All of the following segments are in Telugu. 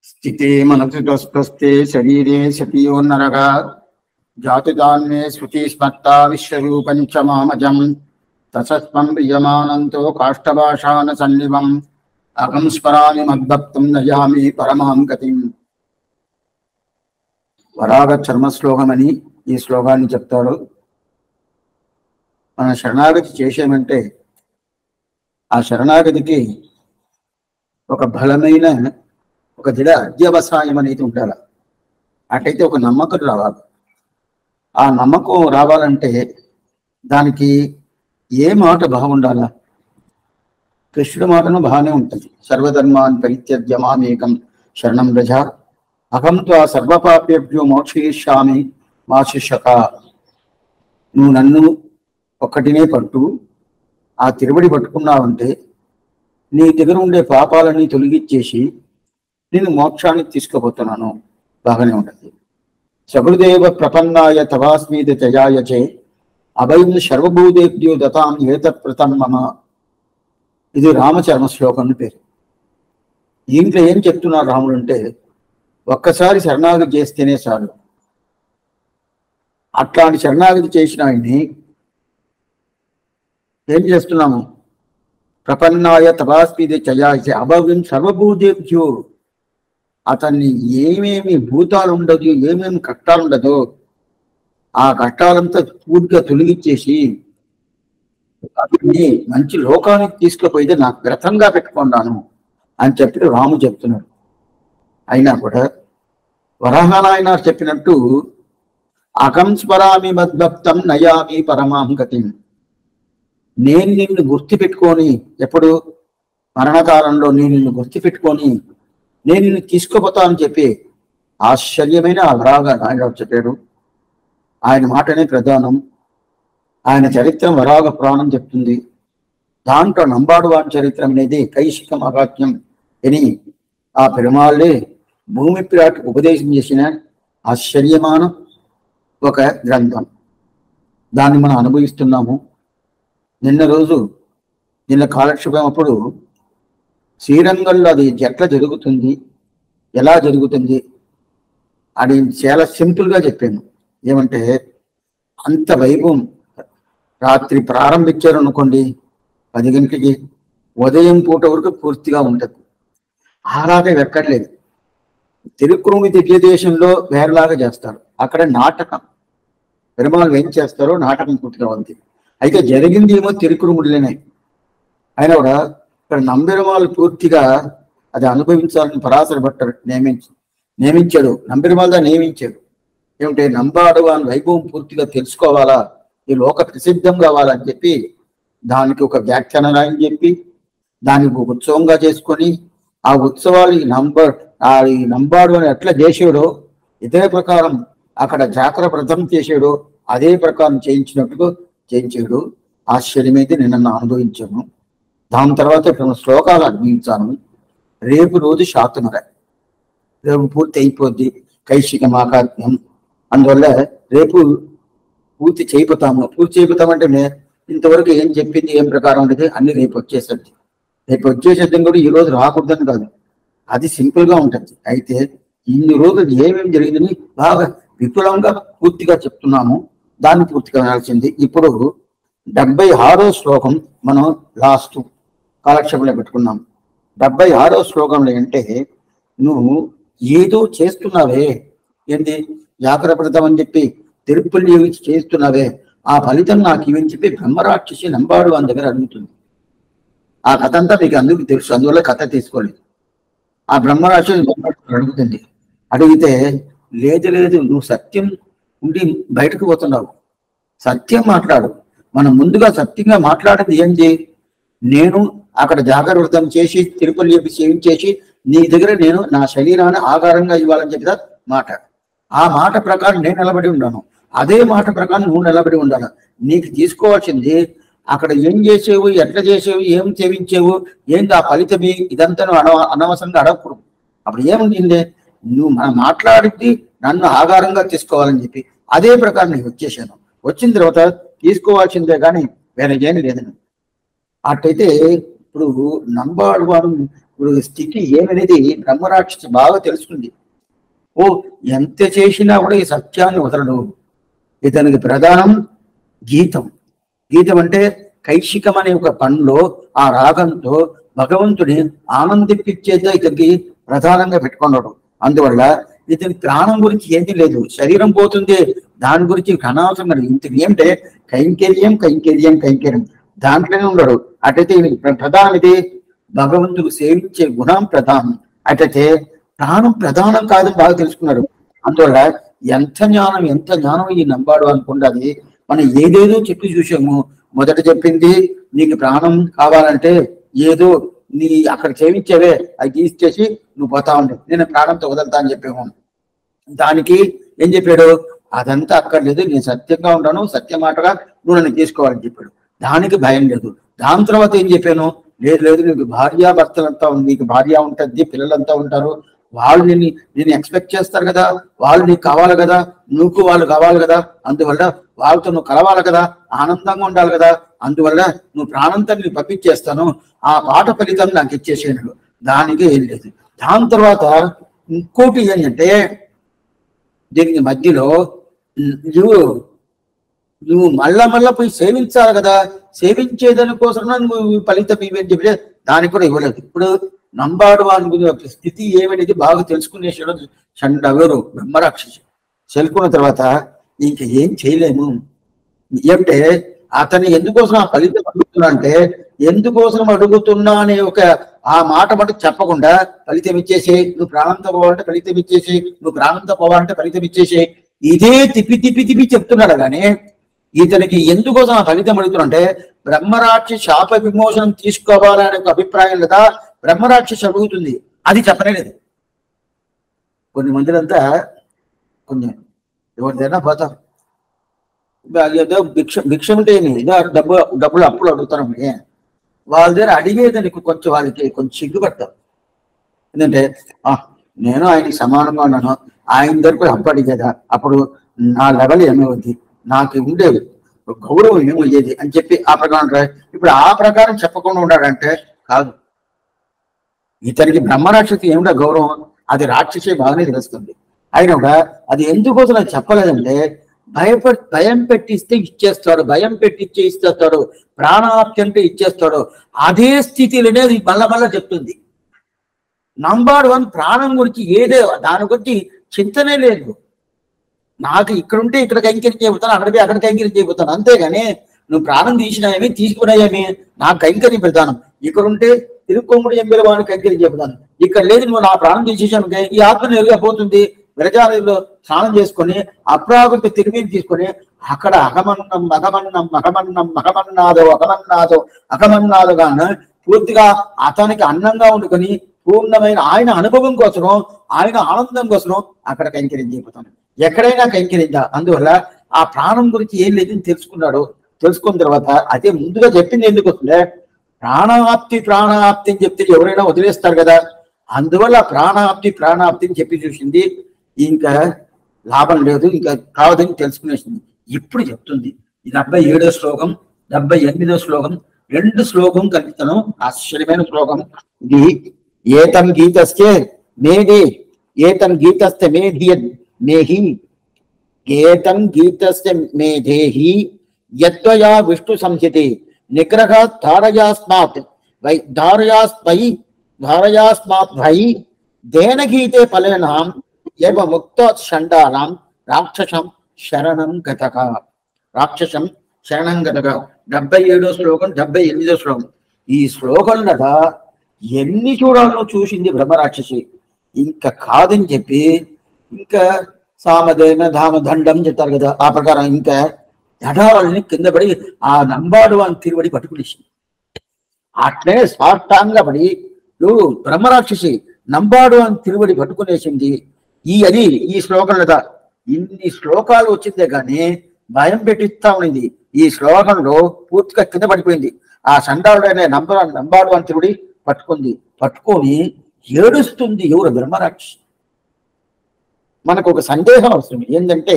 స్థితే మనసుస్వస్తే శరీరే సతీయో నరక జాతుదాన్మే శృతి స్మర్తా విశ్వరూపంచమామజం తసస్వం ప్రియమానంతో కాష్టభాషాన సన్నివం అహం స్మరామి మద్భక్తం నయామి పరమాం గతిం వరాగ చర్మ శ్లోకమని ఈ శ్లోకాన్ని చెప్తారు మన శరణాగతి చేసామంటే ఆ శరణాగతికి ఒక బలమైన ఒక దృఢ అధ్యవసాయం అనేది ఉండాలి అటైతే ఒక నమ్మకం రావాలి ఆ నమ్మకం రావాలంటే దానికి ఏ మాట బాగుండాలా కృష్ణుడి మాటను బాగానే ఉంటుంది సర్వధర్మాన్ పరిత్యజ్య మామేకం శరణం రజ అహం త్వా సర్వపాప్యభ్యో మోక్షయిష్యామి మా శిష్యక నువ్వు నన్ను ఒక్కటినే పట్టు ఆ తిరుబడి పట్టుకున్నావంటే నీ దగ్గర ఉండే పాపాలని తొలగిచ్చేసి నేను మోక్షానికి తీసుకుపోతున్నాను బాగానే ఉంటుంది సగురుదేవ ప్రపన్నాయ తవాస్మీద జయాయ చే అభయం సర్వభూతేభ్యో దతాం ఏతత్ప్రతం మమ ఇది రామచర్మ శ్లోకం అని పేరు దీంట్లో ఏం చెప్తున్నారు రాముడు అంటే ఒక్కసారి శరణాగతి చేస్తేనే చాలు అట్లాంటి శరణాగతి చేసిన ఆయన్ని ఏం చేస్తున్నాము ప్రపన్నాయ తపాస్పీది చయాసి అభవ్యం సర్వభూతేభ్యో అతన్ని ఏమేమి భూతాలు ఉండదు ఏమేమి కష్టాలు ఉండదో ఆ కష్టాలంతా పూర్తిగా తొలగించేసి అతన్ని మంచి లోకానికి తీసుకుపోయితే నాకు వ్రతంగా పెట్టుకున్నాను అని చెప్పి రాము చెప్తున్నాడు అయినా కూడా వరహనాయన చెప్పినట్టు అకం స్మరామి మద్భక్తం నయామి పరమాం గతిం నేను నిన్ను గుర్తు పెట్టుకొని ఎప్పుడు మరణకాలంలో నేను నిన్ను గుర్తు పెట్టుకొని నేను నిన్ను తీసుకుపోతా అని చెప్పి ఆశ్చర్యమైన అవరాగా ఆయన చెప్పాడు ఆయన మాటనే ప్రధానం ఆయన చరిత్ర వరాగ పురాణం చెప్తుంది దాంట్లో నంబాడు వాడి చరిత్రం అనేది కైశిక మహాత్మ్యం అని ఆ పెరుమాళ్ళే భూమి పిరాట్ ఉపదేశం చేసిన ఆశ్చర్యమాన ఒక గ్రంథం దాన్ని మనం అనుభవిస్తున్నాము నిన్న రోజు నిన్న కాలక్షేపం అప్పుడు శ్రీరంగంలో అది ఎట్లా జరుగుతుంది ఎలా జరుగుతుంది అది చాలా సింపుల్గా చెప్పాను ఏమంటే అంత వైభవం రాత్రి ప్రారంభించారు అనుకోండి పది గంటలకి ఉదయం పూట వరకు పూర్తిగా ఉండదు అలాగే ఎక్కర్లేదు తిరుక్కురుంగి దివ్య దేశంలో వేరేలాగా చేస్తారు అక్కడ నాటకం పెరుమాళ్ళు ఏం చేస్తారో నాటకం పూర్తిగా ఉంది అయితే జరిగింది ఏమో తిరుక్కురుముడిలోనే అయినా కూడా ఇక్కడ నంబెరుమాలు పూర్తిగా అది అనుభవించాలని పరాశర భట్టర్ నియమించి నియమించాడు నంబెరుమాలుగా నియమించాడు ఏమిటి నంబాడు అని వైభవం పూర్తిగా తెలుసుకోవాలా ఈ లోక ప్రసిద్ధం కావాలని చెప్పి దానికి ఒక వ్యాఖ్యానం అని చెప్పి దానికి ఒక ఉత్సవంగా చేసుకొని ఆ ఉత్సవాలు ఈ నంబర్ ఆ ఈ నంబాడు అని ఎట్లా చేసాడో ఇదే ప్రకారం అక్కడ జాతర వ్రతం చేసాడో అదే ప్రకారం చేయించినట్టుగా చేయించాడు ఆశ్చర్యమైతే నిన్న అనుభవించాను దాని తర్వాత ఇప్పుడు శ్లోకాలు అనుభవించాను రేపు రోజు శాతమర రేపు పూర్తి అయిపోద్ది కైశిక మాకాత్మ్యం అందువల్ల రేపు పూర్తి చేయిపోతాము పూర్తి చేయిపోతామంటే నే- ఇంతవరకు ఏం చెప్పింది ఏం ప్రకారం ఉండేది అన్ని రేపు వచ్చేసరికి రేపు వచ్చేసేద్దాం కూడా ఈ రోజు రాకూడదని కాదు అది సింపుల్ గా ఉంటుంది అయితే ఇన్ని రోజులు ఏమేమి జరిగిందని బాగా విపులంగా పూర్తిగా చెప్తున్నాము దాన్ని పూర్తిగా వినాల్సింది ఇప్పుడు డెబ్బై ఆరో శ్లోకం మనం లాస్ట్ కాలక్షేపంలో పెట్టుకున్నాం డెబ్బై ఆరో శ్లోకంలో అంటే నువ్వు ఏదో చేస్తున్నావే ఏంటి జాగ్రత్తం అని చెప్పి తిరుపతి ఏమిచ్చి చేస్తున్నావే ఆ ఫలితం నాకు ఇవని చెప్పి బ్రహ్మరాక్షసి నంబాడు అని దగ్గర అడుగుతుంది ఆ కథ అంతా మీకు అందుకు తెలుసు అందువల్ల కథ తీసుకోలేదు ఆ బ్రహ్మరాక్షసి నంబాడు అడుగుతుంది అడిగితే లేదు లేదు నువ్వు సత్యం ఉండి బయటకు పోతున్నావు సత్యం మాట్లాడు మనం ముందుగా సత్యంగా మాట్లాడేది ఏంటి నేను అక్కడ జాగరూకతం చేసి తిరుపతి చెప్పి చేయించేసి నీ దగ్గర నేను నా శరీరాన్ని ఆధారంగా ఇవ్వాలని చెప్పిన మాట ఆ మాట ప్రకారం నేను నిలబడి ఉన్నాను అదే మాట ప్రకారం నువ్వు నిలబడి ఉండాలి నీకు తీసుకోవాల్సింది అక్కడ ఏం చేసేవు ఎట్లా చేసేవు ఏం సేవించేవు ఏంటి ఆ ఫలితమి ఇదంతా నువ్వు అడవ అనవసరంగా అడగకూడదు అప్పుడు ఏముంది నువ్వు మనం మాట్లాడింది నన్ను ఆధారంగా తీసుకోవాలని చెప్పి అదే ప్రకారం నేను వచ్చేసాను వచ్చిన తర్వాత తీసుకోవాల్సిందే కానీ వేరే ఏమి లేదని అట్టయితే ఇప్పుడు నంబాడు వారు ఇప్పుడు స్థితి ఏమనేది బ్రహ్మరాక్షసి బాగా తెలుసుకుంది ఓ ఎంత చేసినా కూడా ఈ సత్యాన్ని వదలడు ఇతనికి ప్రధానం గీతం గీతం అంటే కైశికం అనే ఒక పనిలో ఆ రాగంతో భగవంతుని ఆనందింపించేదే ఇతనికి ప్రధానంగా పెట్టుకున్నాడు అందువల్ల ఇతని ప్రాణం గురించి ఏంటి లేదు శరీరం పోతుంది దాని గురించి అనవసరం లేదు ఇంతకు ఏమిటే కైంకర్యం కైంకర్యం కైంకర్యం దాంట్లోనే ఉన్నాడు అటైతే ఈయనకి ప్ర- ప్రధానం ఇది భగవంతుడు సేవించే గుణం ప్రధానం అటైతే ప్రాణం ప్రధానం కాదని బాగా తెలుసుకున్నాడు అందువల్ల ఎంత జ్ఞానం ఎంత జ్ఞానం ఈ నంబాడు అనుకుండాలి మనం ఏదేదో చెప్పి చూసాము మొదట చెప్పింది నీకు ప్రాణం కావాలంటే ఏదో నీ అక్కడ చేయించేవే అది తీసేసి నువ్వు పోతా ఉండు నేను ప్రాణంతో వదలుతా అని చెప్పాము దానికి ఏం చెప్పాడు అదంతా అక్కర్లేదు నేను సత్యంగా ఉంటాను సత్య మాటగా నువ్వు నన్ను తీసుకోవాలని చెప్పాడు దానికి భయం లేదు దాని తర్వాత ఏం చెప్పాను లేదు లేదు నీకు భార్య భర్తలంతా ఉంది నీకు భార్య ఉంటుంది పిల్లలంతా ఉంటారు వాళ్ళు నిన్ను నేను ఎక్స్పెక్ట్ చేస్తారు కదా వాళ్ళు నీకు కావాలి కదా నువ్వు వాళ్ళు కావాలి కదా అందువల్ల వాళ్ళతో నువ్వు కలవాలి కదా ఆనందంగా ఉండాలి కదా అందువల్ల నువ్వు ప్రాణంతో నేను పంపించేస్తాను ఆ పాట ఫలితం నాకు ఇచ్చేసేయడు దానికి ఏం లేదు దాని తర్వాత ఇంకోటి ఏంటంటే దీనికి మధ్యలో నువ్వు నువ్వు మళ్ళా మళ్ళా పోయి సేవించాలి కదా సేవించేదాని కోసం నువ్వు ఈ ఫలితం ఇవని చెప్పి దానికి కూడా ఇవ్వలేదు ఇప్పుడు నంబాడు వాని స్థితి ఏమనేది బాగా తెలుసుకునేసాడు చండ ఎవరు బ్రహ్మరాక్షసి తెలుసుకున్న తర్వాత ఇంక ఏం చేయలేము ఏమంటే అతని ఎందుకోసం ఆ ఫలితం అడుగుతున్నా అంటే ఎందుకోసం అడుగుతున్నా అనే ఒక ఆ మాట మటుకు చెప్పకుండా ఫలితం ఇచ్చేసి నువ్వు ప్రాణంతో పోవాలంటే ఫలితం ఇచ్చేసి నువ్వు ప్రాణంతో పోవాలంటే ఫలితం ఇచ్చేసి ఇదే తిప్పి తిప్పి తిప్పి చెప్తున్నాడు కానీ ఇతనికి ఎందుకోసం ఆ ఫలితం అడుగుతున్నా అంటే బ్రహ్మరాక్షి శాప విమోచనం తీసుకోవాలనే ఒక అభిప్రాయం లేదా బ్రహ్మరాక్షసి అడుగుతుంది అది చెప్పలేదు కొన్ని మందిరంతా కొన్ని ఎవరిదైనా పోతారు ఏదో భిక్ష భిక్ష ఉంటే ఏమి? ఏదో డబ్బు డబ్బులు అప్పులు అడుగుతారు ఏ? వాళ్ళ దగ్గర అడిగేది నీకు కొంచెం వాళ్ళకి కొంచెం సిగ్గుపడతారు ఎందుకంటే "ఆ, నేను ఆయనకి సమానంగా ఉన్నాను ఆయన దగ్గర పోయి అప్పు అడిగేదా అప్పుడు నా లెవెల్ ఏమవుద్ది నాకు ఉండేది గౌరవం ఏమయ్యేది అని చెప్పి ఆ ప్రకారం రా- ఇప్పుడు ఆ ప్రకారం చెప్పకుండా ఉన్నాడంటే కాదు ఇతనికి బ్రహ్మరాక్షసి ఏమిటో గౌరవం అది రాక్షసే బాగానే తెలుస్తుంది అయినా కూడా అది ఎందుకోసం అది చెప్పలేదంటే భయప భయం పెట్టిస్తే ఇచ్చేస్తాడు భయం పెట్టిచ్చే ఇచ్చేస్తాడు ప్రాణాప్తి అంటే ఇచ్చేస్తాడు అదే స్థితిలోనే అది మళ్ళా మళ్ళా చెప్తుంది నంబర్ వన్ ప్రాణం గురించి ఏదే దాని గురించి చింతనే లేదు నాకు ఇక్కడ ఉంటే ఇక్కడ కైంకర్యం చేయబోతాను అక్కడ పోయి అక్కడ కైంకర్యం చేయబోతాను అంతేగాని నువ్వు ప్రాణం తీసినాయేమి తీసుకున్నాయేమి నాకు కైంకర్యం పెడతాను ఇక్కడ ఉంటే తిరుక్కొమ్ముడు ఎంబెల వాడిని కైంకర్యం చెబుతాను ఇక్కడ లేదు నువ్వు నా ప్రాణం తీసేసాను ఈ ఆత్మ నేరుగా పోతుంది విరజాలలో స్నానం చేసుకొని అప్రాకృతి తిరిగి తీసుకొని అక్కడ అగమన్నం అగమన్నం అగమన్నం అగమన్నాదో అగమన్నాదో అగమన్నాదుగాన పూర్తిగా అతనికి అన్నంగా ఉండుకొని పూర్ణమైన ఆయన అనుభవం కోసం ఆయన ఆనందం కోసం అక్కడ కైంకర్యం చేయబోతాను ఎక్కడైనా కైంకర్యంగా అందువల్ల ఆ ప్రాణం గురించి ఏం లేదని తెలుసుకున్నాడు తెలుసుకున్న తర్వాత అదే ముందుగా చెప్పింది ఎందుకు వస్తుందే ప్రాణాప్తి ప్రాణాప్తి అని చెప్తే ఎవరైనా వదిలేస్తారు కదా అందువల్ల ప్రాణాప్తి ప్రాణాప్తి అని చెప్పి చూసింది ఇంకా లాభం లేదు ఇంకా కావదని తెలుసుకునేసింది ఇప్పుడు చెప్తుంది ఈ డెబ్బై ఏడో శ్లోకం డెబ్బై ఎనిమిదో శ్లోకం రెండు శ్లోకం కల్పితను ఆశ్చర్యమైన శ్లోకం ఇది ఏతం గీతస్తే మేది ఏతం గీతస్తే మేధి మేహి ఏతం గీతస్య మేధేహి యత్వయా విష్ణు సంహితే నిగ్రహ ధారయాస్మాత్ వై ధారయాస్మై ధారయాస్మాత్ వై దేన గీతే ఫలేనాం ఏవ ముక్త షండానాం రాక్షసం శరణం గతక రాక్షసం శరణం గతక డెబ్బై ఏడో శ్లోకం డెబ్బై ఎనిమిదో శ్లోకం ఈ శ్లోకంలో ఎన్ని చూడాలో చూసింది బ్రహ్మరాక్షసి ఇంకా కాదని చెప్పి ఇంకా సామధేన ధామ దండం చెప్తారు కదా ఆ ప్రకారం ఇంకా జఠాలని కింద పడి ఆ నంబాడు అని తిరువడి పట్టుకునేసింది అట్లే స్వార్థంగా పడి నువ్వు బ్రహ్మరాక్షసి నంబాడు అని తిరువడి పట్టుకునేసింది ఈ అది ఈ శ్లోకంలో ఇన్ని శ్లోకాలు వచ్చిందే కానీ భయం పెట్టిస్తా ఉన్నది ఈ శ్లోకంలో పూర్తిగా కింద పడిపోయింది ఆ సండాలుడైన నంబ నంబాడు అని తిరుడి పట్టుకుంది పట్టుకొని ఏడుస్తుంది ఎవరు బ్రహ్మరాక్షసి మనకు ఒక సందేహం వస్తుంది ఏంటంటే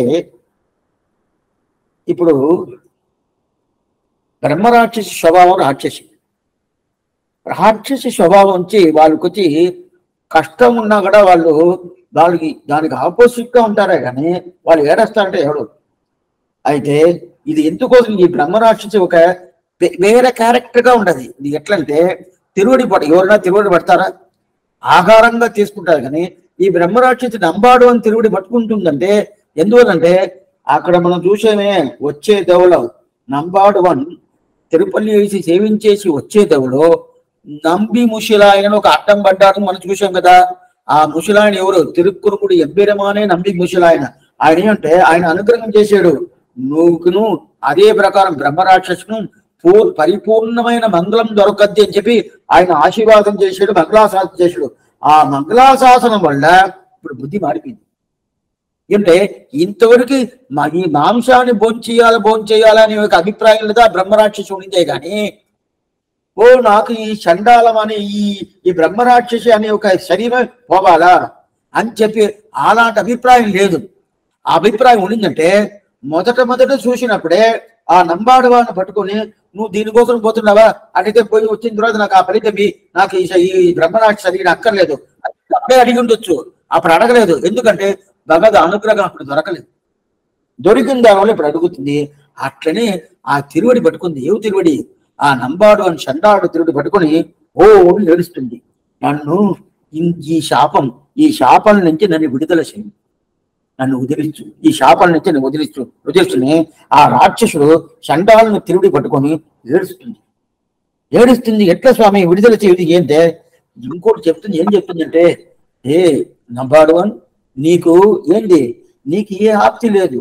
ఇప్పుడు బ్రహ్మరాక్షసి స్వభావం రాక్షసి రాక్షస స్వభావం వచ్చి వాళ్ళకి వచ్చి కష్టం ఉన్నా కూడా వాళ్ళు వాళ్ళకి దానికి ఆపోజిట్ గా ఉంటారే కానీ వాళ్ళు ఏడేస్తారంటే ఎవడు అయితే ఇది ఎందుకోసం ఈ బ్రహ్మరాక్షసి ఒక వే- వేరే క్యారెక్టర్ గా ఉండదు ఇది ఎట్లంటే తిరువడి పడ ఎవరైనా తిరువడి పడతారా ఆహారంగా తీసుకుంటారు కానీ ఈ బ్రహ్మరాక్షసి నంబాడు అని తిరువడి పట్టుకుంటుందంటే ఎందువల్లంటే అక్కడ మనం చూసేమే వచ్చే దేవుడు నంబాడు వన్ తిరుపల్లి వేసి సేవించేసి వచ్చే దేవుడు నంబి ముషిలాయన ఒక అడ్డం పడ్డారు మనం చూసాం కదా ఆ ముషిలాయన ఎవరు తిరుక్కురుకుడు ఎబ్బెరమానే నంబి ముషిలాయన ఆయన ఏమంటే ఆయన అనుగ్రహం చేశాడు నువ్వును అదే ప్రకారం బ్రహ్మరాక్షసును పూ- పరిపూర్ణమైన మంగళం దొరకద్ది అని చెప్పి ఆయన ఆశీర్వాదం చేశాడు మంగళాశాసనం చేశాడు ఆ మంగళాశాసనం వల్ల ఇప్పుడు బుద్ధి మారిపోయింది అంటే ఇంతవరకు మా ఈ మాంసాన్ని భోంచేయాలి భోంచేయాలని ఒక అభిప్రాయం లేదా బ్రహ్మరాక్షసి ఉండిందే కానీ ఓ నాకు ఈ చండాలం అనే ఈ ఈ బ్రహ్మరాక్షసి అనే ఒక శరీరం పోవాలా అని చెప్పి అలాంటి అభిప్రాయం లేదు ఆ అభిప్రాయం ఉండిందంటే మొదట మొదట చూసినప్పుడే ఆ నంబాడు వాడిని పట్టుకొని నువ్వు దీనికోసం పోతున్నావా అడిగితే పోయి వచ్చిన తర్వాత నాకు ఆ ఫలితం ఇయ్యి. నాకు ఈ శ- ఈ బ్రహ్మరాక్ష శరీరం అక్కర్లేదు అప్పుడే అడిగి ఉండొచ్చు అప్పుడు అడగలేదు ఎందుకంటే భగవద్ అనుగ్రహం అప్పుడు దొరకలేదు దొరికిన దానివల్ల ఇప్పుడు అడుగుతుంది అట్లనే ఆ తిరువడి పట్టుకుంది ఏవు తిరువడి ఆ నంబాడు అని చండాడు తిరువడి పట్టుకొని ఓ అని ఏడుస్తుంది నన్ను ఇన్- ఈ శాపం ఈ శాపం నుంచి నన్ను విడుదల చేయి నన్ను వదిలించు ఈ శాపాల నుంచి నన్ను వదిలించు వదిలిస్తుని ఆ రాక్షసుడు చండాలను తిరుడి పట్టుకొని ఏడుస్తుంది ఏడుస్తుంది ఎట్లా స్వామి విడుదల చేయదు ఏంటే ఇంకోటి చెప్తుంది ఏం చెప్తుందంటే ఏ నంబాడు వన్ నీకు ఏంటి నీకు ఏ ఆప్తి లేదు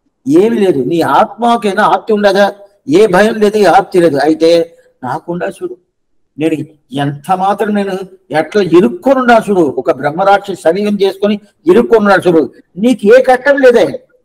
ఏమి లేదు నీ ఆత్మకైనా ఆప్తి ఉండదా ఏ భయం లేదు ఏ ఆప్తి లేదు అయితే నాకుండా చూడు నేను ఎంత మాత్రం నేను ఎట్లా ఇరుక్కొని ఉన్నా చూడు ఒక బ్రహ్మరాక్షి శరీరం చేసుకొని ఇరుక్కొని ఉన్నా చూడు నీకు ఏ కష్టం లేదే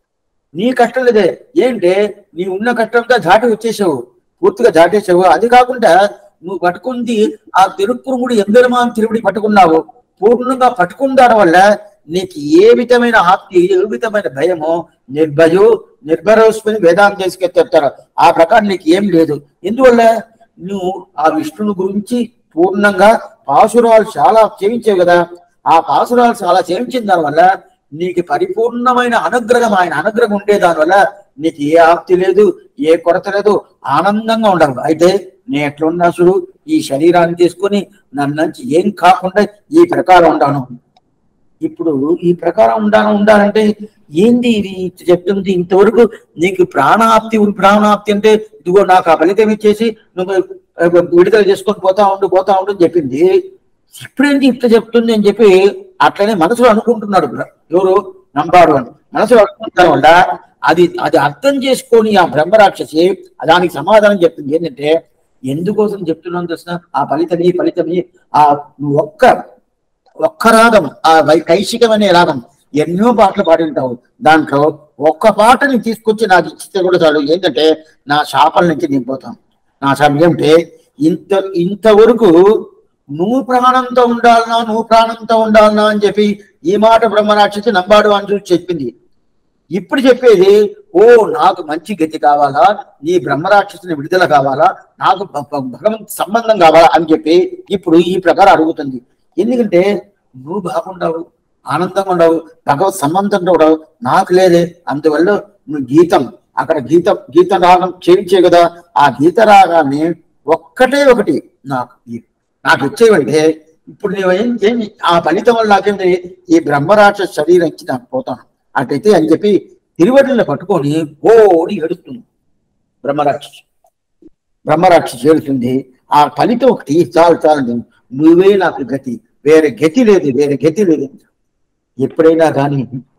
నీ కష్టం లేదే ఏంటే నీ ఉన్న కష్టంతో దాటి వచ్చేసావు పూర్తిగా దాటేసావు అది కాకుండా నువ్వు పట్టుకుంది ఆ తిరుక్కురుముడి ఎందరమాన్ తిరుముడి పట్టుకున్నావు పూర్ణంగా పట్టుకున్నాడు వల్ల నీకు ఏ విధమైన ఆప్తి ఏ విధమైన భయమో నిర్భయు నిర్భరోస్మని వేదాంత తీసుకెత్తారు ఆ ప్రకారం నీకు ఏం లేదు ఎందువల్ల నువ్వు ఆ విష్ణుని గురించి పూర్ణంగా పాసురాలు చాలా చేయించావు కదా ఆ పాసురాలు చాలా చేయించిన దానివల్ల నీకు పరిపూర్ణమైన అనుగ్రహం ఆయన అనుగ్రహం ఉండే దానివల్ల నీకు ఏ ఆప్తి లేదు ఏ కొరత లేదు ఆనందంగా ఉండవు అయితే నేను ఎట్లున్నా చూడు ఈ శరీరాన్ని తీసుకొని నన్ను నుంచి ఏం కాకుండా ఈ ప్రకారం ఉండాను ఇప్పుడు ఈ ప్రకారం ఉండాను ఉండాలంటే ఏంది ఇది ఇది చెప్తుంది ఇంతవరకు నీకు ప్రాణాప్తి ఉంది ప్రాణాప్తి అంటే ఇదిగో నాకు ఆ ఫలితం ఇచ్చేసి నువ్వు ఆ, విడుదల చేసుకొని పోతా ఉండు పోతా ఉండు అని చెప్పింది ఇప్పుడేంటి ఇట్లా చెప్తుంది అని చెప్పి అట్లనే మనసులో అనుకుంటున్నాడు బ్ర- ఎవరు నంబాడు అని మనసులో అనుకుంటారు వల్ల అది అది అర్థం చేసుకొని ఆ బ్రహ్మరాక్షసి దానికి సమాధానం చెప్తుంది ఏంటంటే ఎందుకోసం చెప్తున్నాను తెలిసిన ఆ ఫలితమే ఫలితమే ఆ నువ్వు ఒక్క ఒక్క రాగం ఆ వై కైశికం అనే రాగం ఎన్నో పాటలు పాడి ఉంటావు దాంట్లో ఒక్క పాటని తీసుకొచ్చి నాకు ఇచ్చితే కూడా చాలు ఏంటంటే నా శాపల నుంచి నేను పోతాను నా శాపం ఏమిటే ఇంత ఇంతవరకు నువ్వు ప్రాణంతో ఉండాలనా నువ్వు ప్రాణంతో ఉండాలనా అని చెప్పి ఈ మాట బ్రహ్మరాక్షసి నంబాడు అని చూసి చెప్పింది ఇప్పుడు చెప్పేది ఓ నాకు మంచి గతి కావాలా నీ బ్రహ్మరాక్షసుని విడుదల కావాలా నాకు భ- భ- భగవంత్ సంబంధం కావాలా అని చెప్పి ఇప్పుడు ఈ ప్రకారం అడుగుతుంది ఎందుకంటే నువ్వు బాగుండవు ఆనందంగా ఉండవు భగవత్ సంబంధంతో ఉండవు నాకు లేదే అందువల్ల నువ్వు గీతం అక్కడ గీతం గీత రాగం చేయించే కదా ఆ గీత రాగాన్ని ఒక్కటే ఒకటి నాకు ఇ- నాకు ఇచ్చేవంటే ఇప్పుడు నేను ఏం ఏం ఆ ఫలితం వల్ల నాకేంటి ఈ బ్రహ్మరాక్ష శరీరం ఇచ్చి నాకు పోతాను అటైతే అని చెప్పి తిరువడిని పట్టుకొని ఓడి ఏడుస్తుంది బ్రహ్మరాక్షసి బ్రహ్మరాక్షసి ఏడుతుంది ఆ ఫలితం ఒకటి చాలు చాలు నువ్వే నాకు గతి వేరే గతి లేదు వేరే గతి లేదు ఎప్పుడైనా కానీ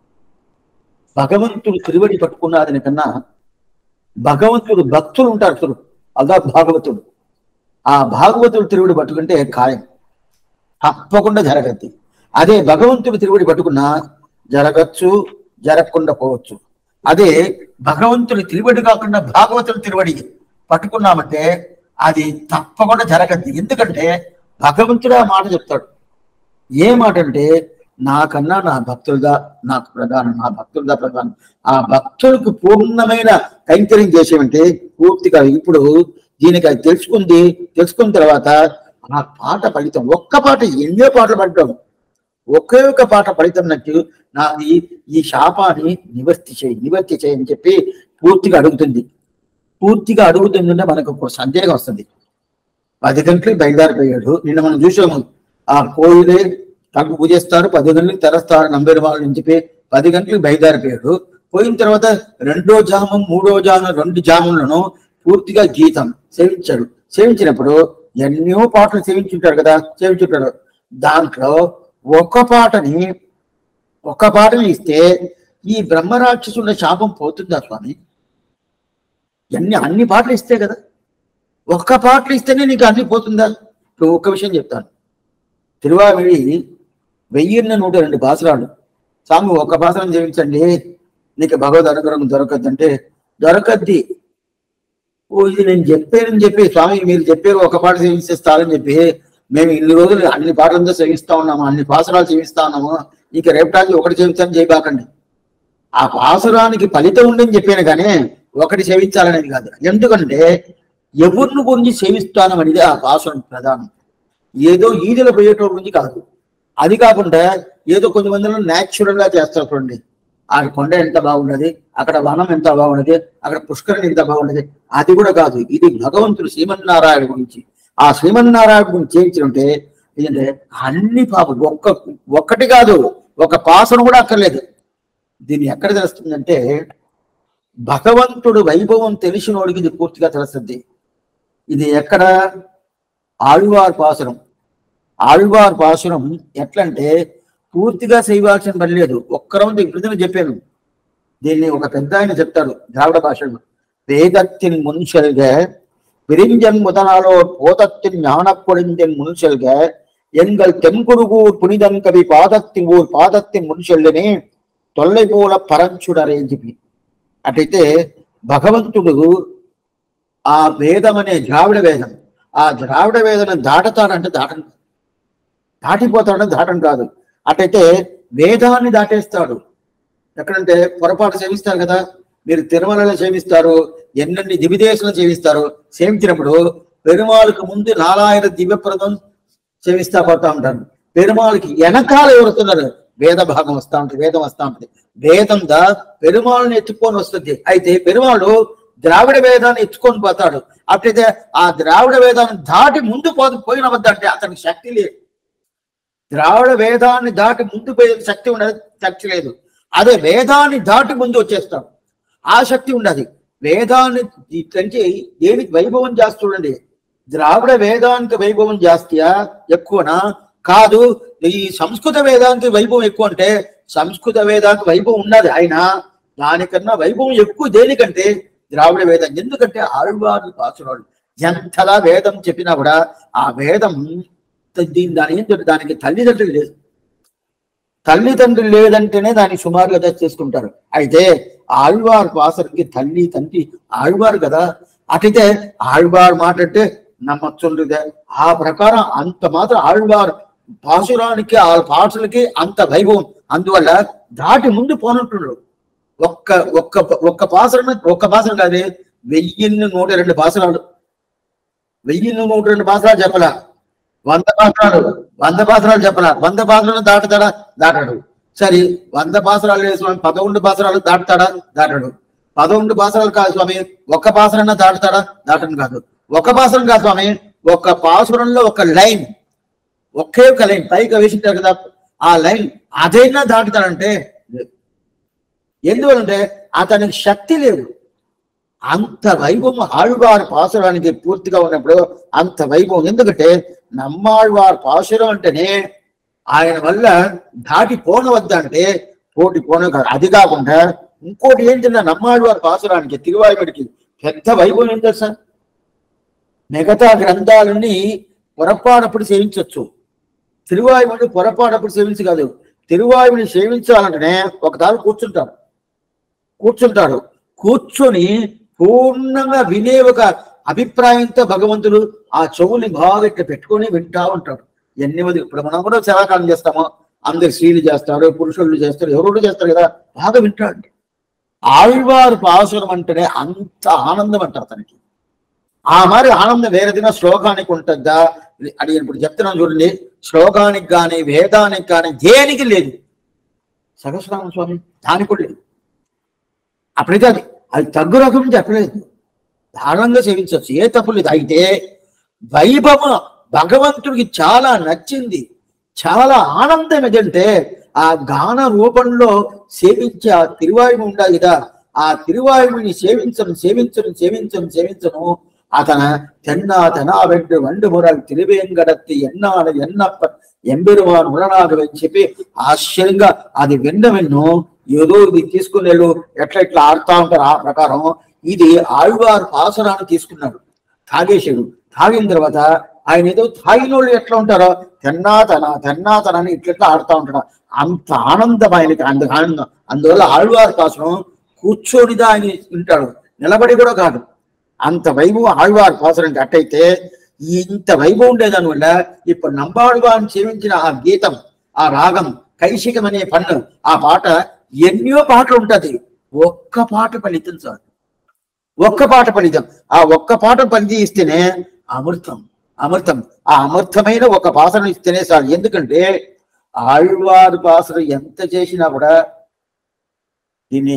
భగవంతుడు తిరువడి పట్టుకున్నాదని కన్నా భగవంతుడు భక్తులు ఉంటారు చూడు అదా భాగవతుడు ఆ భాగవతుడు తిరువుడి పట్టుకుంటే ఖాయం తప్పకుండా జరగద్ది అదే భగవంతుడు తిరువుడి పట్టుకున్నా జరగచ్చు జరగకుండా పోవచ్చు అదే భగవంతుడి తిరువడి కాకుండా భాగవతుడు తిరువడి పట్టుకున్నామంటే అది తప్పకుండా జరగద్ది ఎందుకంటే భగవంతుడు ఆ మాట చెప్తాడు ఏ మాట అంటే నాకన్నా నా భక్తులుగా నాకు ప్రధానం నా భక్తులుగా ప్రధానం ఆ భక్తులకు పూర్ణమైన కైంకర్యం చేసేవంటే పూర్తిగా ఇప్పుడు దీనికి అది తెలుసుకుంది తెలుసుకున్న తర్వాత ఆ పాట ఫలితం ఒక్క పాట ఎన్నో పాటలు పడ్డాం ఒకే ఒక పాట ఫలితన్నట్టు నాది ఈ శాపాన్ని నివర్తి చేయి నివర్తి చేయి అని చెప్పి పూర్తిగా అడుగుతుంది పూర్తిగా అడుగుతుందంటే మనకు ఒక సందేహం వస్తుంది పది గంటలకు బయలుదేరిపోయాడు నిన్న మనం చూసాము ఆ కోయిలే తగ్గు పూజేస్తారు పది గంటలకు తెరస్తారు నంబర్ వాళ్ళు అని చెప్పి పది గంటలకు బయలుదేరిపోయాడు పోయిన తర్వాత రెండో జామం మూడో జామం రెండు జాములను పూర్తిగా గీతం సేవించాడు సేవించినప్పుడు ఎన్నో పాటలు సేవించుంటాడు కదా సేవించుంటాడు దాంట్లో ఒక్క పాటని ఒక్క పాటని ఇస్తే ఈ బ్రహ్మరాక్షసుల శాపం పోతుందా స్వామి ఎన్ని అన్ని పాటలు ఇస్తే కదా ఒక్క పాటలు ఇస్తేనే నీకు అన్ని పోతుందా ఇప్పుడు ఒక్క విషయం చెప్తాను తిరువామిడి వెయ్యిన్న నూట రెండు బాసరాలు స్వామి ఒక్క బాసరం చేయించండి నీకు భగవద్ అనుగ్రహం దొరకద్దంటే దొరకద్ది ఓ ఇది నేను చెప్పానని చెప్పి స్వామి మీరు చెప్పారు ఒక పాట సేవిస్తారని చెప్పి మేము ఇన్ని రోజులు అన్ని పాటలతో సేవిస్తా ఉన్నాము అన్ని పాసరాలు సేవిస్తా ఉన్నాము ఇక రేపటానికి ఒకటి సేవించాలని చేయబాకండి ఆ పాసురానికి ఫలితం ఉండని చెప్పాను కానీ ఒకటి సేవించాలనేది కాదు ఎందుకంటే ఎవరిని గురించి సేవిస్తానం అనేది ఆ పాసురం ప్రధానం ఏదో ఈదల పోయేటోళ్ళ గురించి కాదు అది కాకుండా ఏదో కొంతమందిలో న్యాచురల్ గా చేస్తారు చూడండి ఆ కొండ ఎంత బాగున్నది అక్కడ వనం ఎంత బాగున్నది అక్కడ పుష్కరణి ఎంత బాగున్నది అది కూడా కాదు ఇది భగవంతుడు శ్రీమన్నారాయణ గురించి ఆ శ్రీమన్నారాయణ గురించి చేయించుంటే ఏంటంటే అన్ని పాపం ఒక్క ఒక్కటి కాదు ఒక పాసన కూడా అక్కర్లేదు దీన్ని ఎక్కడ తెలుస్తుందంటే భగవంతుడు వైభవం తెలిసినోడికి ఇది పూర్తిగా తెలుస్తుంది ఇది ఎక్కడ ఆళ్వార్ పాసురం ఆళ్వార్ పాసురం ఎట్లంటే పూర్తిగా చేయవలసిన పని లేదు ఒక్క రౌండ్ ఇప్పుడు చెప్పాను దీన్ని ఒక పెద్ద ఆయన చెప్తాడు ద్రావిడ భాషలో వేదత్తిన్ మున్షల్గ விரிஞ்சன் முதலாளோர் போதத்தின் ஞானப்பொழிஞ்சன் முன்செல்க எங்கள் தென்குருகூர் புனிதன் கவி பாதத்தின் ஊர் పాదத்தின் మున్సెల్లునే తొల్లై పోల పరంచుడరే అని చెప్పి అటైతే భగవంతుడు ఆ వేదం అనే ద్రావిడ వేదం ఆ ద్రావిడ వేదం దాటతాడంటే దాటం దాటిపోతాడంటే దాటం కాదు అటైతే వేదాన్ని దాటేస్తాడు ఎక్కడంటే పొరపాటు సేవిస్తారు కదా మీరు తిరుమలలో సేవిస్తారు ఎన్నెన్ని దివిదేశాలు సేవిస్తారు సేవించినప్పుడు పెరుమాళకు ముందు నారాయణ దివ్యప్రదం సేవిస్తా పోతా ఉంటారు పెరుమాళకి వెనకాల ఎవరుతున్నారు వేద భాగం వస్తా ఉంటుంది వేదం వస్తా ఉంటుంది వేదం దా పెరుమాళ్ళని ఎత్తుకొని వస్తుంది అయితే పెరుమాళ్ళు ద్రావిడ వేదాన్ని ఎత్తుకొని పోతాడు అట్లయితే ఆ ద్రావిడ వేదాన్ని దాటి ముందు పోదు పోయిన వద్దంటే అతనికి శక్తి లేదు ద్రావిడ వేదాన్ని దాటి ముందు పోయే శక్తి ఉండదు శక్తి లేదు అదే వేదాన్ని దాటి ముందు వచ్చేస్తాడు ఆ శక్తి ఉండదు వేదాన్ని ఇట్లంటే దేనికి వైభవం చేసి చూడండి ద్రావిడ వేదాంత వైభవం జాస్తియా ఎక్కువనా కాదు ఈ సంస్కృత వేదాంత వైభవం ఎక్కువ అంటే సంస్కృత వేదాంత వైభవం ఉన్నది అయినా దానికన్నా వైభవం ఎక్కువ దేనికంటే ద్రావిడ వేదం ఎందుకంటే ఆళ్వారు పాసురాడు ఎంతలా వేదం చెప్పినా కూడా ఆ వేదం దీని దాని ఏం చెప్పి దానికి తల్లిదండ్రులు లేదు తల్లిదండ్రులు లేదంటేనే దాన్ని సుమారుగా దశ చేసుకుంటారు అయితే ఆళ్వార్ పాసరికి తల్లి తండ్రి ఆళ్వారు కదా అటైతే ఆళ్వార్ మాట అంటే నమ్మచ్చుండదే ఆ ప్రకారం అంత మాత్రం ఆళ్వార్ పాసురానికి ఆ పాసులకి అంత వైభవం అందువల్ల దాటి ముందు పోనుంటున్నాడు ఒక్క ఒక్క ఒక్క పాసరం ఒక్క పాసరం కాదు వెయ్యిన్ని నూట రెండు పాసరాలు వెయ్యిన్ని నూట రెండు పాసరాలు చెప్పలా వంద పాసరాలు వంద పాసరాలు చెప్పలా వంద పాసరాలు దాటుతాడా దాటాడు సరే వంద పాసరాలు లేదు స్వామి పదకొండు పాసరాలు దాటుతాడా దాటాడు పదకొండు పాసరాలు కాదు స్వామి ఒక్క పాసరన్నా దాటుతాడా దాటడం కాదు ఒక పాసరం కాదు స్వామి ఒక పాసురంలో ఒక లైన్ ఒకే ఒక లైన్ పైకి వేసింటారు కదా ఆ లైన్ అదైనా దాటుతాడంటే లేదు. ఎందువలంటే అతనికి శక్తి లేదు అంత వైభవం ఆళ్వార్ పాసురానికి పూర్తిగా ఉన్నప్పుడు అంత వైభవం ఎందుకంటే నమ్మాళ్వార్ పాసురం అంటేనే ఆయన వల్ల దాటి పోనవద్దంటే పోటీ పోన కాదు అది కాకుండా ఇంకోటి ఏంటంటే నమ్మాళ్వార్ పాసురానికి తిరువాయుడికి పెద్ద వైభవం ఏం తెలుసా మిగతా గ్రంథాలన్నీ పొరపాటప్పుడు సేవించవచ్చు తిరువాయువుని పొరపాటప్పుడు సేవించి కాదు తిరువాయువుని సేవించాలంటేనే ఒకసారి కూర్చుంటాడు కూర్చుంటాడు కూర్చొని పూర్ణంగా వినే ఒక అభిప్రాయంతో భగవంతుడు ఆ చెవుని బాగా ఇట్లా పెట్టుకొని వింటా ఉంటాడు ఎన్ని మంది ఇప్పుడు మనం కూడా సేవాకాలం చేస్తాము అందరు స్త్రీలు చేస్తారు పురుషులు చేస్తారు ఎవరు చేస్తారు కదా బాగా వింటాడు ఆళ్వారు పాసురం అంటేనే అంత ఆనందం అంటారు అతనికి ఆ మరి ఆనందం వేరే దిన శ్లోకానికి ఉంటుందా అది ఇప్పుడు చెప్తున్నాను చూడండి శ్లోకానికి కానీ వేదానికి కానీ దేనికి లేదు సహస్రనామ స్వామి దానికి కూడా లేదు అప్పుడైతే అది అది తగ్గు రకం చెప్పలేదు ధారాళంగా సేవించవచ్చు ఏ తప్పు లేదు అయితే వైభవం భగవంతుడికి చాలా నచ్చింది చాలా ఆనందం ఏదంటే ఆ గాన రూపంలో సేవించే ఆ తిరువాయువు ఉండాలి కదా ఆ తిరువాయువుని సేవించను సేవించను సేవించను సేవించను అతను తెన్నా తెనా వెంట వండు మురల్ తిరువేంగడత్తి ఎన్నాడు ఎన్నప్ప ఎంబెరువాన్ ఉడనాడు అని చెప్పి ఆశ్చర్యంగా అది విన్న విన్ను ఏదో ఇది తీసుకుని వెళ్ళు ఎట్లా ఇట్లా ఆడుతా ఉంటారు ఆ ప్రకారం ఇది ఆళ్వారు పాసరాన్ని తీసుకున్నాడు తాగేశాడు తాగిన తర్వాత ఆయన ఏదో తాగినోళ్ళు ఎట్లా ఉంటారో తెన్నా తన తెన్నా తన అని ఇట్లా ఆడుతూ ఉంటాడు అంత ఆనందం ఆయనకి అంత ఆనందం అందువల్ల ఆళ్వారు పాసరం కూర్చొనిదా ఆయన వింటాడు నిలబడి కూడా కాదు అంత వైభవం ఆళ్వారు పాసరం అట్టయితే ఇంత వైభవం ఉండేదాని వల్ల ఇప్పుడు నంబాడువాన్ని సేవించిన ఆ గీతం ఆ రాగం కైశికం అనే పన్ను ఆ పాట ఎన్నో పాటలు ఉంటది ఒక్క పాట ఫలితం సార్ ఒక్క పాట ఫలితం ఆ ఒక్క పాట పని ఇస్తేనే అమృతం అమృతం ఆ అమృతమైన ఒక పాసన ఇస్తేనే సార్ ఎందుకంటే ఆళ్వారు పాసన ఎంత చేసినా కూడా దీన్ని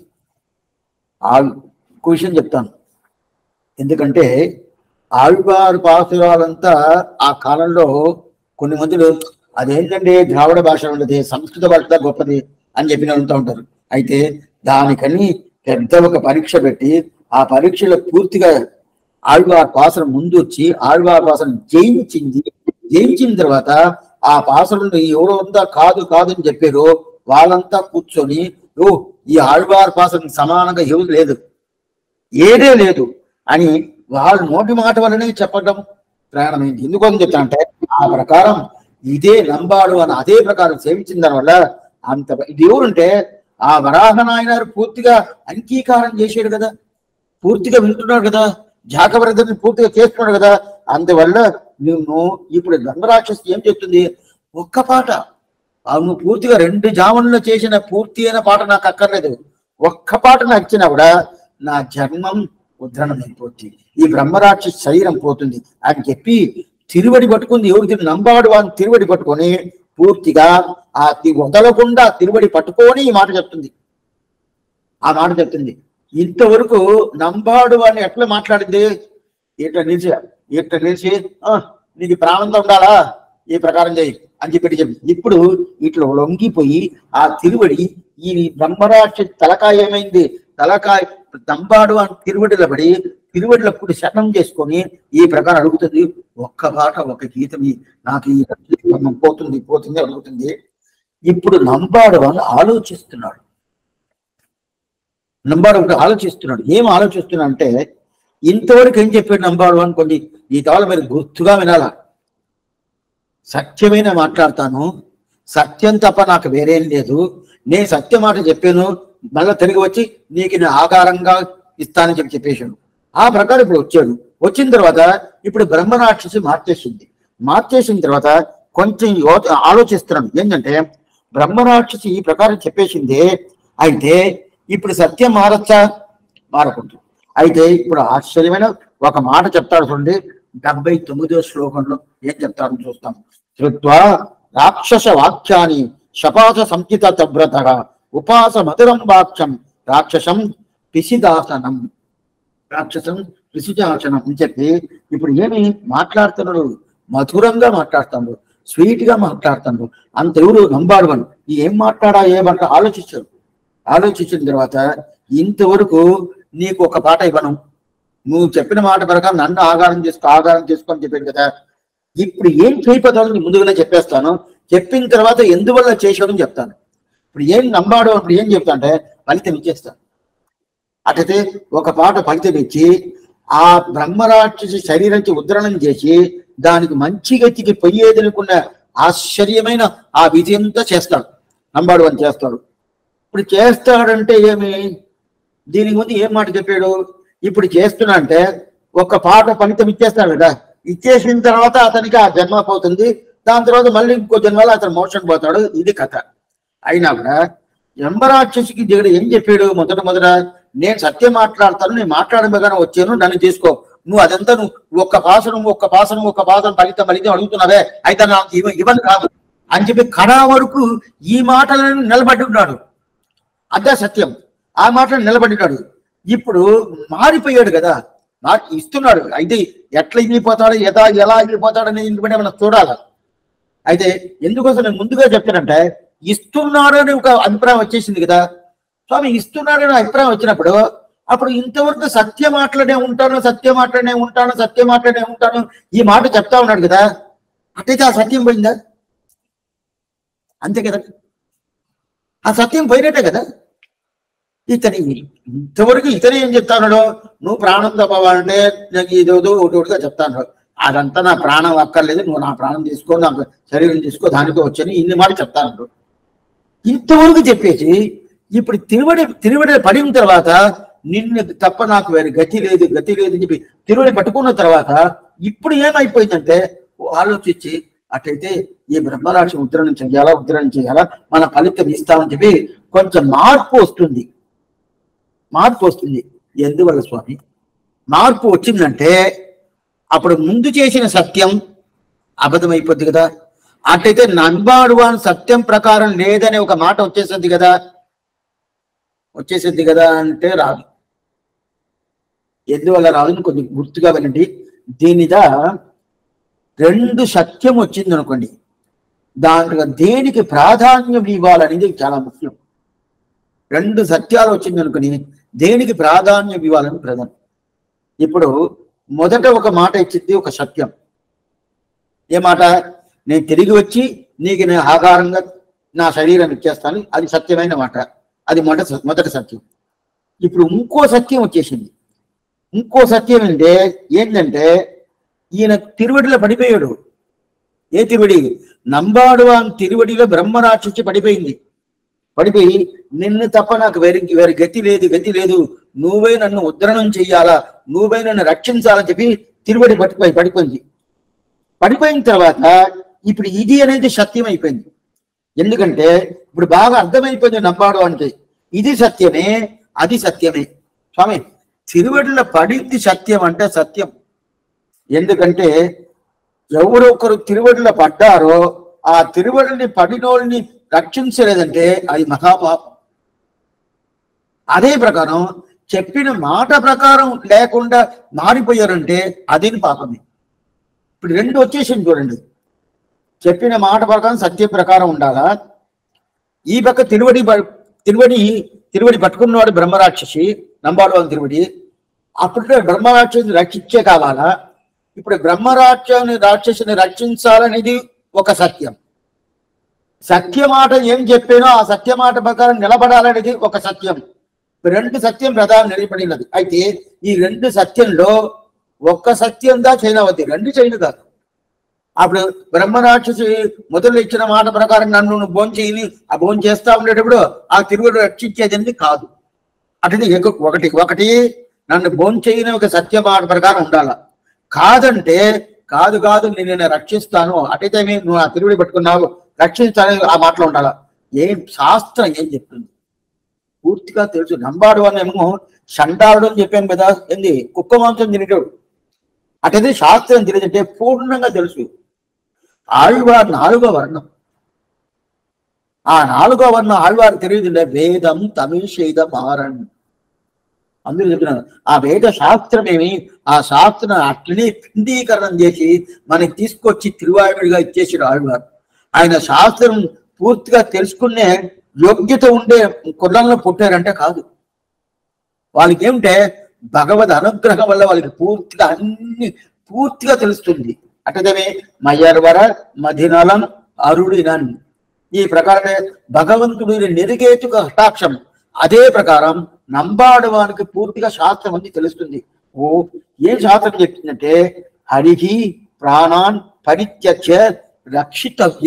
ఆ క్వశ్చన్ చెప్తాను ఎందుకంటే ఆళ్వారు పాసురాలంతా ఆ కాలంలో కొన్ని మందులు అదేంటంటే ద్రావిడ భాష ఉన్నది సంస్కృత భాష గొప్పది అని చెప్పిన అంటూ ఉంటారు అయితే దానికని పెద్ద ఒక పరీక్ష పెట్టి ఆ పరీక్షలో పూర్తిగా ఆళ్వార్ పాసరం ముందు వచ్చి ఆళ్వార్ పాసరం జయించింది జయించిన తర్వాత ఆ పాసరంలో ఎవరో ఉందా కాదు కాదు అని చెప్పారు వాళ్ళంతా కూర్చొని ఓ ఈ ఆళ్వార్ పాసరం సమానంగా ఎవరు లేదు ఏదే లేదు అని వాళ్ళ నోటి మాట వల్లనే చెప్పడం ప్రయాణమైంది ఎందుకోసం చెప్తా అంటే ఆ ప్రకారం ఇదే నంబాడు అని అదే ప్రకారం సేవించిన దానివల్ల అంత ఇది ఎవరుంటే ఆ వరాహ నాయనారు పూర్తిగా అంగీకారం చేసాడు కదా పూర్తిగా వింటున్నాడు కదా జాకవరదని పూర్తిగా చేస్తున్నాడు కదా అందువల్ల నువ్వు ఇప్పుడు గంగరాక్షసి ఏం చెప్తుంది ఒక్క పాట ఆ నువ్వు పూర్తిగా రెండు జాముల్లో చేసిన పూర్తి అయిన పాట నాకు అక్కర్లేదు ఒక్క పాట నాకు ఇచ్చినా కూడా నా జన్మం ఉద్ధరణమైపోతుంది ఈ బ్రహ్మరాక్షసి శరీరం పోతుంది అని చెప్పి తిరువడి పట్టుకుంది ఎవరు తిరు నంబాడు వాడిని తిరువడి పట్టుకొని పూర్తిగా ఆ తి- వదలకుండా తిరువడి పట్టుకొని ఈ మాట చెప్తుంది ఆ మాట చెప్తుంది ఇంతవరకు నంబాడు వాడిని ఎట్లా మాట్లాడింది ఇట్లా నిలిచి ఇట్లా నిలిచి "ఆ, నీకు ప్రాణంతో ఉండాలా ఈ ప్రకారం చేయి అని చెప్పి చెప్పి ఇప్పుడు ఇట్లా లొంగిపోయి ఆ తిరువడి ఈ బ్రహ్మరాక్ష తలకాయ ఏమైంది తలకాయ దంబాడు అని తిరువడిలో పడి తిరువడిలో పుట్టి శరణం చేసుకొని ఈ ప్రకారం అడుగుతుంది ఒక్క పాట ఒక గీతం ఈ- నాకు ఈ జన్మం పోతుంది పోతుంది అడుగుతుంది ఇప్పుడు నంబాడు అని ఆలోచిస్తున్నాడు నంబాడు ఒకటి ఆలోచిస్తున్నాడు ఏం ఆలోచిస్తున్నా అంటే ఇంతవరకు ఏం చెప్పాడు నంబాడు అని కొన్ని ఈ తాళ మీరు గుర్తుగా వినాలా సత్యమైన మాట్లాడతాను సత్యం తప్ప నాకు వేరేం లేదు నేను సత్య మాట చెప్పాను మళ్ళా తిరిగి వచ్చి నీకు నేను ఆకారంగా ఇస్తానని చెప్పి చెప్పేశాడు ఆ ప్రకారం ఇప్పుడు వచ్చాడు వచ్చిన తర్వాత ఇప్పుడు బ్రహ్మరాక్షసి మార్చేసింది మార్చేసిన తర్వాత కొంచెం యో- ఆలోచిస్తున్నాను ఏంటంటే బ్రహ్మరాక్షసి ఈ ప్రకారం చెప్పేసింది అయితే ఇప్పుడు సత్యం మారచ్చా మారకూడదు అయితే ఇప్పుడు ఆశ్చర్యమైన ఒక మాట చెప్తాడు చూడండి డెబ్బై తొమ్మిదో శ్లోకంలో ఏం చెప్తాడో చూస్తాం శ్రుత్వా రాక్షస వాక్యాన్ని శపాస సంచిత తభ్రత ఉపాస మధురం వాక్యం రాక్షసం పిసిదాసనం రాక్షసం పిసిదాసనం అని చెప్పి ఇప్పుడు ఏమి మాట్లాడుతున్నాడు మధురంగా మాట్లాడుతున్నాడు స్వీట్ గా మాట్లాడుతున్నాడు అంత ఎవరు నంబాడువను ఏం మాట్లాడా ఏమంట ఆలోచించాడు ఆలోచించిన తర్వాత ఇంతవరకు నీకు ఒక పాట ఇవ్వను నువ్వు చెప్పిన మాట ప్రకారం నన్ను ఆగారం చేసుకో ఆగారం చేసుకొని చెప్పాను కదా ఇప్పుడు ఏం చేయబోతాను ముందుగానే చెప్పేస్తాను చెప్పిన తర్వాత ఎందువల్ల చేసాడని చెప్తాను ఇప్పుడు ఏం నమ్మాడు అప్పుడు ఏం చెప్తా అంటే ఫలితం ఇచ్చేస్తాను అటైతే ఒక పాట ఫలితం ఇచ్చి ఆ బ్రహ్మరాక్షసి శరీరం నుంచి ఉద్ధరణం చేసి దానికి మంచి గతికి పొయ్యేదనుకున్న ఆశ్చర్యమైన ఆ విధి అంతా చేస్తాడు నంబాడు అని చేస్తాడు ఇప్పుడు చేస్తాడంటే ఏమి దీనికి ముందు ఏం మాట చెప్పాడు ఇప్పుడు చేస్తున్నా అంటే ఒక పాట ఫలితం ఇచ్చేస్తాడు కదా ఇచ్చేసిన తర్వాత అతనికి ఆ జన్మ పోతుంది దాని తర్వాత మళ్ళీ ఇంకో జన్మలో అతను మోషన్ పోతాడు ఇది కథ అయినా కూడా యమరాక్షసికి దేవుడు ఏం చెప్పాడు మొదట మొదట నేను సత్యం మాట్లాడతాను నేను మాట్లాడమేగానే వచ్చాను నన్ను తీసుకో నువ్వు అదంతా నువ్వు ఒక్క పాసనం ఒక్క పాసనం ఒక్క పాసనం ఫలితం ఫలితం అడుగుతున్నావే అయితే నాకు ఇవ ఇవ్వని కాదు అని చెప్పి కడా వరకు ఈ మాటలను నిలబడి ఉన్నాడు అదే సత్యం ఆ మాటలు నిలబడినాడు ఇప్పుడు మారిపోయాడు కదా నాకు ఇస్తున్నాడు అయితే ఎట్లా ఇగిపోతాడు ఎదా ఎలా ఇగిపోతాడు అనేది ఇంటి మనం చూడాలి అయితే ఎందుకోసం నేను ముందుగా చెప్తానంటే ఇస్తున్నాడు అని ఒక అభిప్రాయం వచ్చేసింది కదా స్వామి ఇస్తున్నాడు అనే అభిప్రాయం వచ్చినప్పుడు అప్పుడు ఇంతవరకు సత్య మాటలనే ఉంటాను సత్య మాటలనే ఉంటాను సత్య మాటలనే ఉంటాను ఈ మాట చెప్తా ఉన్నాడు కదా అట్టయితే ఆ సత్యం పోయిందా అంతే కదా ఆ సత్యం పోయినట్టే కదా ఇతని ఇంతవరకు ఇతను ఏం చెప్తాడు నువ్వు ప్రాణం తప్పవాలంటే నాకు ఇదేదో ఒకటి ఒకటిగా చెప్తాను అదంతా నా ప్రాణం అక్కర్లేదు నువ్వు నా ప్రాణం తీసుకో నాకు శరీరం తీసుకో దానితో వచ్చని ఇన్ని మాట చెప్తాను ఇంతవరకు చెప్పేసి ఇప్పుడు తిరువడి తిరువడి పడిన తర్వాత నిన్ను తప్ప నాకు వేరే గతి లేదు గతి లేదు అని చెప్పి తిరువడి పట్టుకున్న తర్వాత ఇప్పుడు ఏమైపోయిందంటే ఆలోచించి అట్లయితే ఈ బ్రహ్మరాశి ఉద్ధరణ చేయాలా ఉద్ధరణ చేయాలా మన ఫలితం ఇస్తామని చెప్పి కొంచెం మార్పు వస్తుంది మార్పు వస్తుంది ఎందువల్ల స్వామి మార్పు వచ్చిందంటే అప్పుడు ముందు చేసిన సత్యం అబద్ధమైపోద్ది కదా అట్లయితే నంబాడువాన్ సత్యం ప్రకారం లేదనే ఒక మాట వచ్చేసింది కదా వచ్చేసింది కదా అంటే రాదు ఎందువల్ల రాదని కొంచెం గుర్తుగా వినండి దీనిద రెండు సత్యం వచ్చింది అనుకోండి దాంట్లో దేనికి ప్రాధాన్యం ఇవ్వాలనేది చాలా ముఖ్యం రెండు సత్యాలు వచ్చింది అనుకుని దేనికి ప్రాధాన్యం ఇవ్వాలని ప్రధానం ఇప్పుడు మొదట ఒక మాట ఇచ్చింది ఒక సత్యం ఏ మాట నేను తిరిగి వచ్చి నీకు నేను ఆహారంగా నా శరీరం ఇచ్చేస్తాను అది సత్యమైన మాట అది మొదటి మొదటి సత్యం ఇప్పుడు ఇంకో సత్యం వచ్చేసింది ఇంకో సత్యం ఏంటంటే ఏంటంటే ఈయన తిరువడిలో పడిపోయాడు ఏ తిరువడి నంబాడు అని తిరువడిలో బ్రహ్మరాక్షసి పడిపోయింది పడిపోయి నిన్ను తప్ప నాకు వేరే వేరే గతి లేదు గతి లేదు నువ్వే నన్ను ఉద్ధరణం చెయ్యాలా నువ్వే నన్ను రక్షించాలని చెప్పి తిరువడి పడిపోయి పడిపోయింది పడిపోయిన తర్వాత ఇప్పుడు ఇది అనేది సత్యం అయిపోయింది ఎందుకంటే ఇప్పుడు బాగా అర్థమైపోయింది నంబాడు అంటే ఇది సత్యమే అది సత్యమే స్వామి తిరువడిలో పడింది సత్యం అంటే సత్యం ఎందుకంటే ఎవరో ఒకరు తిరువడిలో పడ్డారో ఆ తిరువడిని పడినోళ్ళని రక్షించలేదంటే అది మహాపాపం అదే ప్రకారం చెప్పిన మాట ప్రకారం లేకుండా మారిపోయారంటే అది పాపమే ఇప్పుడు రెండు వచ్చేసింది చూడండి చెప్పిన మాట ప్రకారం సత్య ప్రకారం ఉండాలా ఈ పక్క తిరువడి ప- తిరువడి తిరువడి పట్టుకున్నవాడు బ్రహ్మరాక్షసి నంబాడు అని తిరువడి అప్పుడు బ్రహ్మరాక్షసిని రక్షించే కావాలా ఇప్పుడు బ్రహ్మరాక్షని రాక్షసిని రక్షించాలనేది ఒక సత్యం సత్యమాట ఏం చెప్పానో ఆ సత్యమాట ప్రకారం నిలబడాలనేది ఒక సత్యం రెండు సత్యం ప్రధానం నిలబడినది అయితే ఈ రెండు సత్యంలో ఒక్క సత్యం దా చైనవద్ది రెండు చైన కాదు అప్పుడు బ్రహ్మరాక్షసి మొదలు ఇచ్చిన మాట ప్రకారం నన్ను నువ్వు భోంచేయని ఆ భోజనం చేస్తా ఉండేటప్పుడు ఆ తిరుగుడు రక్షించేది కాదు అటుది ఎగు- ఒకటి ఒకటి నన్ను భోంచేయని ఒక సత్య మాట ప్రకారం ఉండాల కాదంటే కాదు కాదు నేను నిన్ను రక్షిస్తాను అటైతే మీ- నువ్వు ఆ తిరుగుడు పట్టుకున్నావు రక్షించాలని ఆ మాటలో ఉండాల ఏం శాస్త్రం ఏం చెప్తుంది పూర్తిగా తెలుసు నంబాడు అనేమో షండాడు అని చెప్పాను కదా ఏంది కుక్క మాంసం తినేటోడు అటైతే శాస్త్రం తెలియదంటే పూర్ణంగా తెలుసు ఆళ్వార్ నాలుగో వర్ణం ఆ నాలుగో వర్ణం ఆళ్వారు తెలియదుండే వేదం తమిళం ఆరణ్ అందులో చెప్తున్నాను ఆ వేద శాస్త్రం ఏమి ఆ శాస్త్రం అట్లనే పిండీకరణం చేసి మనకి తీసుకొచ్చి తిరువాయుడిగా ఇచ్చేసాడు ఆళ్వారు ఆయన శాస్త్రం పూర్తిగా తెలుసుకునే యోగ్యత ఉండే కులంలో పుట్టారంటే కాదు వాళ్ళకి ఏమిటే భగవద్ అనుగ్రహం వల్ల వాళ్ళకి పూర్తిగా అన్ని పూర్తిగా తెలుస్తుంది అటదమే మయర్వర మధినలం అరుడినన్ ఈ ప్రకారమే భగవంతుడు నిరిగేతుక హఠాక్షం అదే ప్రకారం నంబాడవానికి పూర్తిగా శాస్త్రం అని తెలుస్తుంది ఓ ఏం శాస్త్రం చెప్తుందంటే హరిహి ప్రాణాన్ పరిత్యక్ష రక్షితవ్య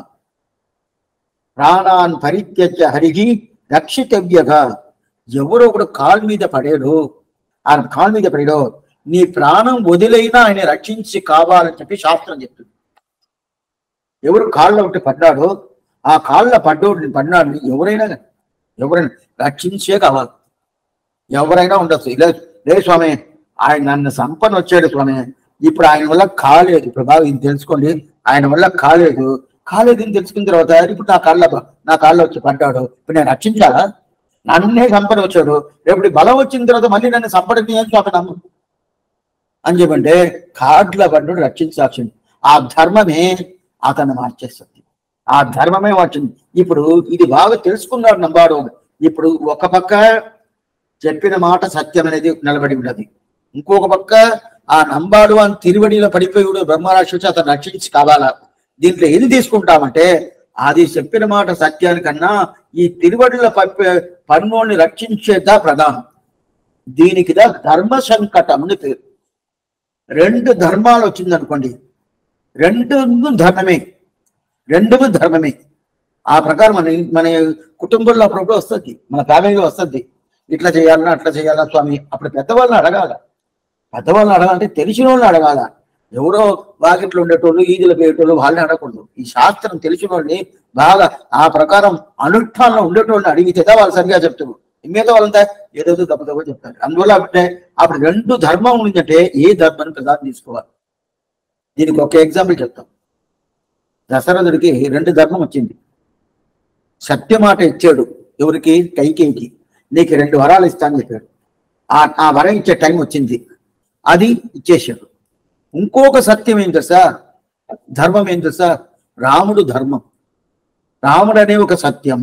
ప్రాణాన్ పరిత్యక్ష హరిహి రక్షితవ్యగా ఎవరో ఒకడు కాలు మీద పడాడు ఆ కాలు మీద పడాడో నీ ప్రాణం వదిలైనా ఆయన రక్షించి కావాలని చెప్పి శాస్త్రం చెప్తుంది ఎవరు కాళ్ళ ఒకటి పడ్డాడో ఆ కాళ్ళ పడ్డోడిని పడ్డాడు ఎవరైనా కానీ, ఎవరైనా రక్షించే కావాలి ఎవరైనా ఉండొచ్చు ఇలా లే స్వామి ఆయన నన్ను సంపన్న వచ్చాడు స్వామి ఇప్పుడు ఆయన వల్ల కాలేదు ఇప్పుడు బాగా ఇది తెలుసుకోండి ఆయన వల్ల కాలేదు కాలేదు అని తెలుసుకున్న తర్వాత ఇప్పుడు నా కాళ్ళ నా కాళ్ళ వచ్చి పడ్డాడు ఇప్పుడు నేను రక్షించాలా నన్నే సంపద వచ్చాడు రేపు ఈ బలం వచ్చిన తర్వాత మళ్ళీ నన్ను సంపదని ఏం స్వామి నమ్ము అని చెప్పంటే కాడ్ల పడ్డాడు రక్షించాల్సింది ఆ ధర్మమే అతన్ని మార్చేస్తుంది ఆ ధర్మమే వచ్చింది ఇప్పుడు ఇది బాగా తెలుసుకున్నాడు నంబాడు ఇప్పుడు ఒక పక్క చెప్పిన మాట సత్యం అనేది నిలబడి ఉన్నది ఇంకొక పక్క ఆ నంబాడు అని తిరువడిలో పడిపోయి బ్రహ్మరాక్షసి అతను రక్షించి కావాలా దీంట్లో ఏది తీసుకుంటామంటే అది చెప్పిన మాట సత్యానికన్నా ఈ తిరువడిలో పప్పే పన్నుల్ని రక్షించేదా ప్రధానం దీనికిదా ధర్మ సంకటం అని పేరు రెండు ధర్మాలు వచ్చింది అనుకోండి రెండు ధర్మమే రెండు ధర్మమే ఆ ప్రకారం మన మన కుటుంబంలో అప్పుడప్పుడు వస్తుంది మన ఫ్యామిలీలో వస్తుంది ఇట్లా చేయాలన్నా అట్లా చేయాలా స్వామి అప్పుడు పెద్దవాళ్ళని అడగాల పెద్దవాళ్ళని అడగాలంటే తెలిసిన వాళ్ళని అడగాల ఎవరో వాకిట్లో ఉండేటోళ్ళు ఈదులు పోయేటోళ్ళు వాళ్ళని అడగకూడదు ఈ శాస్త్రం తెలిసిన వాళ్ళని బాగా ఆ ప్రకారం అనుష్ఠానంలో ఉండేటోళ్ళని అడిగితే వాళ్ళు సరిగా చెప్తారు మిగతా వాళ్ళంతా ఏదేదో దెబ్బ దెబ్బ చెప్తారు అందువల్ల అంటే అప్పుడు రెండు ధర్మం ఉందంటే ఏ ధర్మాన్ని ప్రధానం తీసుకోవాలి దీనికి ఒక ఎగ్జాంపుల్ చెప్తాం దశరథుడికి రెండు ధర్మం వచ్చింది సత్యమాట ఇచ్చాడు ఎవరికి కైకేయికి నీకు రెండు వరాలు ఇస్తానని చెప్పాడు ఆ ఆ వరం ఇచ్చే టైం వచ్చింది అది ఇచ్చేసాడు ఇంకొక సత్యం ఏం తెలుసా ధర్మం ఏం తెలుసా రాముడు ధర్మం రాముడు అనే ఒక సత్యం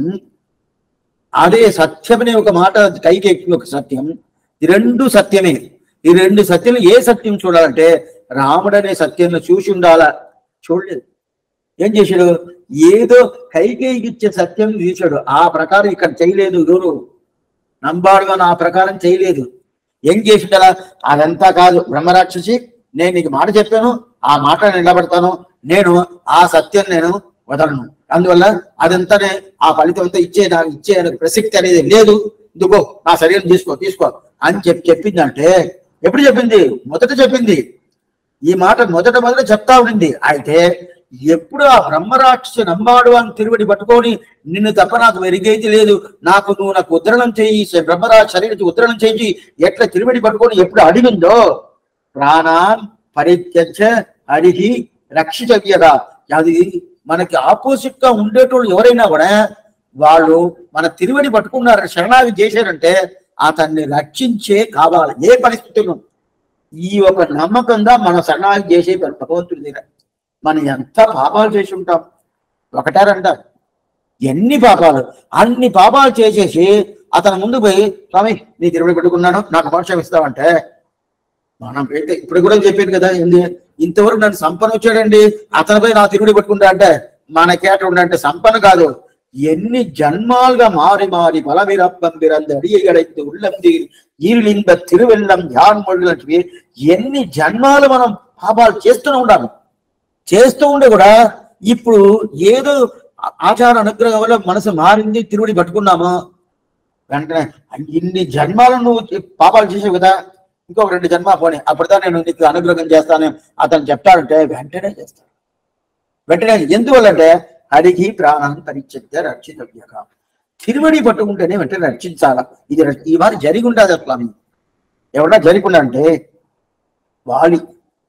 అదే సత్యం అనే ఒక మాట కైకేకి ఒక సత్యం ఈ రెండు సత్యమే ఈ రెండు సత్యంలో ఏ సత్యం చూడాలంటే రాముడు అనే సత్యంలో చూసి ఉండాలా చూడలేదు ఏం చేశాడు ఏదో కైకేయికి ఇచ్చే సత్యం తీశాడు ఆ ప్రకారం ఇక్కడ చేయలేదు ఎవరు నంబాడుగా ఆ ప్రకారం చేయలేదు ఏం చేసిండలా అదంతా కాదు బ్రహ్మరాక్షసి నేను నీకు మాట చెప్పాను ఆ మాట నిలబడతాను నేను ఆ సత్యం నేను వదలను అందువల్ల అదంతానే ఆ ఫలితం అంతా ఇచ్చే నాకు ఇచ్చే ప్రసక్తి అనేది లేదు ఇదిగో నా శరీరం తీసుకో తీసుకో అని చెప్పి చెప్పిందంటే ఎప్పుడు చెప్పింది మొదట చెప్పింది ఈ మాట మొదట మొదట చెప్తా ఉండింది అయితే ఎప్పుడు ఆ బ్రహ్మరాక్షసు నమ్మాడు అని తిరువడి పట్టుకొని నిన్ను తప్ప నాకు మెరుగైతే లేదు నాకు నువ్వు నాకు ఉద్ధరణం చేయి బ్రహ్మరా శరీరం ఉద్ధరణం చేయించి ఎట్లా తిరువడి పట్టుకొని ఎప్పుడు అడిగిందో ప్రాణాన్ పరిత్యజ అడిగి రక్షితవ్యగా అది మనకి ఆపోజిట్ గా ఉండేటోళ్ళు ఎవరైనా కూడా వాళ్ళు మన తిరువడి పట్టుకున్నారు శరణాగతి చేశారంటే అతన్ని రక్షించే కావాలి ఏ పరిస్థితుల్లో ఈ ఒక నమ్మకంగా మన శరణాగతి చేసే భగవంతుడి దగ్గర మనం ఎంత పాపాలు చేసి ఉంటాం ఒకటారంట ఎన్ని పాపాలు అన్ని పాపాలు చేసేసి అతని ముందు పోయి స్వామి నీ తిరుమల పెట్టుకున్నాను నాకు మోక్షం ఇస్తావంటే మనం అయితే ఇప్పుడు కూడా చెప్పాను కదా ఏంది ఇంతవరకు నన్ను సంపన్న వచ్చాడండి అతనిపై నా తిరుడి పెట్టుకుంటా అంటే మనకేట ఉండంటే సంపన్న కాదు ఎన్ని జన్మాలుగా మారి మారి బలమిరప్పం బిరంది అడియగడైతే ఉల్లంది ఈరులింద తిరువెల్లం ధ్యాన్ మొదలవి ఎన్ని జన్మాలు మనం పాపాలు చేస్తూనే ఉండాలి చేస్తూ ఉండే కూడా ఇప్పుడు ఏదో ఆచార అనుగ్రహం వల్ల మనసు మారింది తిరువుడి పట్టుకున్నాము వెంటనే ఇన్ని జన్మాలను నువ్వు పాపాలు చేసావు కదా ఇంకొక రెండు జన్మ పోనీ అప్పుడుదా నేను నీకు అనుగ్రహం చేస్తాను అతను చెప్తాడంటే వెంటనే చేస్తాడు వెంటనే ఎందువల్లంటే అడిగి ప్రాణాన్ని పరిచయ రక్షితవ్యక తిరుమడి పట్టుకుంటేనే వెంటనే రక్షించాలా ఇది ర- ఈ వారి జరిగి ఉండదు స్వామి ఎవరన్నా జరిగి అంటే వాలి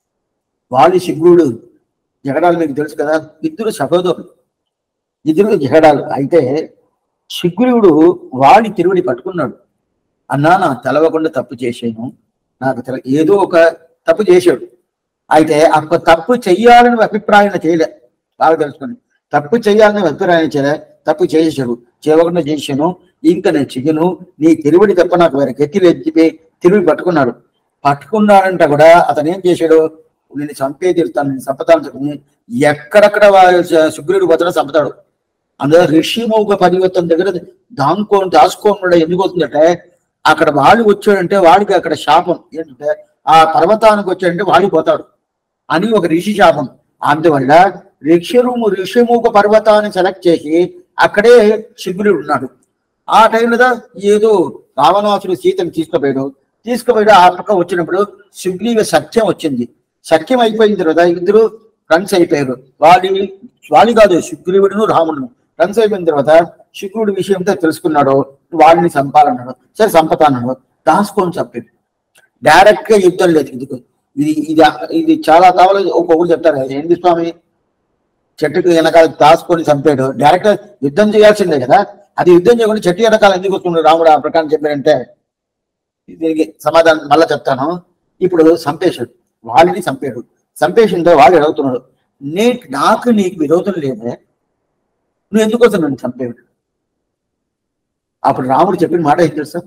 వాలి శివుడు జగడాలు మీకు తెలుసు కదా ఇద్దరు సహోదరులు ఇద్దరు జగడాలు అయితే శిగ్రీవుడు వాడి తిరువుడి పట్టుకున్నాడు అన్నా నా తెలవకుండా తప్పు చేశాను నాకు తెల ఏదో ఒక తప్పు చేశాడు అయితే అప్ప తప్పు చెయ్యాలని అభిప్రాయం చేయలే బాగా తెలుసుకోండి తప్పు చెయ్యాలని అభిప్రాయం చేయలే తప్పు చేశాడు చేయకుండా చేశాను ఇంకా నేను చెయ్యను నీ తిరువుడి తప్ప నాకు వేరే గతి లేదు చెప్పి తిరుగు పట్టుకున్నాడు పట్టుకున్నాడంట కూడా అతను ఏం చేశాడు నేను చంపే తీరుతాను నేను చంపుతాను చెప్పి ఎక్కడెక్కడ వా- సుగ్రీవుడు పోతాడో చంపుతాడు అందులో ఋషిమౌక పరివర్తన దగ్గర దాంకోని దాచుకోని ఎందుకు వస్తుందంటే అక్కడ వాడు వచ్చాడంటే వాడికి అక్కడ శాపం ఏంటంటే ఆ పర్వతానికి వచ్చాడంటే వాడిపోతాడు అని ఒక ఋషి శాపం అందువల్ల ఋషిరుము ఋషిముఖ పర్వతాన్ని సెలెక్ట్ చేసి అక్కడే శిబిరుడు ఉన్నాడు ఆ టైంలో ఏదో రావణాసుడు సీతను తీసుకుపోయాడు తీసుకుపోయాడు ఆ పక్క వచ్చినప్పుడు సుగ్రీవ సత్యం వచ్చింది సత్యం అయిపోయిన తర్వాత ఇద్దరు ఫ్రెండ్స్ అయిపోయారు వాడి వాడి కాదు సుగ్రీవుడును రాముడును ఫ్రెండ్స్ అయిపోయిన తర్వాత శుక్రుడి విషయంతో తెలుసుకున్నాడు వాడిని చంపాలన్నాడు సరే చంపతాన్నాడు దాచుకొని చంపాడు డైరెక్ట్ గా యుద్ధం లేదు ఇది ఇది ఇది ఇది చాలా కావాలి ఒక్కొక్కరు చెప్తారు ఏంది స్వామి చెట్టుకు వెనకాల దాచుకొని చంపాడు డైరెక్ట్ గా యుద్ధం చేయాల్సిందే కదా అది యుద్ధం చేయకుండా చెట్టు వెనకాల ఎందుకు వస్తున్నాడు రాముడు ఆ ప్రకారం చెప్పారంటే దీనికి సమాధానం మళ్ళా చెప్తాను ఇప్పుడు చంపేశాడు వాడిని చంపాడు చంపేసిందో వాడు అడుగుతున్నాడు నీ నాకు నీకు విరోధం లేదే నువ్వు ఎందుకు వస్తావు నన్ను చంపేవాడు అప్పుడు రాముడు చెప్పిన మాట ఏం తెలుసా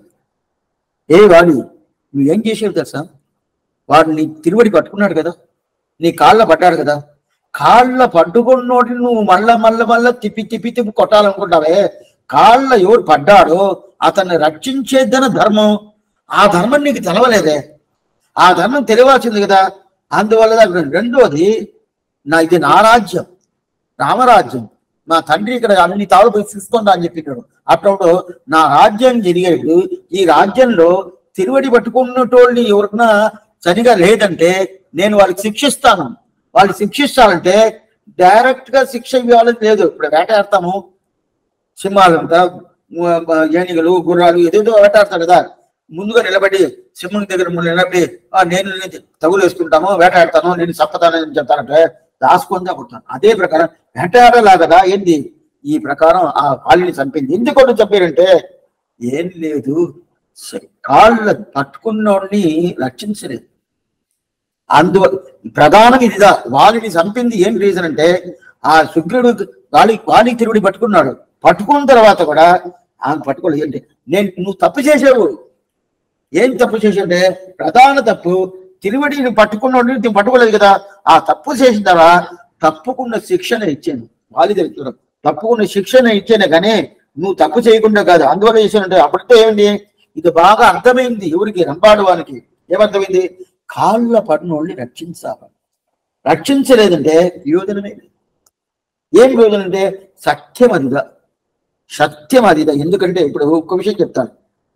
ఏ వాడు నువ్వేం చేసావు తెలుసా వాడు నీ తిరువడి పట్టుకున్నాడు కదా నీ కాళ్ళ పడ్డాడు కదా కాళ్ళ పట్టుకున్నోటి నువ్వు మళ్ళా మళ్ళా మళ్ళా తిప్పి తిప్పి తిప్పి కొట్టాలనుకుంటావే కాళ్ళ ఎవరు పడ్డాడో అతన్ని రక్షించేద్దన ధర్మం ఆ ధర్మం నీకు తెలవలేదే ఆ ధర్మం తెలియాల్సింది కదా అందువల్ల దానికి రెండోది నా ఇది నా రాజ్యం రామరాజ్యం మా తండ్రి ఇక్కడ అన్ని తాళ్ళు పోయి చూసుకుందా అని చెప్పినాడు అప్పుడు నా రాజ్యం జరిగేడు ఈ రాజ్యంలో తిరువడి పట్టుకున్నటోళ్ళని ఎవరికైనా సరిగా లేదంటే నేను వాళ్ళకి శిక్షిస్తాను వాళ్ళు శిక్షిస్తానంటే డైరెక్ట్ గా శిక్ష ఇవ్వాలని లేదు ఇప్పుడు వేటాడతాము సింహాలంతా మ- మ- ఏనుగులు గుర్రాలు ఏదేదో వేటాడతాడు కదా ముందుగా నిలబడి సింహం దగ్గర ముందు నిలబడి "ఆ, నేను నిన్ను తగులు వేసుకుంటాను వేటాడతాను నేను చంపుతానని చెప్తానంటే దాచుకొని కొడతాను అదే ప్రకారం వేటాడలాగదా ఏంది ఈ ప్రకారం ఆ కాళ్ళని చంపింది ఎందుకు చెప్పారంటే ఏం లేదు స- కాళ్ళ పట్టుకున్నోడిని రక్షించలేదు అందు ప్రధానం ఇదిదా వాలిని చంపింది ఏం రీజన్ అంటే ఆ శుక్రుడు వాలి వాలి తిరుడి పట్టుకున్నాడు పట్టుకున్న తర్వాత కూడా ఆమె పట్టుకోలేదు ఏంటి నేను నువ్వు తప్పు చేసావు ఏం తప్పు చేసావంటే ప్రధాన తప్పు తిరువడిని పట్టుకున్నాడు నువ్వు పట్టుకోలేదు కదా ఆ తప్పు చేసిన తర్వాత తప్పుకున్న శిక్షణ ఇచ్చాను వాలి తెలుస్తున్నాడు తప్పుకున్న శిక్షణ ఇచ్చాను కానీ నువ్వు తప్పు చేయకుండా కాదు అందువల్ల చేశానంటే అప్పటితో ఏమిటి ఇది బాగా అర్థమైంది ఎవరికి రంపాడు వానికి ఏమర్థమైంది కాళ్ళ పడినోళ్ళని రక్షించాలి రక్షించలేదంటే ప్రయోజనమే లేదు. ఏం ప్రయోజనం అంటే సత్యం అదిదా సత్యం అదిదా ఎందుకంటే ఇప్పుడు ఒక్క విషయం చెప్తాను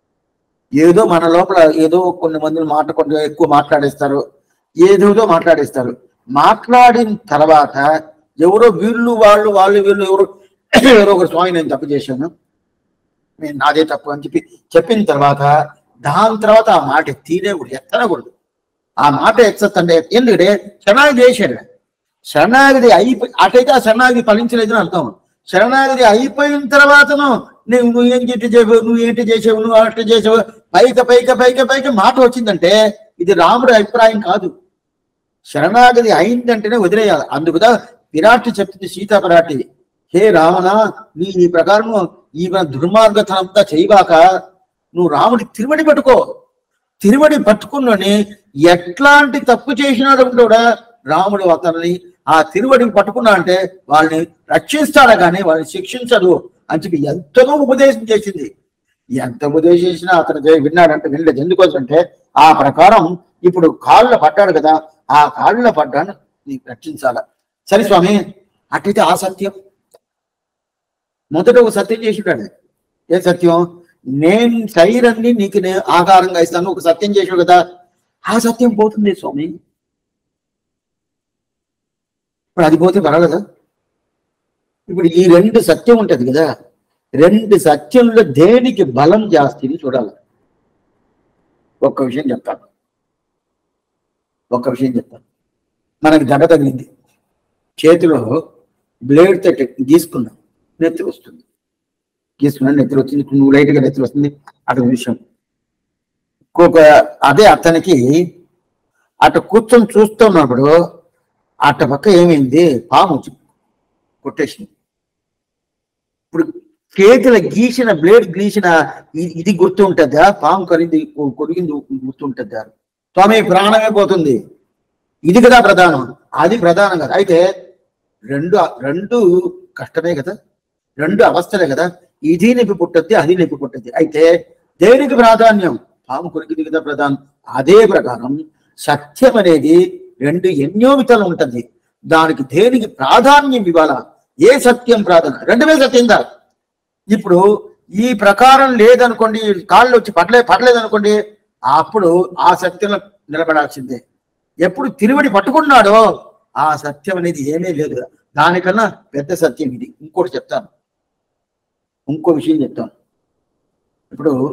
ఏదో మన లోపల ఏదో కొన్ని మంది మాట కొంచెం ఎక్కువ మాట్లాడేస్తారు ఏదేదో మాట్లాడేస్తారు మాట్లాడిన తర్వాత ఎవరో వీళ్ళు వాళ్ళు వాళ్ళు వీళ్ళు ఎవరు ఎవరో ఒకరు స్వామి నేను తప్పు చేశాను నేను నాదే తప్పు అని చెప్పి చెప్పిన తర్వాత దాని తర్వాత ఆ మాట తీరేకూడదు ఎత్తనకూడదు ఆ మాట ఎత్తంటే ఎందుకంటే శరణాగతి చేశాడు శరణాగతి అయిపోయి అటైతే ఆ శరణాగతి ఫలించలేదని అర్థం శరణాగతి అయిపోయిన తర్వాతను నువ్వు నువ్వు ఏం చెట్టు చేసావు నువ్వు ఏంటి చేసావు నువ్వు అట్ట చేసావు పైక పైక పైక పైక మాట వచ్చిందంటే ఇది రాముడి అభిప్రాయం కాదు శరణాగతి అయిందంటేనే వదిలేయాలి అందుకుదా విరాట్ చెప్తుంది సీతాపరాటి హే రావణ నీ ఈ ప్రకారం ఈ దుర్మార్గతనంతా చేయబాక నువ్వు రాముడి తిరుమడి పట్టుకో తిరుమడి పట్టుకున్నని ఎట్లాంటి తప్పు చేసినాడు కూడా రాముడు అతన్ని ఆ తిరువడిని పట్టుకున్నా అంటే వాళ్ళని రక్షిస్తాడు కానీ వాళ్ళని శిక్షించదు అని చెప్పి ఎంతనో ఉపదేశం చేసింది ఎంత ఉపదేశం చేసినా అతను చే- విన్నాడంటే వినలేదు ఎందుకోసం అంటే ఆ ప్రకారం ఇప్పుడు కాళ్ళ పడ్డాడు కదా ఆ కాళ్ళ పడ్డాను నీకు రక్షించాల సరే స్వామి అట్టయితే ఆ సత్యం మొదట ఒక సత్యం చేసినాడు ఏ సత్యం నేను శరీరాన్ని నీకు నేను ఆకారంగా ఇస్తాను ఒక సత్యం చేసావు కదా ఆ సత్యం పోతుంది స్వామి ఇప్పుడు అది పోతే పర్వాలేదా ఇప్పుడు ఈ రెండు సత్యం ఉంటది కదా రెండు సత్యంలో దేనికి బలం జాస్తిని చూడాలి ఒక్క విషయం చెప్తాను ఒక్క విషయం చెప్తాను మనకి దెబ్బ తగిలింది చేతిలో బ్లేడ్ తట్టి గీసుకున్నాం నెత్తి వస్తుంది గీసుకున్నా నెత్తి వచ్చింది నువ్వు లైట్గా నెత్తి వస్తుంది అటు విషయం ఇంకొక అదే అతనికి అటు కూర్చొని చూస్తున్నప్పుడు అటు పక్క ఏమైంది పాము వచ్చి కొట్టేసింది ఇప్పుడు చేతుల గీసిన బ్లేడ్ గీసిన ఇ- ఇది గుర్తు ఉంటుందా పాము కరింది కొరిగింది గుర్తు ఉంటుందా స్వామి ప్రాణమే పోతుంది ఇది కదా ప్రధానం అది ప్రధానం కదా అయితే రెండు రెండు కష్టమే కదా రెండు అవస్థలే కదా ఇది నొప్పి పుట్టద్ది అది నొప్పి పుట్టద్ది అయితే దేనికి ప్రాధాన్యం పాము కొరికింది కదా ప్రధానం అదే ప్రకారం సత్యం అనేది రెండు ఎన్నోమితలు ఉంటుంది దానికి దేనికి ప్రాధాన్యం ఇవ్వాలా ఏ సత్యం ప్రాధాన్యం రెండువే సత్యం దా ఇప్పుడు ఈ ప్రకారం లేదనుకోండి కాళ్ళు వచ్చి పడలే పడలేదనుకోండి అప్పుడు ఆ సత్యంలో నిలబడాల్సిందే ఎప్పుడు తిరువడి పట్టుకున్నాడో ఆ సత్యం అనేది ఏమీ లేదు దానికన్నా పెద్ద సత్యం ఇది ఇంకోటి చెప్తాను ఇంకో విషయం చెప్తాను ఇప్పుడు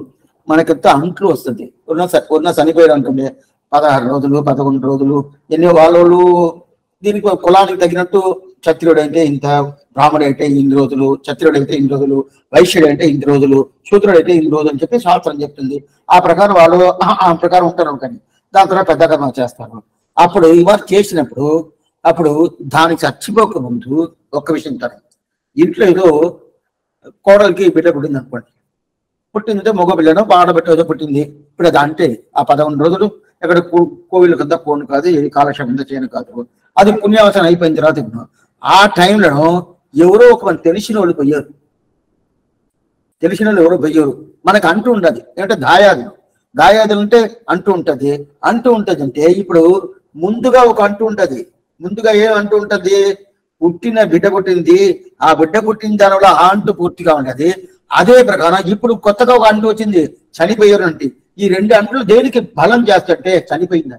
మనకంతా అంట్లు వస్తుంది ఉన్న స- ఉన్న చనిపోయారు అనుకోండి పదహారు రోజులు పదకొండు రోజులు ఎన్ని వాళ్ళు దీనికి ఒక కులానికి తగినట్టు క్షత్రియుడు అంటే ఇంత బ్రాహ్మడు అయితే ఇన్ని రోజులు క్షత్రియుడు అయితే ఇన్ని రోజులు వైశ్యుడు అంటే ఇన్ని రోజులు శూద్రుడు అయితే ఇన్ని రోజులు అని చెప్పి శాస్త్రం చెప్తుంది ఆ ప్రకారం వాళ్ళు ఆ- ఆ ప్రకారం ఉంటారు కానీ దాని తర్వాత పెద్ద కర్మ చేస్తారు అప్పుడు ఇవాళ చేసినప్పుడు అప్పుడు దానికి చచ్చిపోక ముందు ఒక్క విషయం ఉంటారు ఇంట్లో ఏదో కోడలికి బిడ్డ పుట్టింది అనుకోండి పుట్టిందంటే మగ పిల్లను ఆడబిడ్డ ఏదో పుట్టింది ఇప్పుడు అది అంటే ఆ పదకొండు రోజులు ఎక్కడ కోవిల కింద పోను కాదు ఏ కాలక్షేపం కింద చేయను కాదు అది పుణ్యావసరం అయిపోయిన తర్వాత ఇప్పుడు ఆ టైంలో ఎవరో ఒక మన తెలిసిన వాళ్ళు పోయారు తెలిసిన వాళ్ళు ఎవరో పోయారు మనకు అంటూ ఉండదు ఏంటంటే దాయాదులు దాయాదులు అంటే అంటూ ఉంటది అంటూ ఉంటది అంటే ఇప్పుడు ముందుగా ఒక అంటూ ఉంటది ముందుగా ఏం అంటూ ఉంటది పుట్టిన బిడ్డ పుట్టింది ఆ బిడ్డ పుట్టిన దానివల్ల ఆ అంటూ పూర్తిగా ఉన్నది అదే ప్రకారం ఇప్పుడు కొత్తగా ఒక అంటూ వచ్చింది చనిపోయారు అంటే ఈ రెండు అంట్లు దేనికి బలం చేస్తుంటే చనిపోయిందంట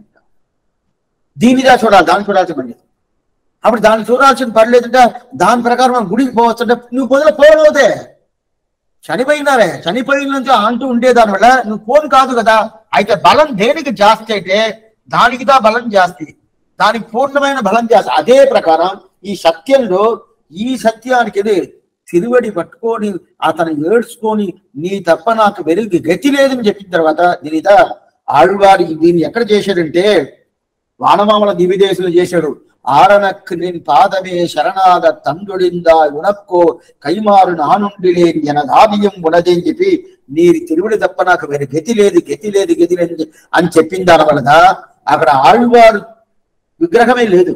దీనిదా చూడాలి దాన్ని చూడాల్సిన పని లేదు. అప్పుడు దాన్ని చూడాల్సిన పని లేదంటే దాని ప్రకారం మనం గుడికి పోవచ్చు అంటే నువ్వు మొదలు పోవదే చనిపోయినారే చనిపోయినంత అంటూ ఉండే దాని వల్ల నువ్వు పోను కాదు కదా అయితే బలం దేనికి జాస్తి అయితే దానికి దా బలం జాస్తి దానికి పూర్ణమైన బలం జాస్తి అదే ప్రకారం ఈ సత్యంలో ఈ సత్యానికి ఇది తిరువడి పట్టుకొని అతను ఏడ్చుకొని నీ తప్ప నాకు వెలుగు గతి లేదని చెప్పిన తర్వాత దీనిదా ఆళ్వారి దీన్ని ఎక్కడ చేశాడంటే వానమామల దివిదేశులు చేశాడు ఆరణక్కు నేను పాదమే శరణాద తండ్రుడిందా ఉనక్కో కైమారు నానుండి లేని ఎనదాదియం ఉనది అని చెప్పి నీరి తిరువుడి తప్ప నాకు వేరే గతి లేదు గతి లేదు గతి లేదు అని చె- అని చెప్పిన దాని వలన అక్కడ ఆళ్వారు విగ్రహమే లేదు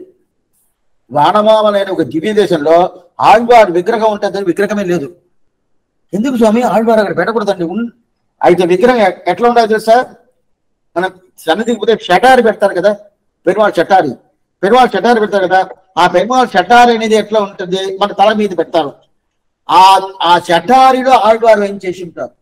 వానమామలైన ఒక దివ్య దేశంలో ఆళ్వారు విగ్రహం ఉంటుందని విగ్రహమే లేదు ఎందుకు స్వామి ఆళ్వారు అక్కడ పెట్టకూడదండి ఉన్- అయితే విగ్రహం ఎ- ఎట్లా ఉండాలి తెలుసా మనం సన్నిధికి పోతే షటారి పెడతారు కదా పెరుమాళ్ షటారి పెరుమాళ్ షటారి పెడతారు కదా ఆ పెరుమాళ్ షటారి అనేది ఎట్లా ఉంటుంది మన తల మీద పెడతారు ఆ ఆ షటారిలో ఆళ్వారు ఏం చేసి ఉంటారు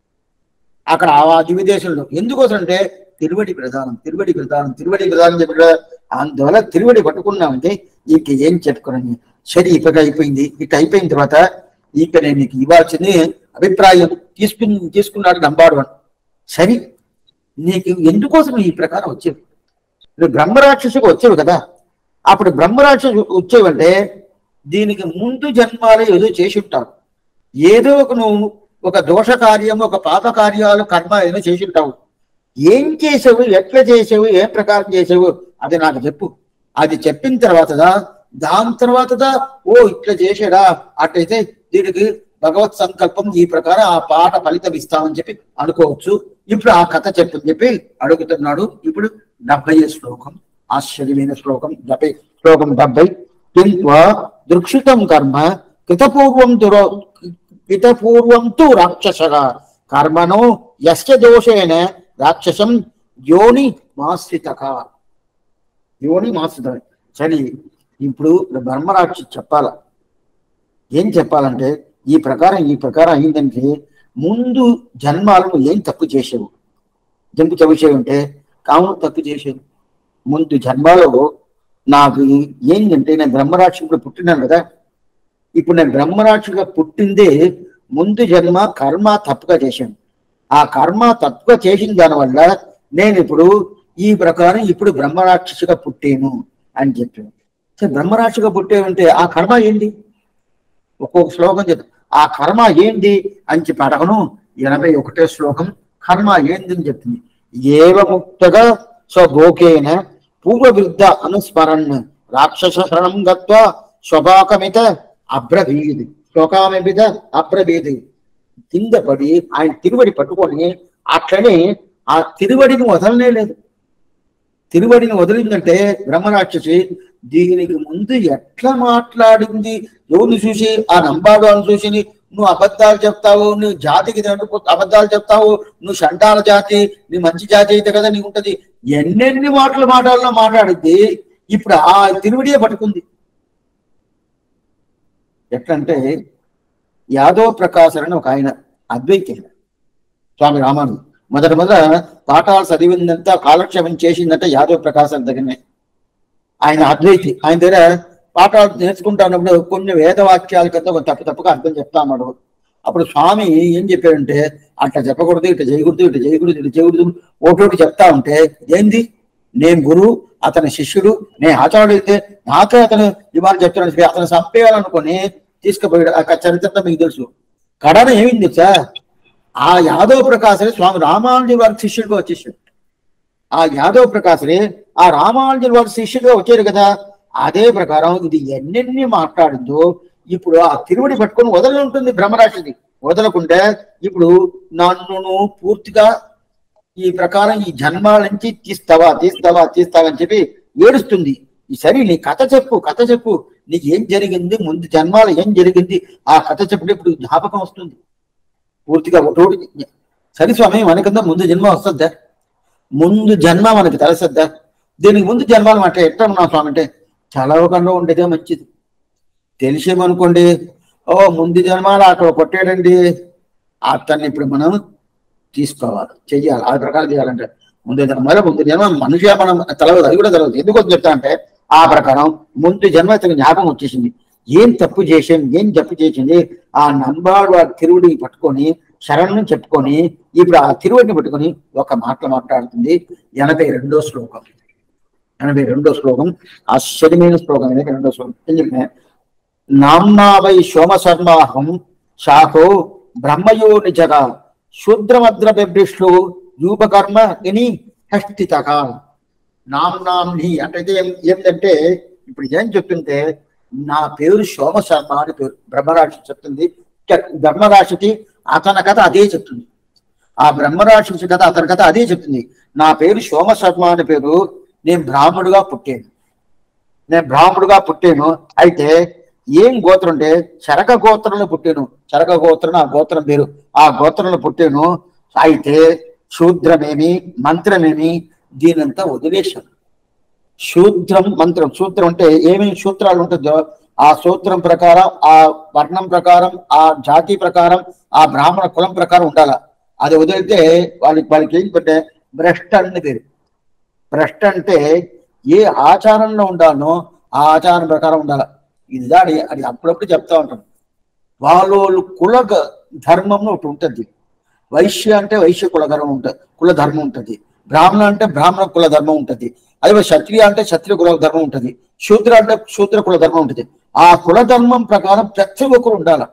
అక్కడ ఆ దివిదేశంలో ఎందుకోసం అంటే తిరువడి ప్రధానం తిరువడి ప్రధానం తిరువడి ప్రధానం చెప్పి అందువల్ల తిరువడి పట్టుకున్నామంటే ఇక ఏం చెప్పుకోరని సరే ఇప్పటికి అయిపోయింది ఇక అయిపోయిన తర్వాత ఇక నేను నీకు ఇవ్వాల్సింది అభిప్రాయం తీసుకుని తీసుకున్నాడు నంబాడు అని సరే నీకు ఎందుకోసం ఈ ప్రకారం వచ్చేవి నువ్వు బ్రహ్మరాక్షసుకు వచ్చేవి కదా అప్పుడు బ్రహ్మరాక్షసు వచ్చేవంటే దీనికి ముందు జన్మాలు ఏదో చేసి ఉంటావు ఏదో ఒక నువ్వు ఒక దోష కార్యం ఒక పాప కార్యాలు కర్మ ఏదో చేసి ఉంటావు ఏం చేసావు ఎట్లా చేసావు ఏ ప్రకారం చేసావు అది నాకు చెప్పు అది చెప్పిన తర్వాతదా దాని తర్వాతదా ఓ ఇట్లా చేసాడా అట్లయితే దీనికి భగవత్ సంకల్పం ఈ ప్రకారం ఆ పాట ఫలితం ఇస్తామని చెప్పి అనుకోవచ్చు ఇప్పుడు ఆ కథ చెప్పని చెప్పి అడుగుతున్నాడు ఇప్పుడు డెబ్బై శ్లోకం ఆశ్చర్యమైన శ్లోకం డెబ్బై శ్లోకం డెబ్బై కింత్వా దృక్షితం కర్మ కృతపూర్వం దురో కృతపూర్వం తు రాక్షసగా కర్మను యస్య దోషేణ రాక్షసం యోని మాశ్రితక యోని మాశ్రిత సరే ఇప్పుడు బ్రహ్మరాక్షి చెప్పాల ఏం చెప్పాలంటే ఈ ప్రకారం ఈ ప్రకారం అయిందంటే ముందు జన్మాలను ఏం తప్పు చేసావు జంపు తప్పు అంటే కావును తప్పు చేసావు ముందు జన్మలో నాకు ఏంటంటే నేను బ్రహ్మరాక్షిగా పుట్టినాను కదా ఇప్పుడు నేను బ్రహ్మరాక్షిగా పుట్టిందే ముందు జన్మ కర్మ తప్పుగా చేశాను ఆ కర్మ తప్పుగా చేసిన దానివల్ల నేను ఇప్పుడు ఈ ప్రకారం ఇప్పుడు బ్రహ్మరాక్షసిగా పుట్టాను అని చెప్పాను సరే బ్రహ్మరాక్షిగా పుట్టేవంటే ఆ కర్మ ఏంటి ఒక్కొక్క శ్లోకం చెప్తా ఆ కర్మ ఏంటి అని చెప్పి అడగను ఎనభై ఒకటో శ్లోకం కర్మ ఏంది అని చెప్తుంది ఏవముక్తగా స్వభోకేన పూర్వ విరుద్ధ అనుస్మరణ్ రాక్షస శరణం గత్వా స్వభాకమిత అబ్రవీది శ్లోకామిత అబ్రవీది కింద పడి ఆయన తిరువడి పట్టుకొని అట్లనే ఆ తిరువడిని వదలనే లేదు తిరువడిని వదిలిందంటే బ్రహ్మరాక్షసి దీనికి ముందు ఎట్లా మాట్లాడింది ఎవరిని చూసి ఆ నంబాడు అని చూసి నువ్వు అబద్ధాలు చెప్తావు నువ్వు జాతికి తగ్గిపో- అబద్ధాలు చెప్తావు నువ్వు షంటాల జాతి నీ మంచి జాతి అయితే కదా నీకు ఉంటది ఎన్నెన్ని మాటలు మాట్లాడాలో మాట్లాడింది ఇప్పుడు ఆ తిరువడియే పట్టుకుంది ఎట్లంటే యాదవ ప్రకాశర్ అని ఒక ఆయన అద్వైతి స్వామి రామాను మొదట మొదట పాఠాలు చదివిందంతా కాలక్షేపం చేసిందంటే యాదవ ప్రకాశం దగ్గరనే ఆయన అద్వైతి ఆయన దగ్గర పాఠాలు నేర్చుకుంటున్నప్పుడు కొన్ని వేద వాక్యాల కింద ఒక తప్పు తప్పుగా అర్థం చెప్తా ఉన్నాడు అప్పుడు స్వామి ఏం చెప్పాడంటే అట్లా చెప్పకూడదు ఇట్లా చేయకూడదు ఇట్లా చేయకూడదు ఇట్లా చేయకూడదు ఒకటి చెప్తా ఉంటే ఏంది నేను గురువు అతని శిష్యుడు నేను ఆచార్యుడు అయితే నాకే అతను ఇవాళ చెప్తున్నాను చెప్పి అతను చంపేయాలనుకొని తీసుకుపోయాడు ఆ చరిత్ర మీకు తెలుసు కడన ఏమైంది సార్ ఆ యాదవ్ ప్రకాశరే స్వామి రామానుజు వారి శిష్యుడిగా వచ్చేసాడు ఆ యాదవ్ ప్రకాశరే ఆ రామానుజు వారి శిష్యుడిగా వచ్చారు కదా అదే ప్రకారం ఇది ఎన్నెన్ని మాట్లాడిందో ఇప్పుడు ఆ తిరువడి పట్టుకొని వదలి ఉంటుంది బ్రహ్మరాశిది వదలకుంటే ఇప్పుడు నన్ను నువ్వు పూర్తిగా ఈ ప్రకారం ఈ జన్మాల నుంచి తీస్తావా తీస్తావా తీస్తావా అని చెప్పి ఏడుస్తుంది ఈ సరే నీ కథ చెప్పు కథ చెప్పు నీకు ఏం జరిగింది ముందు జన్మాలు ఏం జరిగింది ఆ కథ చెప్పు ఇప్పుడు జ్ఞాపకం వస్తుంది పూర్తిగా ఒకటి సరే స్వామి మనకింద ముందు జన్మ వస్తుందా ముందు జన్మ మనకి తెలుస్తుందా దీనికి ముందు జన్మాలు మాట ఎట్లా ఉన్నాం స్వామి అంటే చదవకుండా ఉండేదే మంచిది తెలిసేమనుకోండి ఓ ముందు జన్మాలు అక్కడ కొట్టాడండి అతన్ని ఇప్పుడు మనం తీసుకోవాలి చెయ్యాలి ఆ ప్రకారం చేయాలంటే ముందు జన్మ ముందు జన్మ మనిషి మనం తెలవదు అది కూడా తెలవదు ఎందుకు అని చెప్తా అంటే ఆ ప్రకారం ముందు జన్మ ఇతనికి జ్ఞాపకం వచ్చేసింది ఏం తప్పు చేసాం ఏం తప్పు చేసింది ఆ నంబాడు ఆ తిరువుడిని పట్టుకొని శరణ్యం చెప్పుకొని ఇప్పుడు ఆ తిరువుడిని పట్టుకొని ఒక మాట మాట్లాడుతుంది ఎనభై రెండో శ్లోకం ఎనభై రెండో శ్లోకం ఆశ్చర్యమైన శ్లోకం ఎనభై రెండో శ్లోకం ఏం చెప్పిన నామ్నా వై సోమశర్మాహం శాఖో బ్రహ్మయో నిజగా శూద్రమద్ర బిభ్రిష్లు రూపకర్మ ఇని హష్టితక నామ్నాంని అంటే ఏం- ఏంటంటే ఇప్పుడు ఏం చెప్తుంటే నా పేరు సోమశర్మ అని పేరు బ్రహ్మరాశి చెప్తుంది క- బ్రహ్మరాశికి అతని కథ అదే చెప్తుంది ఆ బ్రహ్మరాక్షసి కథ అతని కథ అదే చెప్తుంది నా పేరు సోమశర్మ అని పేరు నేను బ్రాహ్మడుగా పుట్టాను నేను బ్రాహ్మడుగా పుట్టాను అయితే ఏం గోత్రం అంటే చరక గోత్రంలో పుట్టాను చరక గోత్రం ఆ గోత్రం పేరు ఆ గోత్రంలో పుట్టాను అయితే శూద్రమేమి మంత్రమేమి దీనంతా వదిలేశాను శూద్రం మంత్రం సూత్రం అంటే ఏమేమి సూత్రాలు ఉంటుందో ఆ సూత్రం ప్రకారం ఆ వర్ణం ప్రకారం ఆ జాతి ప్రకారం ఆ బ్రాహ్మణ కులం ప్రకారం ఉండాల అది వదిలితే వాళ్ళకి వాళ్ళకి ఏం పెట్టే భ్రష్ట అని పేరు భ్రష్ట అంటే ఏ ఆచారంలో ఉండాలనో ఆ ఆచారం ప్రకారం ఉండాలి ఇది దాడి అది అప్పుడప్పుడు చెప్తా ఉంటాను వాళ్ళు కుల గ- ధర్మం ఒకటి ఉంటుంది వైశ్య అంటే వైశ్య కుల ధర్మం ఉంటుంది కుల ధర్మం ఉంటుంది బ్రాహ్మణ అంటే బ్రాహ్మణ కుల ధర్మం ఉంటుంది అదే క్షత్రియ అంటే క్షత్రియ కుల ధర్మం ఉంటుంది శూద్ర అంటే శూద్ర కుల ధర్మం ఉంటుంది ఆ కుల ధర్మం ప్రకారం ప్రతి ఒక్కరు ఉండాలి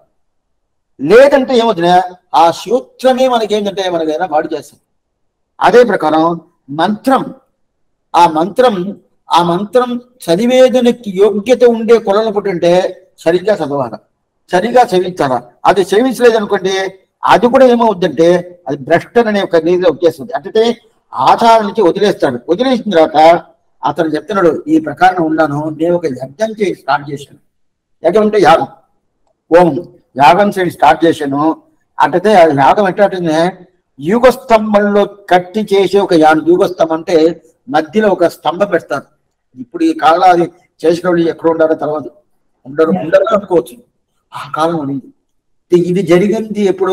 లేదంటే ఏమవుతుంది ఆ సూత్రమే మనకి ఏంటంటే మనకి ఏదైనా వాడు చేస్తుంది అదే ప్రకారం మంత్రం ఆ మంత్రం ఆ మంత్రం చదివేదనికి యోగ్యత ఉండే కులను పుట్టింటే సరిగ్గా చదవాలి సరిగ్గా చదివించాలా అది చదివించలేదు అనుకోండి అది కూడా ఏమవుద్దంటే అది భ్రష్టన్ అనే ఒక నీతిలో వచ్చేస్తుంది అంటే ఆచారం నుంచి వదిలేస్తాడు వదిలేసిన తర్వాత అతను చెప్తున్నాడు ఈ ప్రకారం ఉన్నాను నేను ఒక యజ్ఞం చేసి స్టార్ట్ చేశాను యజ్ఞం అంటే యాగం ఓం యాగం చేయడం స్టార్ట్ చేశాను అంటే ఆ యాగం ఎట్లా యుగ స్తంభంలో కట్టి చేసే ఒక యా- యుగ స్తంభం అంటే మధ్యలో ఒక స్తంభం పెడతారు ఇప్పుడు ఈ కాలం అది చేసిన వాళ్ళు ఎక్కడ ఉండారో తర్వాత ఉండరు ఉండరు అనుకోవచ్చు ఆ కాలం ఉంది ఇది- ఇది జరిగింది ఎప్పుడు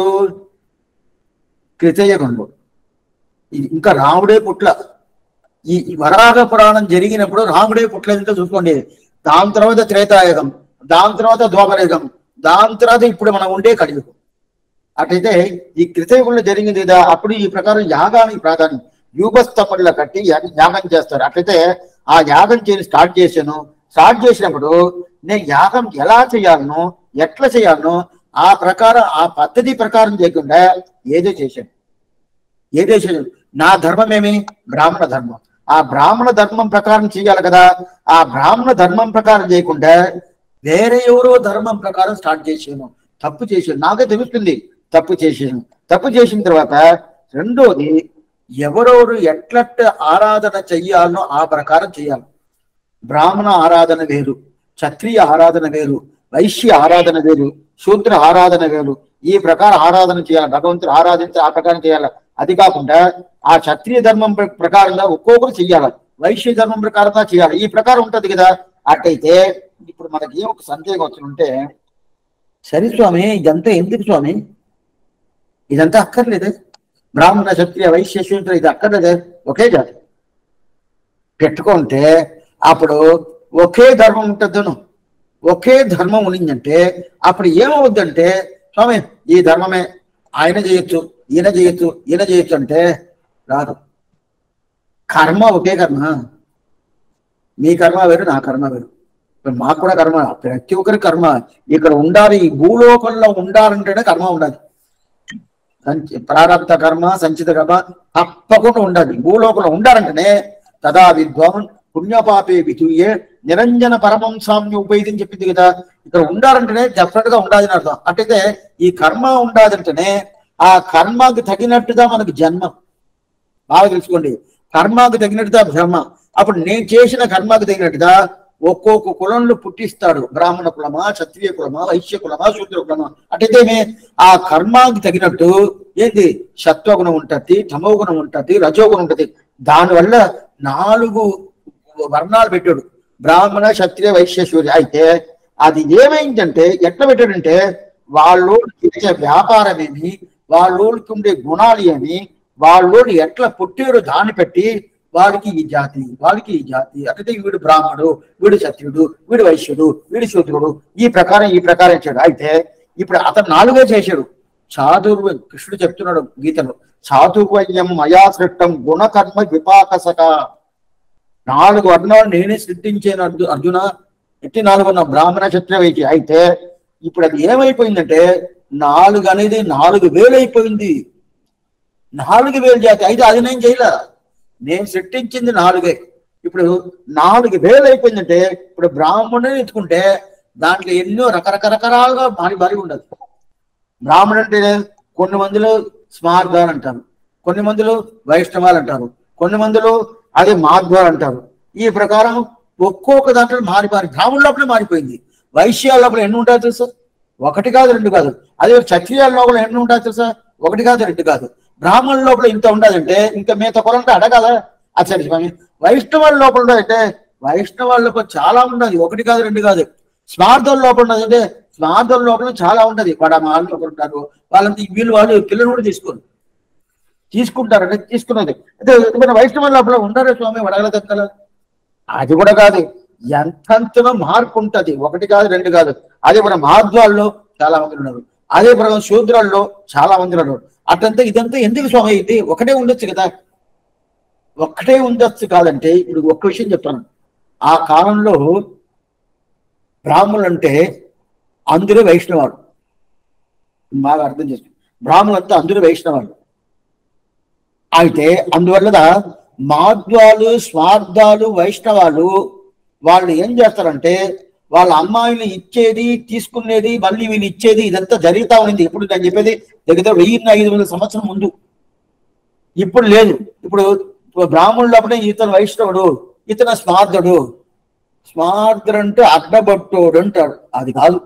కృతయుగంలో ఇది ఇంకా రాముడే పుట్ల ఈ ఈ వరాహ పురాణం జరిగినప్పుడు రాముడే పుట్టలేదంటే చూసుకోండి దాని తర్వాత త్రేతాయుగం దాని తర్వాత ద్వాపరయుగం దాని తర్వాత ఇప్పుడు మనం ఉండే కలియుగం అటైతే ఈ కృతయుగంలో జరిగింది కదా అప్పుడు ఈ ప్రకారం యాగానికి ప్రాధాన్యం యూపస్తంభంలో కట్టి యా- యాగం చేస్తారు అట్లయితే ఆ యాగం చేయని స్టార్ట్ చేశాను స్టార్ట్ చేసినప్పుడు నేను యాగం ఎలా చేయాలనో ఎట్లా చేయాలనో ఆ ప్రకారం ఆ పద్ధతి ప్రకారం చేయకుండా ఏదో చేశాను ఏదో చేశాను నా ధర్మం ఏమి బ్రాహ్మణ ధర్మం ఆ బ్రాహ్మణ ధర్మం ప్రకారం చేయాలి కదా ఆ బ్రాహ్మణ ధర్మం ప్రకారం చేయకుండా వేరే ఎవరో ధర్మం ప్రకారం స్టార్ట్ చేసాను తప్పు చేశాను నాకే తెలుస్తుంది తప్పు చేసాను తప్పు చేసిన తర్వాత రెండోది ఎవరెవరు ఎట్లట్ట ఆరాధన చెయ్యాలనో ఆ ప్రకారం చేయాలి బ్రాహ్మణ ఆరాధన వేరు క్షత్రియ ఆరాధన వేరు వైశ్య ఆరాధన వేరు శూద్ర ఆరాధన వేరు ఈ ప్రకారం ఆరాధన చేయాలి భగవంతుడు ఆరాధించి ఆ ప్రకారం చేయాలి అది కాకుండా ఆ క్షత్రియ ధర్మం ప్ర- ప్రకారంగా ఒక్కొక్కరు చెయ్యాలి వైశ్య ధర్మం ప్రకారంగా చేయాలి ఈ ప్రకారం ఉంటది కదా అట్టయితే ఇప్పుడు మనకి ఏం ఒక సందేహం వచ్చుంటే సరే స్వామి ఇదంతా ఎందుకు స్వామి ఇదంతా అక్కర్లేదే బ్రాహ్మణ క్షత్రియ వైశ్య శూద్ర ఇది అక్కర్లేదే ఒకే జాతి పెట్టుకుంటే అప్పుడు ఒకే ధర్మం ఉంటుందను ఒకే ధర్మం ఉన్నిందంటే అప్పుడు ఏమవుద్దంటే స్వామి ఈ ధర్మమే ఆయన చేయొచ్చు ఈయన చేయొచ్చు ఈయన చేయొచ్చు అంటే రాదు కర్మ ఒకే కర్మ నీ కర్మ వేరు నా కర్మ వేరు ఇప్పుడు మాకు కూడా కర్మ ప్రతి ఒక్కరి కర్మ ఇక్కడ ఉండాలి ఈ భూలోకంలో ఉండాలంటేనే కర్మ ఉండాలి సంచి ప్రారంభ కర్మ సంచిత కర్మ తప్పకుండా ఉండాలి భూలోకంలో ఉండాలంటేనే తదా విద్వాన్ పుణ్యపాపే విధుయే నిరంజన పరమం సామ్య ఉపయోగం చెప్పింది కదా ఇక్కడ ఉండాలంటేనే డెఫినెట్ గా ఉండాలని అర్థం అట్టయితే ఈ కర్మ ఉండాలంటేనే ఆ కర్మకు తగినట్టుగా మనకు జన్మ బాగా తెలుసుకోండి కర్మకు తగినట్టుగా బ్రహ్మ అప్పుడు నేను చేసిన కర్మకు తగినట్టుగా ఒక్కొక్క కులంలో పుట్టిస్తాడు బ్రాహ్మణ కులమా క్షత్రియ కులమా వైశ్య కులమా శూద్ర కులమా అటైతేనే ఆ కర్మాకి తగినట్టు ఏంటి సత్వగుణం ఉంటది తమోగుణం ఉంటది రజోగుణం ఉంటది దానివల్ల నాలుగు వర్ణాలు పెట్టాడు బ్రాహ్మణ క్షత్రియ వైశ్య సూర్య అయితే అది ఏమైందంటే ఎట్లా పెట్టాడంటే వాళ్ళు చేసే వ్యాపారం ఏమి వాళ్ళకి ఉండే గుణాలు ఏమి వాళ్ళు ఎట్లా పుట్టారో దాన్ని పెట్టి వాడికి ఈ జాతి వాడికి ఈ జాతి అంటే వీడు బ్రాహ్మడు వీడు క్షత్రియుడు వీడు వైశ్యుడు వీడు శూద్రుడు ఈ ప్రకారం ఈ ప్రకారం ఇచ్చాడు అయితే ఇప్పుడు అతను నాలుగే చేశాడు చాతుర్వ కృష్ణుడు చెప్తున్నాడు గీతలో చాతుర్వయం మయా సృష్టం గుణకర్మ విపాకసక నాలుగు వర్ణాలు నేనే సృష్టించాను అర్జు అర్జున ఎట్టి నాలుగు ఉన్న బ్రాహ్మణ క్షత్రియ వైద్య అయితే ఇప్పుడు అది ఏమైపోయిందంటే నాలుగు అనేది నాలుగు వేలు అయిపోయింది నాలుగు వేలు జాతి అయితే అది నేను చేయలే నేను సృష్టించింది నాలుగే ఇప్పుడు నాలుగు వేలు అయిపోయిందంటే ఇప్పుడు బ్రాహ్మణుని ఎత్తుకుంటే దాంట్లో ఎన్నో రకరకరకరాలుగా మారి మారి ఉండదు బ్రాహ్మణుడు అంటే కొన్ని మందిలో స్మార్గాలు అంటారు కొన్ని మందిలో వైష్ణవాలు అంటారు కొన్ని మందిలో అదే మాధ్వాలు అంటారు ఈ ప్రకారం ఒక్కొక్క దాంట్లో మారి మారి బ్రాహ్మణుల లోపల మారిపోయింది వైశ్యాల లోపల ఎన్ని ఉంటాయో తెలుసా ఒకటి కాదు రెండు కాదు అదే క్షత్రియాల లోపల ఎన్ని ఉంటాయో తెలుసా ఒకటి కాదు రెండు కాదు బ్రాహ్మణుల లోపల ఇంత ఉండదంటే ఇంకా మిగతా కొలంటే అడగాల ఆచార్య స్వామి వైష్ణవాల లోపల ఉన్నదంటే వైష్ణవాల లోపల చాలా ఉన్నది ఒకటి కాదు రెండు కాదు స్వార్థం లోపల ఉన్నదంటే స్వార్థం లోపల చాలా ఉంటది వాడు ఆ మాలు లోపల ఉంటారు వాళ్ళంతా వీళ్ళు వాళ్ళు పిల్లలు కూడా తీసుకోరు తీసుకుంటారు అంటే తీసుకున్నది అయితే మన వైష్ణవ లోపల ఉండరు స్వామి వడగల దక్కల అది కూడా కాదు ఎంతంతనో మార్పు ఉంటది ఒకటి కాదు రెండు కాదు అదే మన మాధ్వాల్లో చాలా మంది ఉన్నారు అదే మన శూద్రాల్లో చాలా మంది ఉన్నారు అట్లంతా ఇదంతా ఎందుకు స్వామి ఇది ఒకటే ఉండొచ్చు కదా ఒక్కటే ఉండొచ్చు కాదంటే ఇప్పుడు ఒక్క విషయం చెప్తాను ఆ కాలంలో బ్రాహ్మణులు అంటే అందరూ వైష్ణవాడు బాగా అర్థం చేసుకోండి బ్రాహ్మణులు అంతా అందరూ వైష్ణవాడు అయితే అందువల్ల మాధ్వాలు స్వార్థాలు వైష్ణవాలు వాళ్ళు ఏం చేస్తారంటే వాళ్ళ అమ్మాయిని ఇచ్చేది తీసుకునేది మళ్ళీ వీళ్ళు ఇచ్చేది ఇదంతా జరుగుతా ఉంది ఇప్పుడు నేను చెప్పేది దగ్గర వెయ్యి ఐదు వందల సంవత్సరం ముందు ఇప్పుడు లేదు ఇప్పుడు బ్రాహ్మణుల లోపల ఇతను వైష్ణవుడు ఇతను స్మార్థుడు స్మార్థుడు అంటే అడ్డబట్టోడు అంటాడు అది కాదు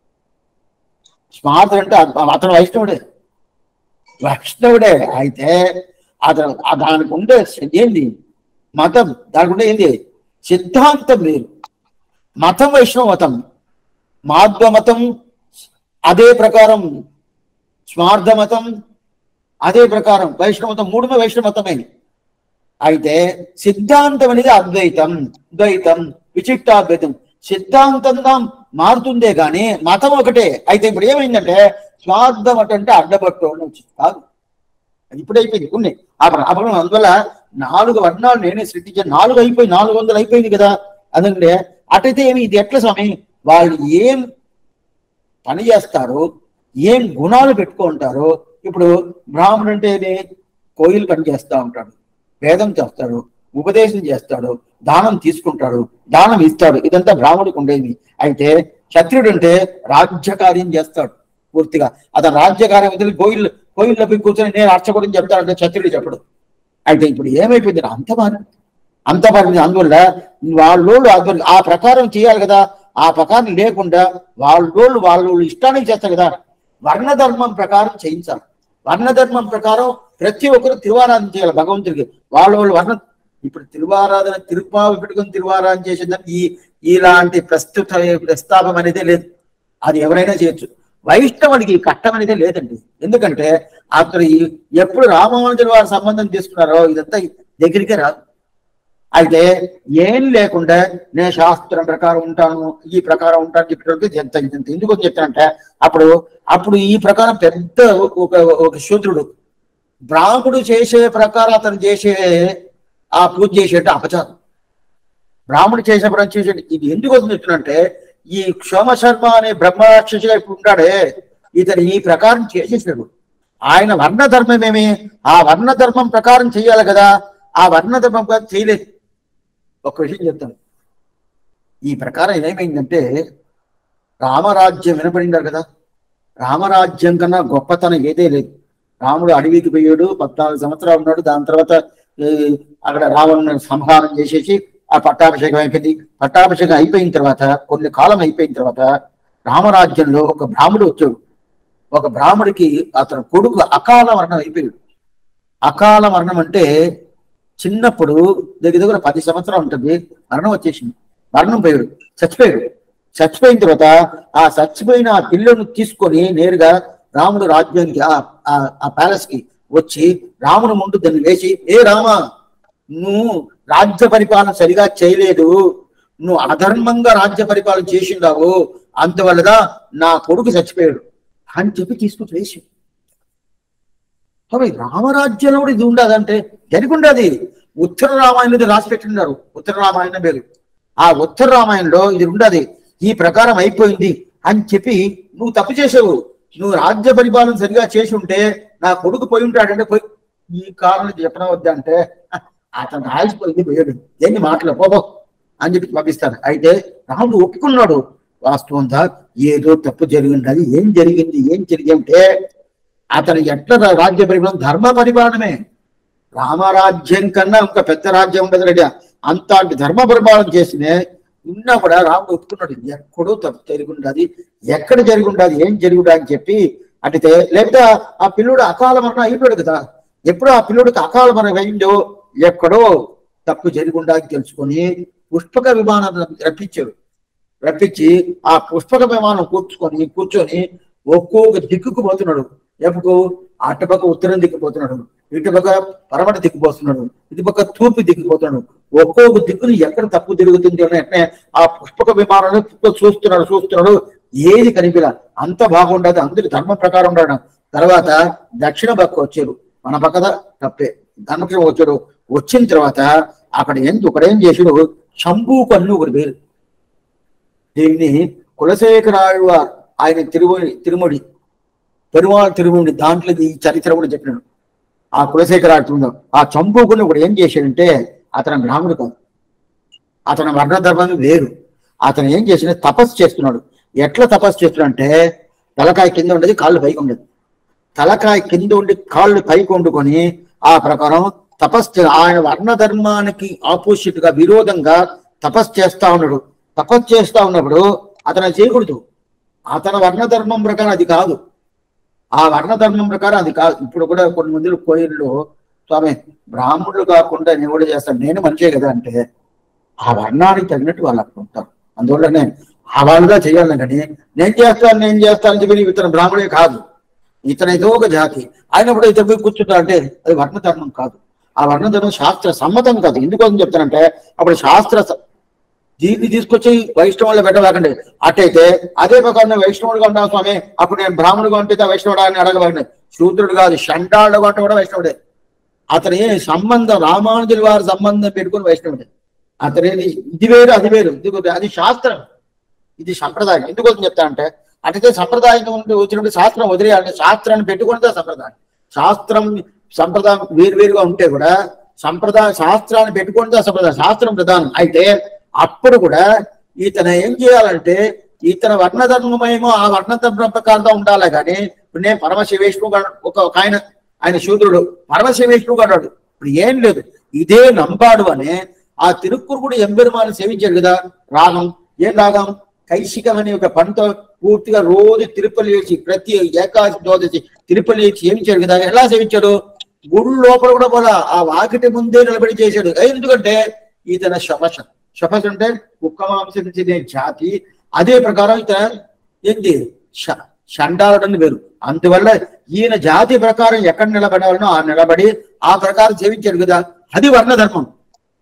స్మార్థుడు అంటే అత- అతను వైష్ణవుడే వైష్ణవుడే అయితే అతను ఆ దానికి ఉండే ఏంది మతం దానికి ఉండే ఏంది సిద్ధాంతం వేరు మతం వైష్ణవ మతం మాధ్వ మతం అదే ప్రకారం స్వార్థ మతం అదే ప్రకారం వైష్ణవ మతం మూడుమే వైష్ణవ మతమే అయితే సిద్ధాంతం అనేది అద్వైతం ద్వైతం విచిష్టాద్వైతం సిద్ధాంతంగా మారుతుందే కానీ మతం ఒకటే అయితే ఇప్పుడు ఏమైందంటే స్వార్థ మతం అంటే అడ్డపట్టు అని వచ్చింది కాదు అది ఇప్పుడు అయిపోయింది ఉన్నాయి అప్పుడు అప్పుడు అందువల్ల నాలుగు వర్ణాలు నేనే సృష్టించాను నాలుగు అయిపోయి నాలుగు వందలు అయిపోయింది కదా అదంటే అటైతే ఏమి ఇది ఎట్లా స్వామి వాళ్ళు ఏం పని చేస్తారో ఏం గుణాలు పెట్టుకుంటారో ఇప్పుడు బ్రాహ్మణుడు అంటే ఏది? కోయిలు పని చేస్తా ఉంటాడు వేదం చేస్తాడు ఉపదేశం చేస్తాడు దానం తీసుకుంటాడు దానం ఇస్తాడు ఇదంతా బ్రాహ్మణుడికి ఉండేది అయితే క్షత్రియుడు అంటే రాజ్యకార్యం చేస్తాడు పూర్తిగా అతను రాజ్యకార్యం వదిలి కోయిల్ కోయిల్లో పోయి కూర్చొని నేను అర్చకుడిని చెప్తాడంటే క్షత్రియుడు చెప్పడు అయితే ఇప్పుడు ఏమైపోయింది అంత మారింది అంత మారింది అందువల్ల వాళ్ళోళ్ళు అందువల్ల ఆ ప్రకారం చేయాలి కదా ఆ ప్రకారం లేకుండా వాళ్ళోళ్ళు వాళ్ళు ఇష్టానికి చేస్తారు కదా వర్ణ ధర్మం ప్రకారం చేయించాలి వర్ణ ధర్మం ప్రకారం ప్రతి ఒక్కరు తిరువారాధన చేయాలి భగవంతుడికి వాళ్ళ వాళ్ళు వర్ణ ఇప్పుడు తిరువారాధన తిరుపావి పెట్టుకుని తిరువారాధన చేసేదానికి ఈ ఇలాంటి ప్రస్తుత ప్రస్తాపం అనేది లేదు అది ఎవరైనా చేయొచ్చు వైష్ణవుడికి ఈ కట్టం అనేది లేదండి ఎందుకంటే అక్కడ ఈ- ఎప్పుడు రామానుజుల వారి సంబంధం తీసుకున్నారో ఇదంతా దగ్గరికే రాదు అయితే ఏం లేకుండా నేను శాస్త్రం ప్రకారం ఉంటాను ఈ ప్రకారం ఉంటాను చెప్పినప్పుడు ఎంత ఎంత ఎందుకు చెప్తానంటే అప్పుడు అప్పుడు ఈ ప్రకారం పెద్ద ఒక ఒక శూద్రుడు బ్రాహ్మడు చేసే ప్రకారం అతను చేసే ఆ పూజ చేసేట అపచారం బ్రాహ్మడు చేసే ప్రకారం చేసే ఇది ఎందుకు వస్తుంది చెప్తున్నంటే ఈ క్షోమశర్మ అనే బ్రహ్మరాక్షసిగా ఇప్పుడు ఉంటాడే ఇతను ఈ ప్రకారం చేసేసాడు ఆయన వర్ణ ధర్మం ఏమి ఆ వర్ణ ధర్మం ప్రకారం చేయాలి కదా ఆ వర్ణ ధర్మం ప్రకారం చేయలేదు ఒక విషయం చెప్తాను ఈ ప్రకారం ఏమైందంటే రామరాజ్యం వినపడిండారు కదా రామరాజ్యం కన్నా గొప్పతనం ఏదే లేదు రాముడు అడవికి పోయాడు పద్నాలుగు సంవత్సరాలు ఉన్నాడు దాని తర్వాత ఈ, అక్కడ రావణుని సంహారం చేసేసి ఆ పట్టాభిషేకం అయిపోయింది పట్టాభిషేకం అయిపోయిన తర్వాత కొన్ని కాలం అయిపోయిన తర్వాత రామరాజ్యంలో ఒక బ్రాహ్మడు వచ్చాడు ఒక బ్రాహ్మడికి అతని కొడుకు అకాల మరణం అయిపోయాడు అకాల మరణం అంటే చిన్నప్పుడు దగ్గర దగ్గర పది సంవత్సరాలు ఉంటుంది మరణం వచ్చేసింది మరణం పోయాడు చచ్చిపోయాడు చచ్చిపోయిన తర్వాత ఆ చచ్చిపోయిన ఆ పిల్లను తీసుకొని నేరుగా రాముడు రాజ్యానికి ఆ ఆ- ఆ ప్యాలెస్ కి వచ్చి రాముడు ముందు దాన్ని వేసి ఏ రామ నువ్వు రాజ్య పరిపాలన సరిగా చేయలేదు నువ్వు అధర్మంగా రాజ్య పరిపాలన చేసిండావు అందువల్లగా నా కొడుకు చచ్చిపోయాడు అని చెప్పి తీసుకొచ్చి వేసి అవి రామరాజ్యంలో కూడా ఇది ఉండదంటే జరిగి ఉండదు ఉత్తర రామాయణం రాసి పెట్టినారు ఉత్తర రామాయణం పేరు ఆ ఉత్తర రామాయణంలో ఇది ఉండదు ఈ ప్రకారం అయిపోయింది అని చెప్పి నువ్వు తప్పు చేసావు నువ్వు రాజ్య పరిపాలన సరిగా చేసి ఉంటే నా కొడుకు పోయి ఉంటాడంటే పోయి ఈ కారణం చెప్పడం వద్దంటే అతను రాసిపోయింది పోయాడు దేన్ని మాటలు పోబో అని చెప్పి పంపిస్తాను అయితే రాముడు ఒప్పుకున్నాడు వాస్తవంగా ఏదో తప్పు జరిగింది ఏం జరిగింది ఏం జరిగింటే అతను ఎట్లా రా- రాజ్య పరిపాలన ధర్మ పరిపాలనమే రామరాజ్యం కన్నా ఇంకా పెద్ద రాజ్యం ఉండదు రెడ్డి అంతటి ధర్మ పరిపాలన చేసినే ఉన్నా కూడా రాముడు ఒప్పుకున్నాడు ఎక్కడో తప్పు జరిగి ఉండదు ఎక్కడ జరిగి ఉండదు ఏం జరిగి ఉండదు అని చెప్పి అడిగితే లేకపోతే ఆ- ఆ పిల్లోడు అకాల మరణం అయిపోయాడు కదా ఎప్పుడు ఆ పిల్లోడికి అకాల మరణం అయిందో ఎక్కడో తప్పు జరిగి ఉండదు తెలుసుకొని పుష్పక విమానం రప్పించాడు రప్పించి ఆ పుష్పక విమానం కూర్చుకొని కూర్చొని ఒక్కొక్క దిక్కుకు పోతున్నాడు ఎప్పుడు అటుపక్క ఉత్తరం దిక్కుపోతున్నాడు ఇటుపక్క పరమట దిక్కుపోతున్నాడు ఇటుపక్క తూర్పు దిక్కుపోతున్నాడు ఒక్కొక్క దిక్కుని ఎక్కడ తప్పు జరుగుతుంది అని వెంటనే ఆ పుష్పక విమానాన్ని చూస్తున్నాడు చూస్తున్నాడు ఏది కనిపిలా అంత బాగుండదు అందరి ధర్మం ప్రకారం ఉండడం తర్వాత దక్షిణ పక్క వచ్చారు మన పక్కద తప్పే ధర్మక్షం వచ్చాడు వచ్చిన తర్వాత అక్కడ ఏం ఒకడు ఏం చేసాడు శంభూ కన్ను ఒకటి పేరు దీన్ని కులశేఖరాడు ఆయన తిరుమడి తిరుమడి పెరుమాళ్ తిరుమడి దాంట్లో ఈ చరిత్ర కూడా చెప్పినాడు ఆ కులశేఖరాడు ఆ చంపుకుని ఒకడు ఏం చేశాడంటే అతను బ్రాహ్మణుడు కాదు అతని వర్ణధర్మం వేరు అతను ఏం చేసిన తపస్సు చేస్తున్నాడు ఎట్లా తపస్సు చేస్తున్నాడంటే తలకాయ కింద ఉండేది కాళ్ళు పైకి ఉండేది తలకాయ కింద ఉండి కాళ్ళు పైకి వండుకొని ఆ ప్రకారం తపస్సు చే- ఆయన వర్ణ ధర్మానికి ఆపోజిట్ గా విరోధంగా తపస్సు చేస్తా ఉన్నాడు తపస్సు చేస్తా ఉన్నప్పుడు అతను అది చేయకూడదు అతని వర్ణ ధర్మం ప్రకారం అది కాదు ఆ వర్ణ ధర్మం ప్రకారం అది కాదు ఇప్పుడు కూడా కొన్ని మంది కోయిల్లో స్వామి బ్రాహ్మణులు కాకుండా నేను కూడా చేస్తాను నేను మంచిదే కదా అంటే ఆ వర్ణానికి తగినట్టు వాళ్ళు అక్కడ ఉంటారు అందువల్లనే ఆ వాళ్ళుగా చేయాలి కానీ నేను చేస్తాను నేను చేస్తాను అని చెప్పి ఇతను బ్రాహ్మణే కాదు ఇతను ఏదో ఒక జాతి అయినప్పుడు ఇతను పోయి కూర్చుంటా అంటే అది వర్ణ ధర్మం కాదు ఆ వర్ణ ధర్మం శాస్త్ర సమ్మతం కాదు ఎందుకోసం చెప్తానంటే అప్పుడు శాస్త్ర స- దీన్ని తీసుకొచ్చి వైష్ణవులు పెట్టవాకండి అట్టయితే అదే ప్రకారం వైష్ణవుడుగా ఉంటాను స్వామి అప్పుడు నేను బ్రాహ్మణుడుగా ఉంటే వైష్ణవుడా అని అడగబడి శూద్రుడు కాదు షండాళ్ళుగా ఉంటే కూడా వైష్ణవుడే అతని సంబంధం రామానుజుల వారి సంబంధం పెట్టుకుని వైష్ణవుడే అతని ఇది వేరు అది వేరు ఇది వేరు. అది శాస్త్రం ఇది సంప్రదాయం ఎందుకోసం చెప్తా అంటే అటైతే సంప్రదాయం నుండి వచ్చినప్పుడు శాస్త్రం వదిలేయాలంటే శాస్త్రాన్ని పెట్టుకున్నదే సంప్రదాయం శాస్త్రం సంప్రదాయం వేరు వేరుగా ఉంటే కూడా సంప్రదాయ శాస్త్రాన్ని పెట్టుకున్నదే సంప్రదాయం శాస్త్రం ప్రధానం అయితే అప్పుడు కూడా ఇతను ఏం చేయాలంటే ఇతని వర్ణధర్మమేమో ఆ వర్ణధర్మ ప్రకారంగా ఉండాలి కానీ ఇప్పుడు నేను పరమశివేష్ణుడు ఒక ఒక ఆయన ఆయన శూద్రుడు పరమశివేష్ణుడు అన్నాడు ఇప్పుడు ఏం లేదు ఇదే నంబాడు అనే ఆ తిరుక్కురుగుడు ఎంబెరుమాను సేవించాడు కదా రాగం ఏం రాగం కైశికం అనే ఒక పంట పూర్తిగా రోజు తిరుపతి వేసి ప్రతి ఏకాదశి ద్వాదశి తిరుపతి వేసి సేవించాడు కదా ఎలా సేవించాడు గుడి లోపల కూడా పోలా ఆ వాకిటి ముందే నిలబడి చేశాడు ఎందుకంటే ఇతన శపశ శపశ అంటే కుక్క మాంసం తినే జాతి అదే ప్రకారం ఇతను ఏంటి ష- షండాలుడని వేరు అందువల్ల ఈయన జాతి ప్రకారం ఎక్కడ నిలబడాలనో ఆ నిలబడి ఆ ప్రకారం సేవించాడు కదా అది వర్ణధర్మం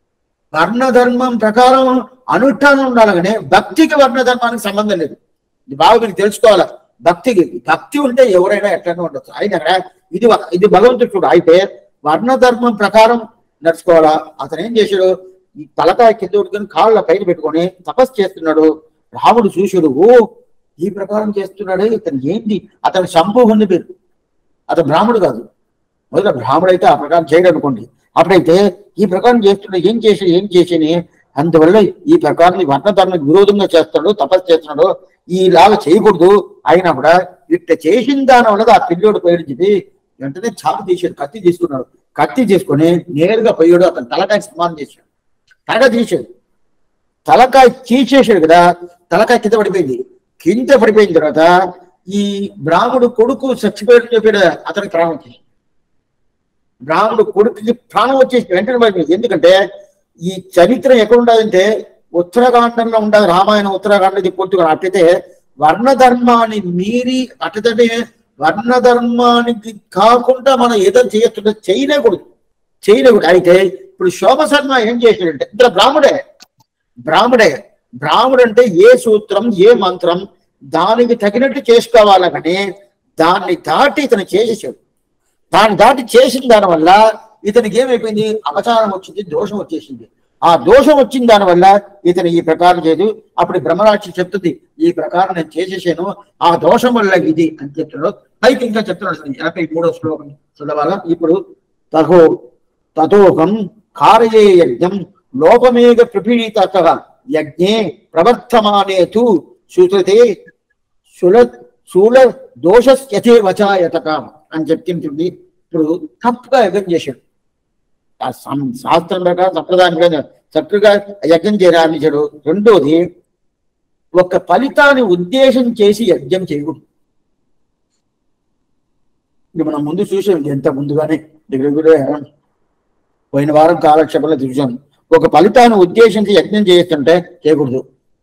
వర్ణధర్మం ప్రకారం అనుష్ఠానం ఉండాలి కానీ భక్తికి వర్ణధర్మానికి సంబంధం లేదు ఇది బాగా మీరు తెలుసుకోవాలి భక్తికి భక్తి ఉంటే ఎవరైనా ఎట్లనే ఉండొచ్చు ఆయన ఇది వ- ఇది భగవంతుడు చూడు అయితే వర్ణధర్మం ప్రకారం నడుచుకోవాలా అతను ఏం చేశాడు ఈ తలకాయ కింద ఉడుకుని కాళ్ళ పైన పెట్టుకొని తపస్సు చేస్తున్నాడు రాముడు చూశాడు ఓ ఈ ప్రకారం చేస్తున్నాడే ఇతను ఏంటి అతను శంభువుని పేరు అతను బ్రాహ్మడు కాదు మొదట బ్రాహ్మడు అయితే ఆ ప్రకారం చేయడు అనుకోండి అప్పుడైతే ఈ ప్రకారం చేస్తున్నాడు ఏం చేసి ఏం చేసి అందువల్ల ఈ ప్రకారం వర్ణధర్మకు విరోధంగా చేస్తాడు తపస్సు చేస్తున్నాడు ఈలాగా చేయకూడదు అయినా కూడా ఇట్ట చేసిన దాని వల్ల ఆ పిల్లోడు పోయాడు చెప్పి వెంటనే చాకు తీసాడు కత్తి తీసుకున్నాడు కత్తి తీసుకొని నేరుగా పోయాడు అతను తలకాయ సమానం చేశాడు తలకాయ తీసాడు తలకాయ తీసేసాడు కదా తలకాయ కింద పడిపోయింది కింద పడిపోయిన తర్వాత ఈ బ్రాహ్మడు కొడుకు చచ్చిపోయాడు చెప్పాడు అతనికి ప్రాణం వచ్చేసి బ్రాహ్మడు కొడుకుకి ప్రాణం వచ్చేసి వెంటనే పడిపోయింది ఎందుకంటే ఈ చరిత్ర ఎక్కడ ఉండాలంటే ఉత్తరాఖండంలో ఉండాలి రామాయణం ఉత్తరాఖండ ఇది పూర్తిగా అట్లయితే వర్ణధర్మాన్ని మీరి అట్లయితే వర్ణధర్మానికి కాకుండా మనం ఏదో చేయొచ్చు చేయలేకూడదు చేయలేకూడదు అయితే ఇప్పుడు శోభ శర్మ ఏం చేశాడంటే ఇందులో బ్రాహ్మడే బ్రాహ్మడే బ్రాహ్మడు అంటే ఏ సూత్రం ఏ మంత్రం దానికి తగినట్టు చేసుకోవాలి కానీ దాన్ని దాటి ఇతను చేసేసాడు దాన్ని దాటి చేసిన దానివల్ల ఇతనికి ఏమైపోయింది అపచారం వచ్చింది దోషం వచ్చేసింది ఆ దోషం వచ్చిన దానివల్ల ఇతను ఈ ప్రకారం చేయదు అప్పుడు బ్రహ్మరాక్షి చెప్తుంది ఈ ప్రకారం నేను చేసేసాను ఆ దోషం వల్ల ఇది అని చెప్తున్నాడు పైకి ఇంకా చెప్తున్నాడు ఎనభై మూడో శ్లోకం చదవాలా ఇప్పుడు తహో తథోహం కారయే యజ్ఞం లోపమేగ ప్రపీడిత యజ్ఞే ప్రవర్తమానే తు శుశ్రుతే శుల శూల దోషస్యతే వచాయతక అని చెప్తుంది ఇప్పుడు తప్పుగా యజ్ఞం చేశాడు ఆ సం- శాస్త్రం ప్రకారం సంప్రదాయం ప్రకారం చక్కగా యజ్ఞం చేయాలించాడు రెండోది ఒక ఫలితాన్ని ఉద్దేశం చేసి యజ్ఞం చేయకూడదు ఇది మనం ముందు చూసాం ఎంత ముందుగానే దగ్గర కూడా పోయిన వారం కాలక్షేపంలో చూసాం ఒక ఫలితాన్ని ఉద్దేశించి యజ్ఞం చేస్తుంటే చేయకూడదు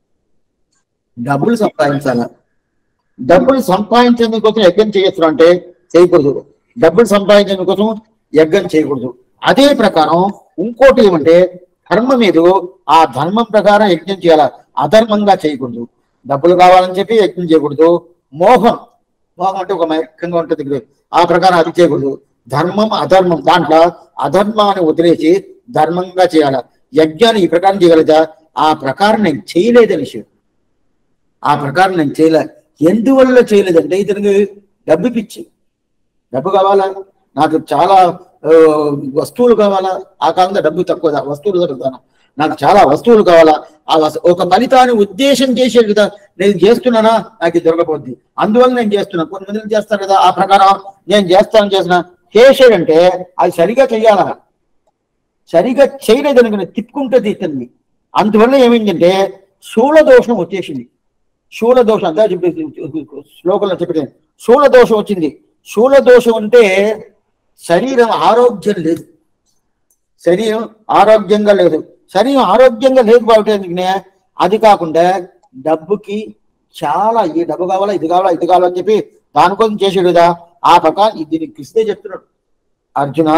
డబ్బులు సంపాదించాల డబ్బులు సంపాదించేందుకు కోసం యజ్ఞం చేయొచ్చు అంటే చేయకూడదు డబ్బులు సంపాదించేందుకు కోసం యజ్ఞం చేయకూడదు అదే ప్రకారం ఇంకోటి ఏమంటే ధర్మం మీద ఆ ధర్మం ప్రకారం యజ్ఞం చేయాల అధర్మంగా చేయకూడదు డబ్బులు కావాలని చెప్పి యజ్ఞం చేయకూడదు మోహం మోహం అంటే ఒక మైకంగా ఉంటుంది ఇక్కడ. ఆ ప్రకారం అది చేయకూడదు ధర్మం అధర్మం దాంట్లో అధర్మాన్ని వదిలేసి ధర్మంగా చేయాలి యజ్ఞాన్ని ఈ ప్రకారం చేయగలదా ఆ ప్రకారం నేను చేయలేదని విషయం ఆ ప్రకారం నేను చేయలే ఎందువల్ల చేయలేదంటే ఇతనికి డబ్బు పిచ్చి డబ్బు కావాలా నాకు చాలా ఆ, వస్తువులు కావాలా ఆ కాలంలో డబ్బు తక్కువ దా- వస్తువులు దొరుకుతాను నాకు చాలా వస్తువులు కావాలా ఆ వస్తు- ఒక ఫలితాన్ని ఉద్దేశం చేసేది కదా నేను చేస్తున్నానా నాకు ఇది దొరకపోద్ది అందువల్ల నేను చేస్తున్నా కొంతమంది చేస్తారు కదా ఆ ప్రకారం నేను చేస్తాను చేసిన చేసాడంటే అది సరిగా చెయ్యాలా సరిగా చేయలేదనుకుని తిప్పుకుంటుంది ఇతన్ని అందువల్ల ఏమైందంటే శూల దోషం వచ్చేసింది శూల దోషం అంతా చెప్పి శ్లోకంలో చెప్పితే శూల దోషం వచ్చింది శూల దోషం అంటే శరీరం ఆరోగ్యం లేదు శరీరం ఆరోగ్యంగా లేదు శరీరం ఆరోగ్యంగా లేకపోవటం ఎందుకనే అది కాకుండా డబ్బుకి చాలా ఈ డబ్బు కావాలా ఇది కావాలా ఇది కావాలా అని చెప్పి దానికోసం చేసాడు కదా ఆ ప్రకారం దీనికి కృష్ణే చెప్తున్నాడు అర్జున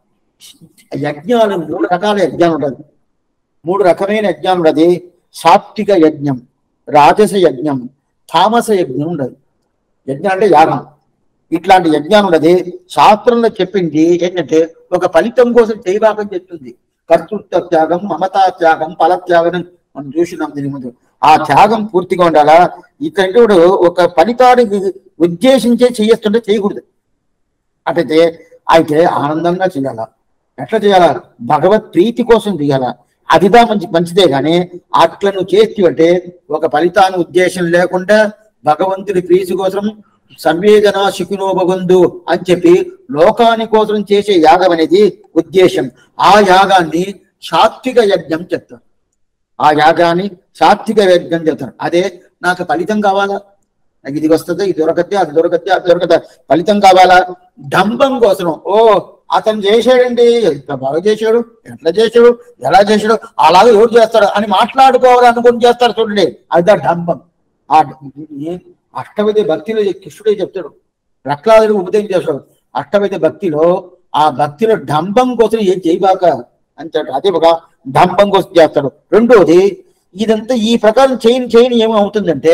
యజ్ఞాలు మూడు రకాల యజ్ఞాలు ఉంటుంది మూడు రకమైన యజ్ఞాలు ఉండదు సాత్విక యజ్ఞం రాజస యజ్ఞం తామస యజ్ఞం ఉండదు యజ్ఞం అంటే యాగం ఇట్లాంటి యజ్ఞం ఉన్నది శాస్త్రంలో చెప్పింది ఏంటంటే ఒక ఫలితం కోసం చేయబాకని చెప్తుంది కర్తృత్వ త్యాగం మమతా త్యాగం ఫల త్యాగం అని మనం చూసినాం దీని ముందు ఆ త్యాగం పూర్తిగా ఉండాలా ఇక్కడ కూడా ఒక ఫలితానికి ఉద్దేశించే చేయొస్తుంటే చేయకూడదు అటైతే అయితే ఆనందంగా చేయాలా ఎట్లా చేయాలా భగవత్ ప్రీతి కోసం చేయాలా అదిదా మంచి మంచిదే కానీ అట్లా నువ్వు చేస్తూ అంటే ఒక ఫలితాన్ని ఉద్దేశం లేకుండా భగవంతుడి ప్రీతి కోసం సంవేదన శికునో భగందు అని చెప్పి లోకాని కోసం చేసే యాగం అనేది ఉద్దేశం ఆ యాగాన్ని సాత్విక యజ్ఞం చెప్తారు ఆ యాగాన్ని సాత్విక యజ్ఞం చెప్తారు అదే నాకు ఫలితం కావాలా నాకు ఇది వస్తుంది ఇది దొరకద్ది అది దొరకద్ది అది దొరకద్ది ఫలితం కావాలా డంబం కోసం ఓ అతను చేసాడండి ఎంత బాగా చేశాడు ఎట్లా చేశాడు ఎలా చేశాడు అలాగే ఎవరు చేస్తాడు అని మాట్లాడుకోవాలనుకుని చేస్తాడు చూడండి అది డంబం ఆ ఏ- అష్టవిధ భక్తిలో కృష్ణుడే చెప్తాడు ప్రహ్లాదుడు ఉపదేశం చేస్తాడు అష్టవిధ భక్తిలో ఆ భక్తిలో డంబం కోసం ఏం చేయబాక అంటాడు అదే ఒక డంపం కోసం చేస్తాడు రెండోది ఇదంతా ఈ ప్రకారం చేయని చేయని ఏమవుతుందంటే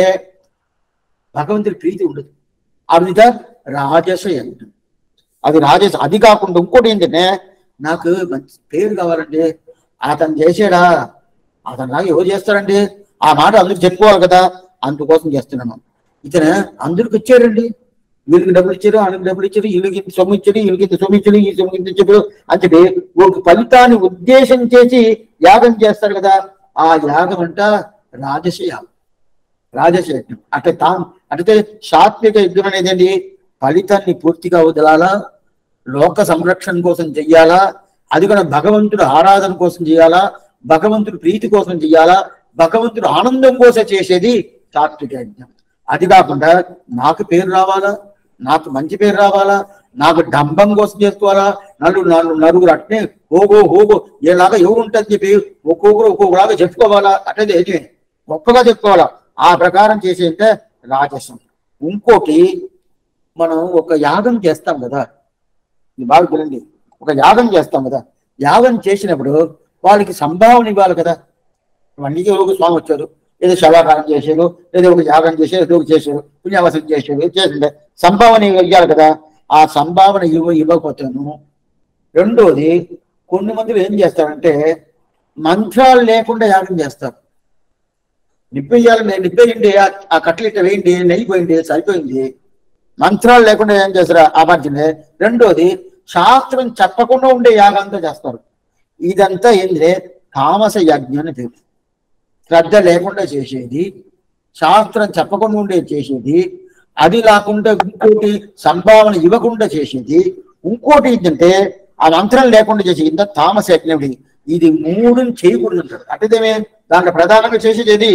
భగవంతుడి ప్రీతి ఉండదు అది రాజస యజ్ఞం అది రాజస అది కాకుండా ఇంకోటి ఏంటంటే నాకు మంచి పేరు కావాలండి అతను చేసాడా అతను లాగా ఎవరు చేస్తారండి ఆ మాట అందరికి చెప్పుకోవాలి కదా అందుకోసం చేస్తున్నాను ఇతను అందరికి ఇచ్చారండి వీళ్ళకి డబ్బులు ఇచ్చారు ఆయనకి డబ్బులు ఇచ్చారు వీళ్ళకి ఇంత సొమ్ము ఇచ్చారు వీళ్ళకి ఇంత సొమ్ము ఇచ్చారు ఈ సొమ్ము ఇంత ఇచ్చారు అని చెప్పి ఒక ఫలితాన్ని ఉద్దేశం చేసి యాగం చేస్తారు కదా ఆ యాగం అంట రాజస యాగం రాజస యజ్ఞం అంటే తా అంటే సాత్విక యజ్ఞం అనేది ఏంటి ఫలితాన్ని పూర్తిగా వదలాలా లోక సంరక్షణ కోసం చెయ్యాలా అది కూడా భగవంతుడు ఆరాధన కోసం చేయాలా భగవంతుడు ప్రీతి కోసం చేయాలా భగవంతుడు ఆనందం కోసం చేసేది సాత్విక యజ్ఞం అది కాకుండా నాకు పేరు రావాలా నాకు మంచి పేరు రావాలా నాకు డంబం కోసం చేసుకోవాలా నలుగురు నలుగురు నలుగురు అట్నే హోగో హోగో ఏలాగా ఎవరు ఉంటుంది చెప్పి ఒక్కొక్కరు ఒక్కొక్కలాగా చెప్పుకోవాలా అంటే ఏది గొప్పగా చెప్పుకోవాలా ఆ ప్రకారం చేసేంటే రాజసం ఇంకోటి మనం ఒక యాగం చేస్తాం కదా ఇది బాగా చూడండి ఒక యాగం చేస్తాం కదా యాగం చేసినప్పుడు వాళ్ళకి సంభావన ఇవ్వాలి కదా ఇవన్నీ ఒక స్వామి వచ్చారు ఏదో శవాకారం చేశారు ఏదో ఒక యాగం చేశారు ఏదో ఒకటి చేశారు పుణ్యావసం చేశారు చేసిండే సంభావన ఇవ్వాలి కదా ఆ సంభావన ఇవ్వ ఇవ్వకపోతేను రెండోది కొన్ని మందిలు ఏం చేస్తారంటే మంత్రాలు లేకుండా యాగం చేస్తారు నిప్పేయాలి నిప్పేయండి ఆ- ఆ కట్టలు ఇట్ట వేయండి నెయ్యి పోయింది సరిపోయింది మంత్రాలు లేకుండా ఏం చేస్తారు ఆ మధ్యనే రెండోది శాస్త్రం చెప్పకుండా ఉండే యాగంతో చేస్తారు ఇదంతా ఏంటంటే తామస యజ్ఞం అని పేరు శ్రద్ధ లేకుండా చేసేది శాస్త్రం చెప్పకుండా ఉండే చేసేది అది లేకుండా ఇంకోటి సంభావన ఇవ్వకుండా చేసేది ఇంకోటి ఏంటంటే ఆ మంత్రం లేకుండా చేసేది ఇంత తామస యజ్ఞం ఇది. ఇది మూడు చేయకూడదు అంటారు అట్టేదేమే దాంట్లో ప్రధానంగా చేసేది ఏది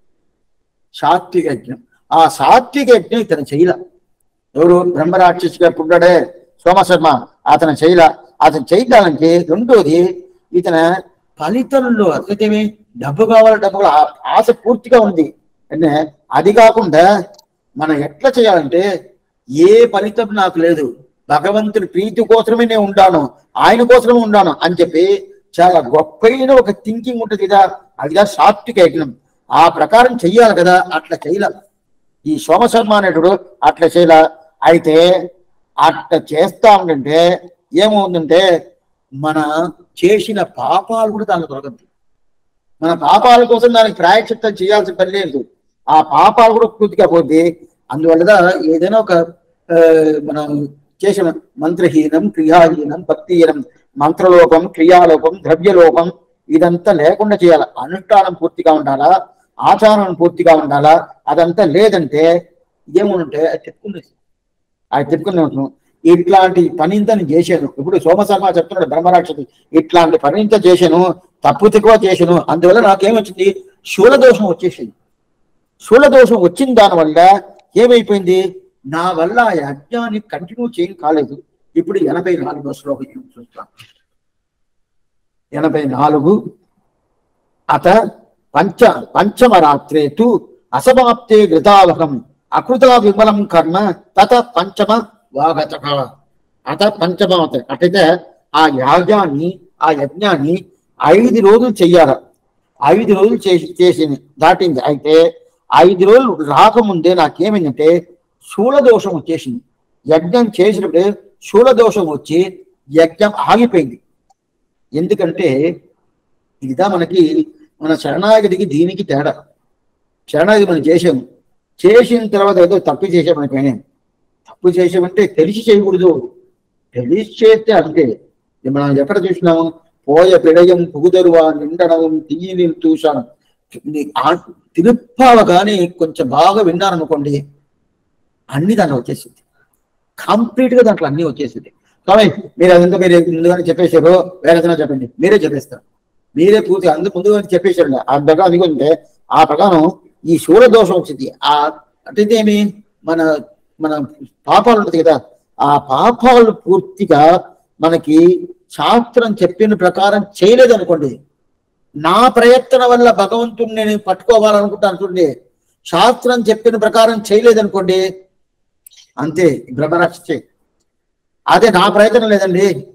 సాత్విక యజ్ఞం ఆ సాత్విక యజ్ఞం ఇతను చేయల ఎవరు బ్రహ్మరాక్షసిగా పుట్టాడే సోమశర్మ అతను చేయల అతను చేయడానికి రెండోది ఇతను ఫలితంలో అసలుకేమి డబ్బు కావాలి డబ్బు కావాలి, ఆ- ఆశ పూర్తిగా ఉంది అంటే అది కాకుండా మనం ఎట్లా చేయాలంటే ఏ ఫలితం నాకు లేదు భగవంతుని ప్రీతి కోసమే నేను ఉంటాను ఆయన కోసమే ఉన్నాను అని చెప్పి చాలా గొప్పైన ఒక థింకింగ్ ఉంటుంది కదా అదిగా సాత్విక యజ్ఞం ఆ ప్రకారం చెయ్యాలి కదా అట్లా చేయలే ఈ సోమశర్మ అనేటుడు అట్లా చేయలే అయితే అట్లా చేస్తా ఉంటుంటే ఏమవుతుందంటే మన చేసిన పాపాలు కూడా దానికి దొరకదు మన పాపాల కోసం దానికి ప్రాయశ్చిత్తం చేయాల్సిన పని లేదు ఆ పాపాలు కూడా పూర్తిగా పోతే అందువల్ల ఏదైనా ఒక ఆ, మనం చేసిన మంత్రహీనం క్రియాహీనం భక్తిహీనం మంత్రలోపం క్రియాలోపం ద్రవ్యలోపం ఇదంతా లేకుండా చేయాలి అనుష్ఠానం పూర్తిగా ఉండాలా ఆచారం పూర్తిగా ఉండాలా అదంతా లేదంటే ఏముంటే అది చెప్పుకునేసి అది చెప్పుకునే ఉంటాను ఇట్లాంటి పని ఇంత నేను చేశాను ఇప్పుడు సోమశర్మ చెప్తున్నాడు బ్రహ్మరాక్షసి ఇట్లాంటి పని ఇంత చేశాను తప్పు తక్కువ చేశాను అందువల్ల నాకేమొచ్చింది శూలదోషం వచ్చేసింది శూలదోషం వచ్చిన దానివల్ల ఏమైపోయింది నా వల్ల ఆ యజ్ఞాన్ని కంటిన్యూ చేయడం కాలేదు ఇప్పుడు ఎనభై నాలుగో శ్లోకం చూస్తాం ఎనభై నాలుగు అత పంచ పంచమ రాత్రే తు అసమాప్తే గృతావహం అకృత విమలం కర్మ తత పంచమ వాగత అత పంచమావత అటైతే ఆ యాగాన్ని ఆ యజ్ఞాన్ని ఐదు రోజులు చెయ్యాల ఐదు రోజులు చేసి చేసింది దాటింది అయితే ఐదు రోజులు రాకముందే నాకేమైందంటే శూలదోషం వచ్చేసింది యజ్ఞం చేసినప్పుడే శూలదోషం వచ్చి యజ్ఞం ఆగిపోయింది ఎందుకంటే ఇదిదా మనకి మన శరణాగతికి దీనికి తేడా శరణాగతి మనం చేసాము చేసిన తర్వాత ఏదో తప్పు చేసామనుకోనే తప్పు చేసామంటే తెలిసి చేయకూడదు తెలిసి చేస్తే అంతే ఇది మనం ఎక్కడ చూసినాము పోయ పిడయం పుగుదరువా నిండడం తీయని చూశాను తిరుప్పావ కానీ కొంచెం బాగా విన్నారనుకోండి అన్ని దాంట్లో వచ్చేసింది కంప్లీట్ గా దాంట్లో అన్ని వచ్చేసింది కాబట్టి మీరు అదంతా మీరు ముందుగానే చెప్పేశారు వేరే ఏదైనా చెప్పండి మీరే చెప్పేస్తారు మీరే పూర్తి అందరు ముందుగా చెప్పేశారు ఆ ప్రకారం అందుకుంటే ఆ ప్రకారం ఈ దోషం వచ్చింది ఆ అంటే ఏమి మన మన పాపాలు ఉంటుంది కదా ఆ పాపాలు పూర్తిగా మనకి శాస్త్రం చెప్పిన ప్రకారం చేయలేదు అనుకోండి నా ప్రయత్నం వల్ల భగవంతుడిని నేను పట్టుకోవాలనుకుంటాను చూడండి శాస్త్రం చెప్పిన ప్రకారం చేయలేదనుకోండి అంతే బ్రహ్మరాక్షసే అదే నా ప్రయత్నం లేదండి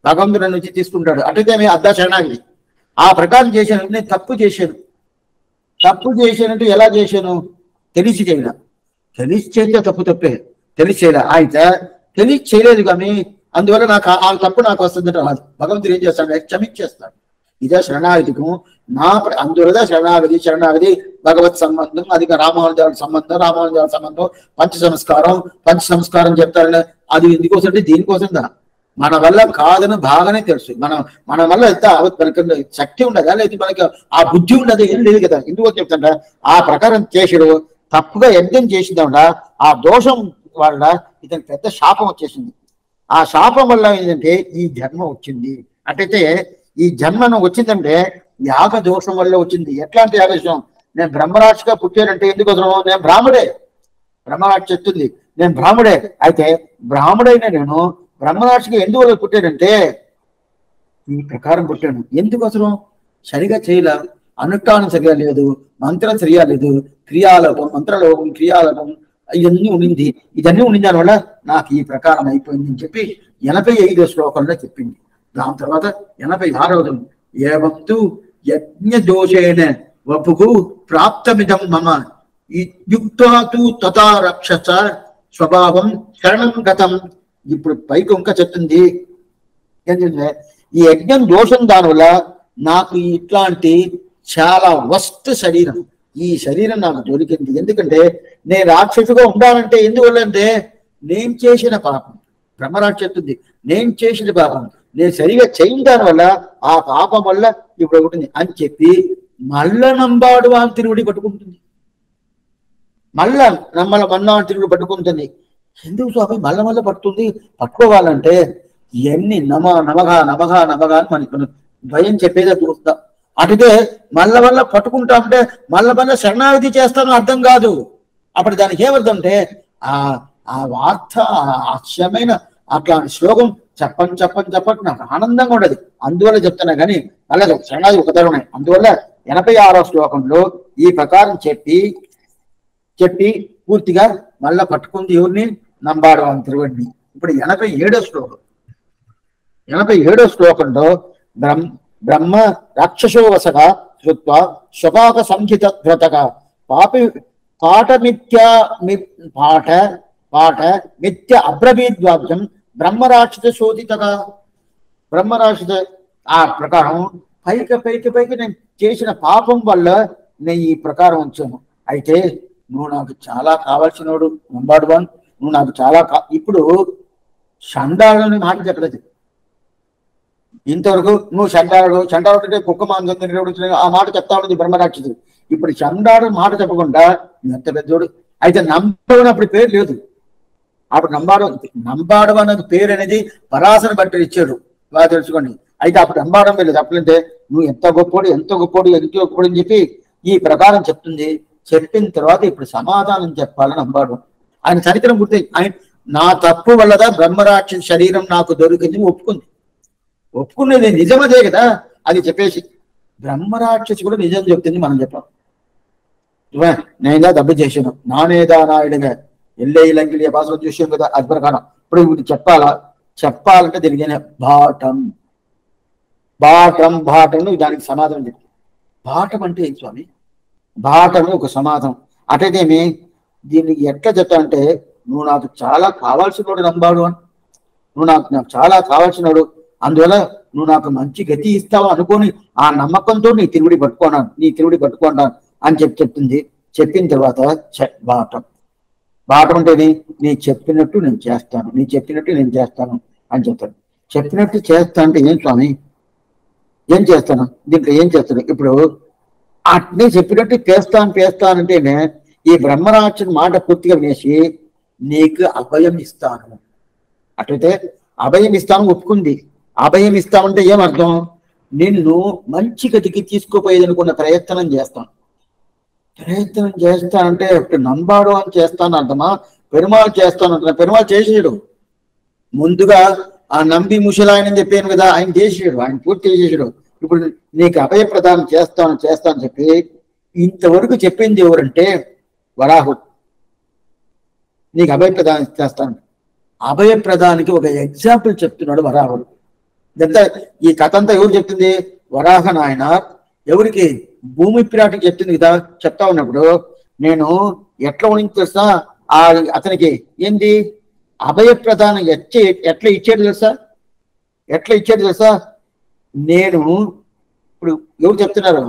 భగవంతుడి నుంచి తీసుకుంటాడు అటైతే మీ అద్దా శరణాగిరి ఆ ప్రకారం చేశాను నేను తప్పు చేశాను తప్పు చేశానంటే ఎలా చేశాను తెలిసి చేయనా తెలిసి చేస్తే తప్పు తప్పే తెలిసి చేయలే అయితే తెలిసి చేయలేదు కానీ అందువల్ల నాకు ఆ- ఆ తప్పు నాకు వస్తుందంటే రాదు భగవంతుడు ఏం చేస్తాడు క్షమించేస్తాడు ఇదే శరణాగతికం నా ప్ర- అందువల్ల శరణాగతి శరణాగతి భగవత్ సంబంధం అది రామోహన్ దేవుడి సంబంధం రామోహన్ దేవుడి సంబంధం పంచ సంస్కారం పంచ సంస్కారం చెప్తారని అది ఎందుకోసం అంటే దీనికోసం దా మన వల్ల కాదని బాగానే తెలుసు మనం మన వల్ల ఎంత అవత్ మనకి శక్తి ఉండదా లేదు మనకి ఆ బుద్ధి ఉండదు ఏం లేదు కదా ఎందుకో చెప్తాడ ఆ ప్రకారం చేసాడు తప్పుగా యజ్ఞం చేసిందట ఆ దోషం వల్ల ఇతనికి పెద్ద శాపం వచ్చేసింది ఆ శాపం వల్ల ఏంటంటే ఈ జన్మ వచ్చింది అటైతే ఈ జన్మను వచ్చిందంటే యాగ దోషం వల్ల వచ్చింది ఎట్లాంటి యాగ దోషం నేను బ్రహ్మరాక్షిగా పుట్టానంటే ఎందుకు వదలను? నేను బ్రాహ్మడే బ్రహ్మరాక్షి చెప్తుంది నేను బ్రాహ్మడే అయితే బ్రాహ్మడైన నేను బ్రహ్మరాక్షిగా ఎందువల్ల పుట్టానంటే ఈ ప్రకారం పుట్టాను ఎందుకు అసలు సరిగా చేయలే అనుష్ఠానం సరిగా లేదు మంత్రం సరిగా లేదు క్రియాలోపం మంత్రలోపం క్రియాలోపం ఇవన్నీ ఉండింది ఇదన్నీ ఉండింది దానివల్ల నాకు ఈ ప్రకారం అయిపోయింది అని చెప్పి ఎనభై ఐదో శ్లోకంలో చెప్పింది దాని తర్వాత ఎనభై ఆరవది ఏవంతు యజ్ఞ దోషేణ వపుకు ప్రాప్తమిదం మమ యుక్తూ తథా రక్షస స్వభావం శరణం గతం ఇప్పుడు పైకి ఇంకా చెప్తుంది ఏంటంటే ఈ యజ్ఞం దోషం దానివల్ల నాకు ఇట్లాంటి చాలా వస్తు శరీరం ఈ శరీరం నాకు దొరికింది ఎందుకంటే నేను రాక్షసుగా ఉండాలంటే ఎందువల్ల అంటే నేను చేసిన పాపం బ్రహ్మరాక్షస్తుంది నేను చేసిన పాపం నేను సరిగా చేయని దాని వల్ల ఆ పాపం వల్ల ఇప్పుడు ఉంటుంది అని చెప్పి మల్ల నంబాడు అని తిరుగుడి పట్టుకుంటుంది మళ్ళా నమ్మల మన్నా తిరుగుడు పట్టుకుంటుంది ఎందుకు స్వామి మళ్ళా మళ్ళా పట్టుతుంది పట్టుకోవాలంటే ఎన్ని నమ నమగా నమగా నమగా అని మనకి మనం భయం చెప్పేదే చూస్తాం అటుకే మళ్ళా మళ్ళా పట్టుకుంటా ఉంటే మళ్ళా మళ్ళా శరణాగతి చేస్తాను అర్థం కాదు అప్పుడు దానికి ఏమర్థం అంటే ఆ ఆ వార్త ఆ ఆశ్చర్యమైన అట్లాంటి శ్లోకం చెప్పని చెప్పని చెప్పని నాకు ఆనందంగా ఉండదు అందువల్ల చెప్తున్నా కానీ మళ్ళీ శరణాగతి ఒక ధర ఉన్నాయి అందువల్ల ఎనభై ఆరో శ్లోకంలో ఈ ప్రకారం చెప్పి చెప్పి పూర్తిగా మళ్ళా పట్టుకుంది ఎవరిని నంబాడు అని తిరువడిని ఇప్పుడు ఎనభై ఏడో శ్లోకం ఎనభై ఏడో శ్లోకంలో బ్రహ్మ బ్రహ్మ రాక్షసోవసగా శ్రుత్వ శపాక సంహిత ధ్రతక పాపి పాట మిథ్య మి- పాట పాట మిథ్య అబ్రవీద్వాక్యం బ్రహ్మరాక్షస శోధితగా బ్రహ్మరాక్షస ఆ ప్రకారం పైకి పైకి పైకి నేను చేసిన పాపం వల్ల నేను ఈ ప్రకారం వచ్చాను అయితే నువ్వు నాకు చాలా కావాల్సినోడు నంబాడు వన్ నువ్వు నాకు చాలా కా ఇప్పుడు షండాలని మాట చెప్పలేదు ఇంతవరకు నువ్వు చండాడు చండాడు అంటే కుక్క మాంసం తినేవాడు వచ్చిన ఆ మాట చెప్తా ఉన్నది బ్రహ్మరాక్షసు ఇప్పుడు చండాడు మాట చెప్పకుండా నువ్వు ఎంత పెద్దోడు అయితే నంబడు అప్పుడు పేరు లేదు అప్పుడు నంబాడు నంబాడు అన్నది పేరు అనేది పరాశర బట్టి ఇచ్చాడు బాగా తెలుసుకోండి అయితే అప్పుడు నంబాడం లేదు అప్పుడంటే నువ్వు ఎంత గొప్పోడు ఎంత గొప్పోడు ఎంత గొప్పోడు అని చెప్పి ఈ ప్రకారం చెప్తుంది చెప్పిన తర్వాత ఇప్పుడు సమాధానం చెప్పాలని నంబాడు ఆయన చరిత్ర గుర్తు ఆయన నా తప్పు వల్లదా బ్రహ్మరాక్షస శరీరం నాకు దొరికింది ఒప్పుకుంది ఒప్పుకునేది నిజమదే కదా అది చెప్పేసి బ్రహ్మరాక్షసి కూడా నిజం చెప్తుంది మనం చెప్పాం ఇవే, నేనుగా దెబ్బ చేశాను నానేదా నాయుడుగా ఎల్లే ఇలంగిలి భాషలో చూసాం కదా అది ప్రకారం ఇప్పుడు వీటి చెప్పాలా చెప్పాలంటే దీనికి బాటం బాటం బాటం దానికి సమాధానం చెప్పి బాటం అంటే ఏంటి స్వామి బాటం ఒక సమాధానం అటేదేమి దీనికి ఎట్లా చెప్తా అంటే నువ్వు నాకు చాలా కావాల్సినోడు నంబాడు అని నువ్వు నాకు నాకు చాలా కావాల్సినోడు అందువల్ల నువ్వు నాకు మంచి గతి ఇస్తావు అనుకొని ఆ నమ్మకంతో నీ తిరుగుడి పట్టుకున్నాను నీ తిరుగుడి పట్టుకున్నాను అని చెప్పి చెప్తుంది చెప్పిన తర్వాత చె- బాటం బాటం అంటేని నీ చెప్పినట్టు నేను చేస్తాను నీ చెప్పినట్టు నేను చేస్తాను అని చెప్తాను చెప్పినట్టు చేస్తా అంటే ఏం స్వామి ఏం చేస్తాను దీంట్లో ఏం చేస్తాను ఇప్పుడు అట్నే చెప్పినట్టు చేస్తాను చేస్తానంటేనే ఈ బ్రహ్మరాక్షని మాట పూర్తిగా వినేసి నీకు అభయం ఇస్తాను అట్లయితే అభయం ఇస్తాను ఒప్పుకుంది అభయం ఇస్తామంటే ఏమర్థం నిన్ను మంచి గతికి తీసుకుపోయేదనుకున్న ప్రయత్నం చేస్తాను ప్రయత్నం చేస్తానంటే ఇప్పుడు నంబాడు అని చేస్తాను అర్థమా పెరుమాళ్ చేస్తాను అంటున్నా పెరుమాళ్ చేసేడు ముందుగా ఆ నంబి ముసలాయన చెప్పాను కదా ఆయన చేసేడు ఆయన పూర్తి చేసేడు ఇప్పుడు నీకు అభయ ప్రదానం చేస్తాను చేస్తాను చెప్పి ఇంతవరకు చెప్పింది ఎవరంటే వరాహుడు నీకు అభయ ప్రదానం చేస్తాను అభయ ప్రదానికి ఒక ఎగ్జాంపుల్ చెప్తున్నాడు వరాహుడు ఇదంతా ఈ కథ అంతా ఎవరు చెప్తుంది వరాహ నాయన ఎవరికి భూమి పిరాటికి చెప్తుంది కదా చెప్తా ఉన్నప్పుడు నేను ఎట్లా ఉనికి తెలుసా ఆ అతనికి ఏంది అభయ ప్రదానం ఎచ్చే ఎట్లా ఇచ్చాడు తెలుసా ఎట్లా ఇచ్చాడు తెలుసా నేను ఇప్పుడు ఎవరు చెప్తున్నారు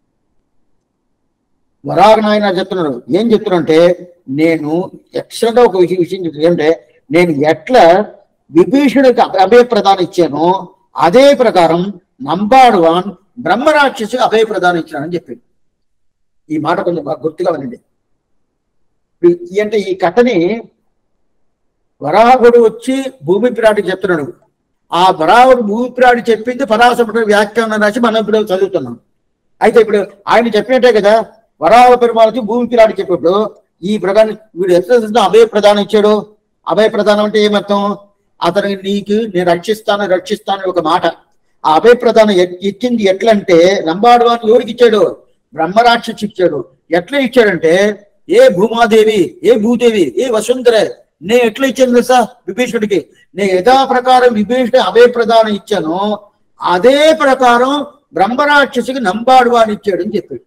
వరాహ నాయన చెప్తున్నారు ఏం చెప్తున్నారంటే నేను ఎక్స్ట్రాగా ఒక విషయం విషయం చెప్తున్నా ఏంటంటే నేను ఎట్లా విభీషణుడికి అభ- అభయ ప్రదానం ఇచ్చానో అదే ప్రకారం నంబాడువాన్ బ్రహ్మరాక్షసి అభయ ప్రదానం ఇచ్చానని చెప్పింది ఈ మాట కొంచెం బాగా గుర్తుగా వినండి ఈ- ఈ అంటే ఈ కథని వరాహుడు వచ్చి భూమి పిరాటికి చెప్తున్నాడు ఆ వరాహుడు భూమి పిరాటి చెప్పింది పరాశరుడు వ్యాఖ్యానం రాసి మనం ఇప్పుడు చదువుతున్నాం అయితే ఇప్పుడు ఆయన చెప్పినట్టే కదా వరాహ పెరుమాలకి భూమి పిరాటి చెప్పినప్పుడు ఈ ప్రకారం వీడు ఎట్లా అభయ ప్రదానం ఇచ్చాడు అభయ ప్రదానం అంటే ఏమర్థం అతనికి నీకు నేను రక్షిస్తాను రక్షిస్తాను అని ఒక మాట ఆ అభయ ప్రదానం ఎ- ఇచ్చింది ఎట్లా అంటే లంబాడవాన్ని ఎవరికి ఇచ్చాడు బ్రహ్మరాక్షసి ఇచ్చాడు ఎట్లా ఇచ్చాడంటే ఏ భూమాదేవి ఏ భూదేవి ఏ వసుంధర నేను ఎట్లా ఇచ్చాను తెలుసా విభీషణుడికి నేను యథా ప్రకారం విభీషణ అభయ ప్రదానం ఇచ్చాను అదే ప్రకారం బ్రహ్మరాక్షసికి నంబాడువాని ఇచ్చాడు అని చెప్పాడు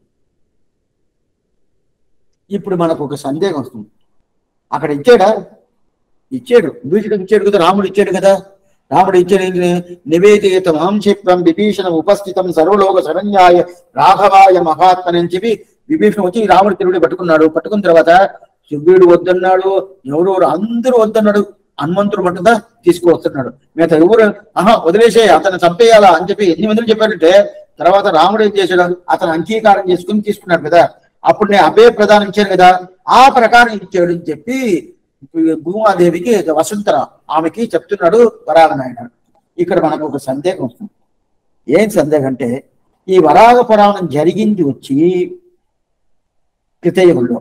ఇప్పుడు మనకు ఒక సందేహం వస్తుంది అక్కడ ఇచ్చాడా ఇచ్చాడు విభీషణుడికి ఇచ్చాడు కదా రాముడు ఇచ్చాడు కదా రాముడు ఇచ్చాడు ఏంటి? నివేదితం క్షిప్రం విభీషణ ఉపస్థితం సర్వలోక శరణ్యాయ రాఘవాయ మహాత్మని అని చెప్పి విభీషణ వచ్చి రాముడి తిరుడి పట్టుకున్నాడు పట్టుకున్న తర్వాత శివుడు వద్దన్నాడు ఎవరెవరు అందరూ వద్దన్నాడు హనుమంతుడు పట్టుదా తీసుకువస్తున్నాడు మిగతా ఎవరు ఆహా వదిలేసే అతను చంపేయాలా అని చెప్పి ఎన్ని మందిని చెప్పారంటే తర్వాత రాముడు ఏం చేశాడు అతను అంగీకారం చేసుకుని తీసుకున్నాడు కదా అప్పుడు నేను అభయ ప్రదానం ఇచ్చాను కదా ఆ ప్రకారం ఇచ్చాడు అని చెప్పి భూమాదేవికి వసుంధర ఆమెకి చెప్తున్నాడు వరాహ నాయన ఇక్కడ మనకు ఒక సందేహం వస్తుంది ఏం సందేహం అంటే ఈ వరాహ పురాణం జరిగింది వచ్చి కృతయుగంలో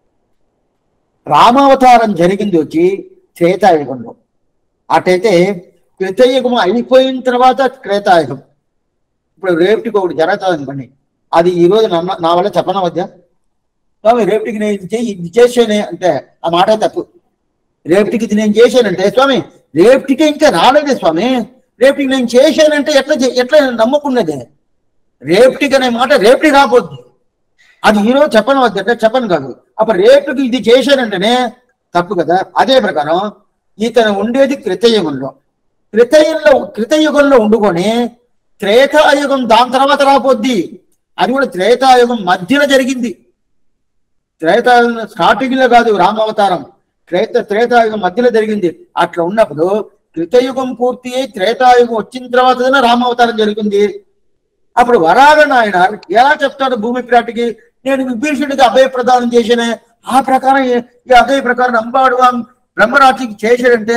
రామావతారం జరిగింది వచ్చి త్రేతాయుగంలో అటైతే కృతయుగం అయిపోయిన తర్వాత త్రేతాయుగం ఇప్పుడు రేపటికి ఒకటి జరుగుతుంది అనుకోండి అది ఈ రోజు నా నా వల్ల చెప్పన వద్ద స్వామి రేపటికి నేను ఇది చేయి- ఇది చేసానే అంటే ఆ మాట తప్పు రేపటికి ఇది నేను చేశానంటే స్వామి రేపటికి ఇంకా రాలేదే స్వామి రేపటికి నేను చేశానంటే ఎట్లా చే- ఎట్లా నమ్మకున్నదే రేపటికి అనే మాట రేపటికి రాబోద్ది అది ఈరోజు చెప్పను వద్దంటే చెప్పను కాదు అప్పుడు రేపటికి ఇది చేశానంటేనే తప్పు కదా అదే ప్రకారం ఇతను ఉండేది కృతయుగంలో కృతయుగంలో కృతయుగంలో ఉండుకొని త్రేతాయుగం దాని తర్వాత రాబోద్ది అది కూడా త్రేతాయుగం మధ్యలో జరిగింది త్రేతాయుగం స్టార్టింగ్ లో కాదు రామావతారం త్రేత త్రేతాయుగం మధ్యలో జరిగింది అట్లా ఉన్నప్పుడు కృతయుగం పూర్తి అయి త్రేతాయుగం వచ్చిన తర్వాత రామావతారం జరిగింది అప్పుడు వరాగ నాయన ఎలా చెప్తాడు భూమి పిరాటికి నేను విభీషణుడికి అభయ ప్రదానం చేశానే ఆ ప్రకారం ఈ- ఈ అభయ ప్రకారం అంబాడు బ్రహ్మరాక్షికి చేశాడంటే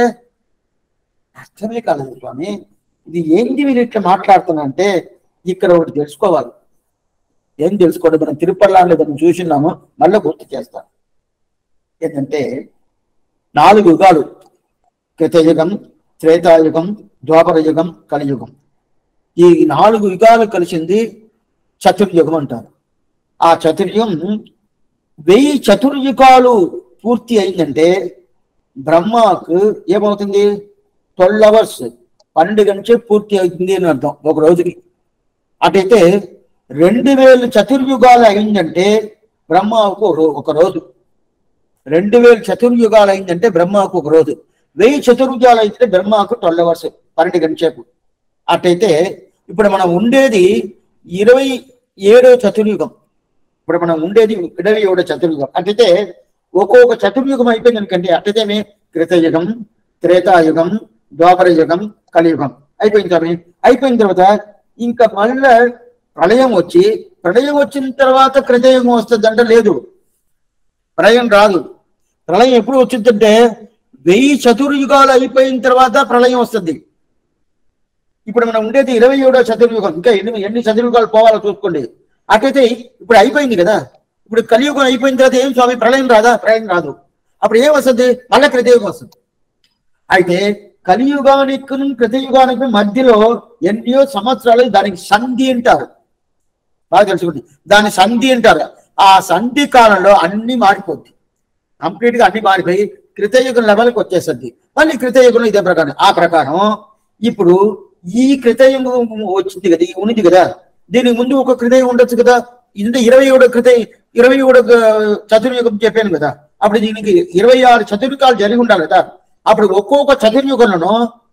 అర్థమే కాలేదు స్వామి ఇది ఏంటి మీరు ఇట్లా మాట్లాడుతున్నా ఇక్కడ ఒకటి తెలుసుకోవాలి ఏం తెలుసుకోండి మనం తిరుపతిలో మనం చూసినాము మళ్ళీ గుర్తు చేస్తాం ఏంటంటే నాలుగు యుగాలు కృతయుగం త్రేతాయుగం ద్వాపర యుగం కలియుగం ఈ నాలుగు యుగాలు కలిసింది చతుర్యుగం అంటారు ఆ చతుర్యుగం వెయ్యి చతుర్యుగాలు పూర్తి అయిందంటే బ్రహ్మకు ఏమవుతుంది ట్వెల్వ్ అవర్స్ పన్నెండు గంటలు పూర్తి అవుతుంది అని అర్థం ఒక రోజుకి అటైతే రెండు వేలు చతుర్యుగాలు అయిందంటే బ్రహ్మకు ఒక రో- ఒక రోజు రెండు వేలు చతుర్యుగాలు అయిందంటే బ్రహ్మకు ఒక రోజు వెయ్యి చతుర్యుగాలు అయితే బ్రహ్మకు ట్వెల్వ్ అవర్స్ పన్నెండు గంటసేపు అటైతే ఇప్పుడు మనం ఉండేది ఇరవై ఏడో చతుర్యుగం ఇప్పుడు మనం ఉండేది ఇరవై ఏడో చతుర్యుగం అటైతే ఒక్కొక్క చతుర్యుగం అయిపోయింది అనుకండి అటైతే కృతయుగం త్రేతాయుగం ద్వాపర యుగం కలియుగం అయిపోయింది స్వామి అయిపోయిన తర్వాత ఇంకా మళ్ళా ప్రళయం వచ్చి ప్రళయం వచ్చిన తర్వాత కృతయుగం వస్తుందంటే లేదు ప్రళయం రాదు ప్రళయం ఎప్పుడు వచ్చిందంటే వెయ్యి చతుర్యుగాలు అయిపోయిన తర్వాత ప్రళయం వస్తుంది ఇప్పుడు మనం ఉండేది ఇరవై ఏడో చతుర్యుగం ఇంకా ఎన్ని ఎన్ని చతుర్యుగాలు పోవాలో చూసుకోండి అటైతే ఇప్పుడు అయిపోయింది కదా ఇప్పుడు కలియుగం అయిపోయిన తర్వాత ఏం స్వామి ప్రళయం రాదా ప్రళయం రాదు అప్పుడు ఏం వస్తుంది మళ్ళీ కృతయుగం వస్తుంది అయితే కలియుగానికి కృతయుగానికి మధ్యలో ఎన్నో సంవత్సరాలు దానికి సంధి అంటారు బాగా తెలుసుకోండి దాని సంధి అంటారు ఆ సంధి కాలంలో అన్ని మారిపోద్ది కంప్లీట్ గా అన్ని మారిపోయి కృతయుగం లెవెల్కి వచ్చేస్తుంది మళ్ళీ కృతయుగంలో ఇదే ప్రకారం ఆ ప్రకారం ఇప్పుడు ఈ కృతయుగం వచ్చింది కదా ఈ ఉన్నది కదా దీనికి ముందు ఒక కృతయుగం ఉండొచ్చు కదా ఇది ఇరవై ఏడో కృత ఇరవై ఏడో చతుర్యుగం చెప్పాను కదా అప్పుడు దీనికి ఇరవై ఆరు చతుర్యుగాలు జరిగి ఉండాలి కదా అప్పుడు ఒక్కొక్క చతుర్యుగంలోనూ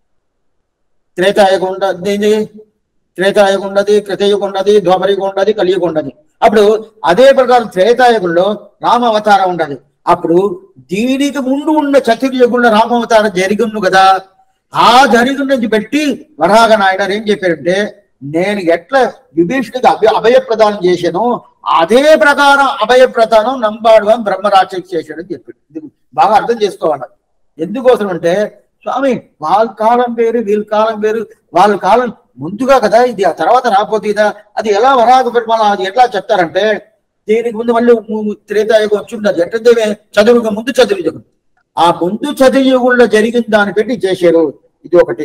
త్రేతాయుగం ఉండదు త్రేతాయుగం ఉండదు కృతయుగం ఉండదు ద్వాపరయుగం ఉండదు కలియుగం ఉండదు అప్పుడు అదే ప్రకారం త్రేతాయుగంలో రామ అవతారం ఉండదు అప్పుడు దీనికి ముందు ఉన్న చతుర్యుగంలో రామావతారం జరిగిండు కదా ఆ జరిగినది పెట్టి వరాహ నాయన ఏం చెప్పారంటే నేను ఎట్లా విభీషణుడికి అభయ అభయ ప్రదానం చేశాను అదే ప్రకారం అభయ ప్రదానం నంబాడుగా బ్రహ్మరాక్షకి చేశాడని చెప్పాడు ఇది బాగా అర్థం చేసుకోవాలి ఎందుకోసం అంటే స్వామి వాళ్ళ కాలం వేరు వీళ్ళ కాలం వేరు వాళ్ళ కాలం ముందుగా కదా ఇది ఆ తర్వాత రాకపోతే ఇదా అది ఎలా వరాగ పెట్టుకోవాలి అది ఎట్లా చెప్తారంటే దీనికి ముందు మళ్ళీ ము- త్రేతాయుగం వచ్చి ఉండదు ఎట్లయితే చదువుగా ముందు చదువు ఆ ముందు చదువుగుల్లో జరిగిన దాన్ని పెట్టి చేశారు ఇది ఒకటి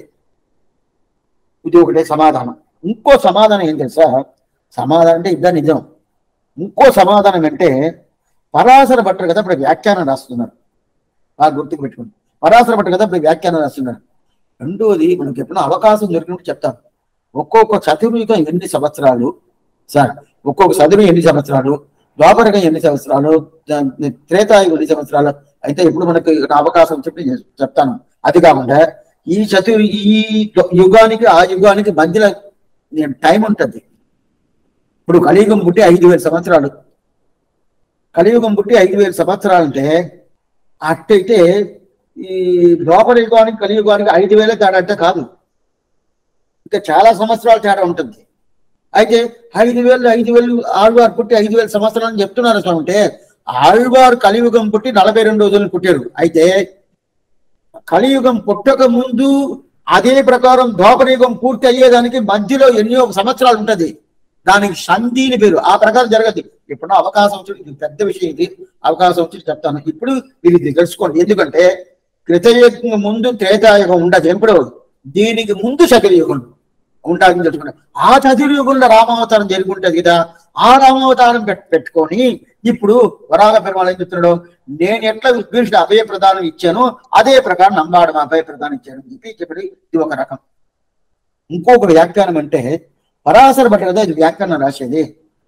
ఇది ఒకటే సమాధానం ఇంకో సమాధానం ఏం తెలుసా సమాధానం అంటే ఇద్దరు నిజం ఇంకో సమాధానం అంటే పరాశర భట్టర్ కదా ఇప్పుడు వ్యాఖ్యానం రాస్తున్నారు బాగా గుర్తుకు పెట్టుకోండి పరాశర భట్టర్ కదా ఇప్పుడు వ్యాఖ్యానం రాస్తున్నారు రెండోది మనకి ఎప్పుడైనా అవకాశం దొరికినప్పుడు చెప్తాను ఒక్కొక్క చతుర్యుగం ఎన్ని సంవత్సరాలు సార్ ఒక్కొక్క చదువు ఎన్ని సంవత్సరాలు ద్వాపరకం ఎన్ని సంవత్సరాలు ద- త్రేతాయుగం ఎన్ని సంవత్సరాలు అయితే ఇప్పుడు మనకి అవకాశం చెప్పి నేను చెప్తాను అది కాకుండా ఈ చతుర్ ఈ యుగానికి ఆ యుగానికి మధ్యలో టైం ఉంటుంది ఇప్పుడు కలియుగం పుట్టి ఐదు వేల సంవత్సరాలు కలియుగం పుట్టి ఐదు వేల సంవత్సరాలు అంటే అట్టయితే ఈ ద్వాపర యుగానికి కలియుగానికి ఐదు వేల తేడా అంటే కాదు ఇంకా చాలా సంవత్సరాల తేడా ఉంటుంది అయితే ఐదు వేలు ఐదు వేలు ఆళ్వారు పుట్టి ఐదు వేల సంవత్సరాలు అని చెప్తున్నారు స్వామి అంటే ఆళ్వారు కలియుగం పుట్టి నలభై రెండు రోజులు పుట్టారు అయితే కలియుగం పుట్టక ముందు అదే ప్రకారం ద్వాపరయుగం పూర్తి అయ్యేదానికి మధ్యలో ఎన్నో సంవత్సరాలు ఉంటది దానికి సంధిని పేరు ఆ ప్రకారం జరగదు ఇప్పుడు అవకాశం వచ్చి ఇది పెద్ద విషయం ఇది అవకాశం వచ్చి చెప్తాను ఇప్పుడు మీరు ఇది తెలుసుకోండి ఎందుకంటే కృతయుగం ముందు త్రేతాయుగం ఉండదు ఎప్పుడు దీనికి ముందు శతయుగం ఉండాలని తెలుసుకున్నాను ఆ చతుర్యుగంలో రామావతారం జరిగి ఉంటది కదా ఆ రామావతారం పెట్- పెట్టుకొని ఇప్పుడు వరాల పెరుమాళ ఏం చెప్తున్నాడు నేను ఎట్లా విభీషణ అభయ ప్రదానం ఇచ్చానో అదే ప్రకారం నమ్మాడు అభయ ప్రదానం ఇచ్చాను అని చెప్పి చెప్పి ఇది ఒక రకం ఇంకొక వ్యాఖ్యానం అంటే పరాశర భట్ట కదా ఇది వ్యాఖ్యానం రాసేది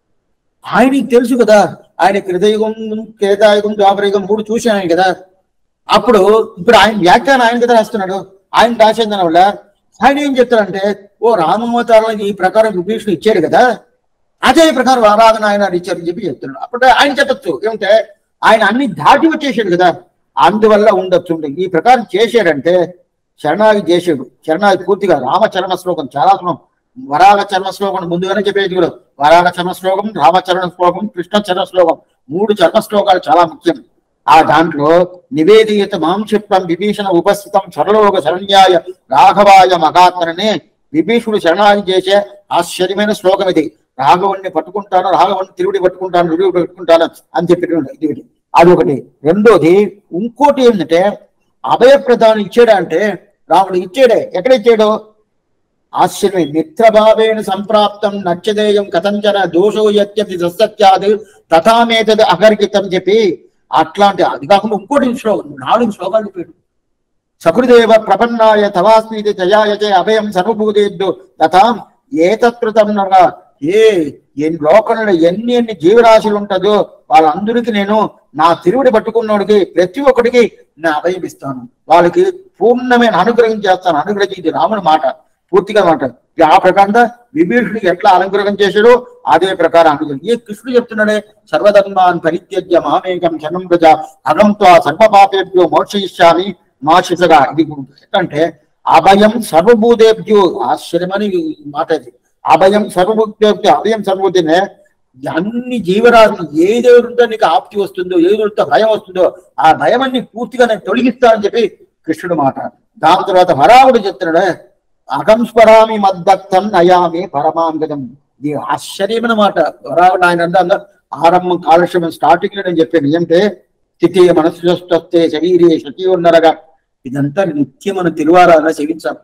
ఆయనకి తెలుసు కదా ఆయన కృతయుగం కేతాయుగం ద్వాపరయుగం మూడు చూశాను కదా అప్పుడు ఇప్పుడు ఆయన వ్యాఖ్యానం ఆయన కదా రాస్తున్నాడు ఆయన రాసేది దాని వల్ల ఆయన ఏం చెప్తారంటే ఓ రామవతారం ఈ ప్రకారం విభీషణ ఇచ్చాడు కదా అదే ప్రకారం ఆరాధన ఆయన ఇచ్చారని చెప్పి చెప్తున్నాడు అప్పుడు ఆయన చెప్పచ్చు ఏమంటే ఆయన అన్ని దాటి వచ్చేసాడు కదా అందువల్ల ఉండొచ్చు ఉండే. ఈ ప్రకారం చేశాడంటే శరణాగి చేసాడు శరణాగి పూర్తిగా రామచరణ శ్లోకం చాలా శ్లోకం వరాల చరణ శ్లోకం ముందుగానే చెప్పేది కూడా వరాల చరణ శ్లోకం రామచరణ శ్లోకం కృష్ణ చరణ శ్లోకం మూడు చరణ శ్లోకాలు చాలా ముఖ్యం ఆ దాంట్లో నివేదిత మాంక్షిప్తం విభీషణ ఉపస్థితం సరళోక శరణ్యాయ రాఘవాయ మగాత్మనే విభీషణుడు శరణాగి చేసే ఆశ్చర్యమైన శ్లోకం ఇది రాఘవుణ్ణి పట్టుకుంటాను రాఘవుణ్ణి తిరువుడి పట్టుకుంటాను తిరువుడి పట్టుకుంటాను అని చెప్పి ఇది ఒకటి. అదొకటి రెండోది ఇంకోటి ఏంటంటే అభయప్రదానం ఇచ్చాడా అంటే రాముడు ఇచ్చాడే ఎక్కడ ఇచ్చాడు ఆశ్చర్యం మిత్రభావేన సంప్రాప్తం నచ్చదేయం కథంచన దోషో యత్యపి సత్యాది తథామేతది అగర్గితం చెప్పి అట్లాంటి అది కాకుండా ఇంకోటి శ్లోకం నాలుగు శ్లోకాలు చెప్పాడు సకృదేవ ప్రపన్నాయ తవాస్మీతి జయాయచే అభయం సర్వభూతేద్దు తథాం ఏతత్కృతం నగా ఏ ఎన్ని లోకంలో ఎన్ని ఎన్ని జీవరాశులు ఉంటుందో వాళ్ళందరికీ నేను నా తిరువుడి పట్టుకున్నోడికి ప్రతి ఒక్కడికి నా అభయం ఇస్తాను వాళ్ళకి పూర్ణమైన అనుగ్రహం చేస్తాను అనుగ్రహించి ఇది రాముని మాట పూర్తిగా మాట ఇది ఆ ప్రకారంగా విభీషుడికి ఎట్లా అనుగ్రహం చేశాడో అదే ప్రకారం అనుగ్రహం ఈ కృష్ణుడు చెప్తున్నాడే సర్వధర్మాన్ పరిత్యజ్య మామేకం శనం ప్రజ అగంత్వ సర్వపాపేభ్యో మోక్షయిష్యామి మాషిసగా ఇది అంటే అభయం సర్వభూతేభ్యో ఆశ్చర్యమని ఈ మాట ఇది అభయం సర్వభూతేభ్యో అభయం సర్వభూతినే అన్ని జీవరాశులు ఏది ఉంటే నీకు ఆప్తి వస్తుందో ఏది ఉంటే భయం వస్తుందో ఆ భయం అన్ని పూర్తిగా నేను తొలగిస్తానని చెప్పి కృష్ణుడు మాట దాని తర్వాత వరావుడు చెప్తున్నాడు అగంస్వరామి మద్భక్తం నయామి పరమాంగదం ఇది ఆశ్చర్యమైన మాట వరావుడు ఆయన అందా ఆరంభం కాలక్షేమం స్టార్టింగ్ లో నేను చెప్పాను ఏంటంటే స్థితి మనస్సుస్తే శరీరే శక్తి ఉన్నరగా ఇదంతా నిత్యం మనం తిరువారాధన సేవించాలి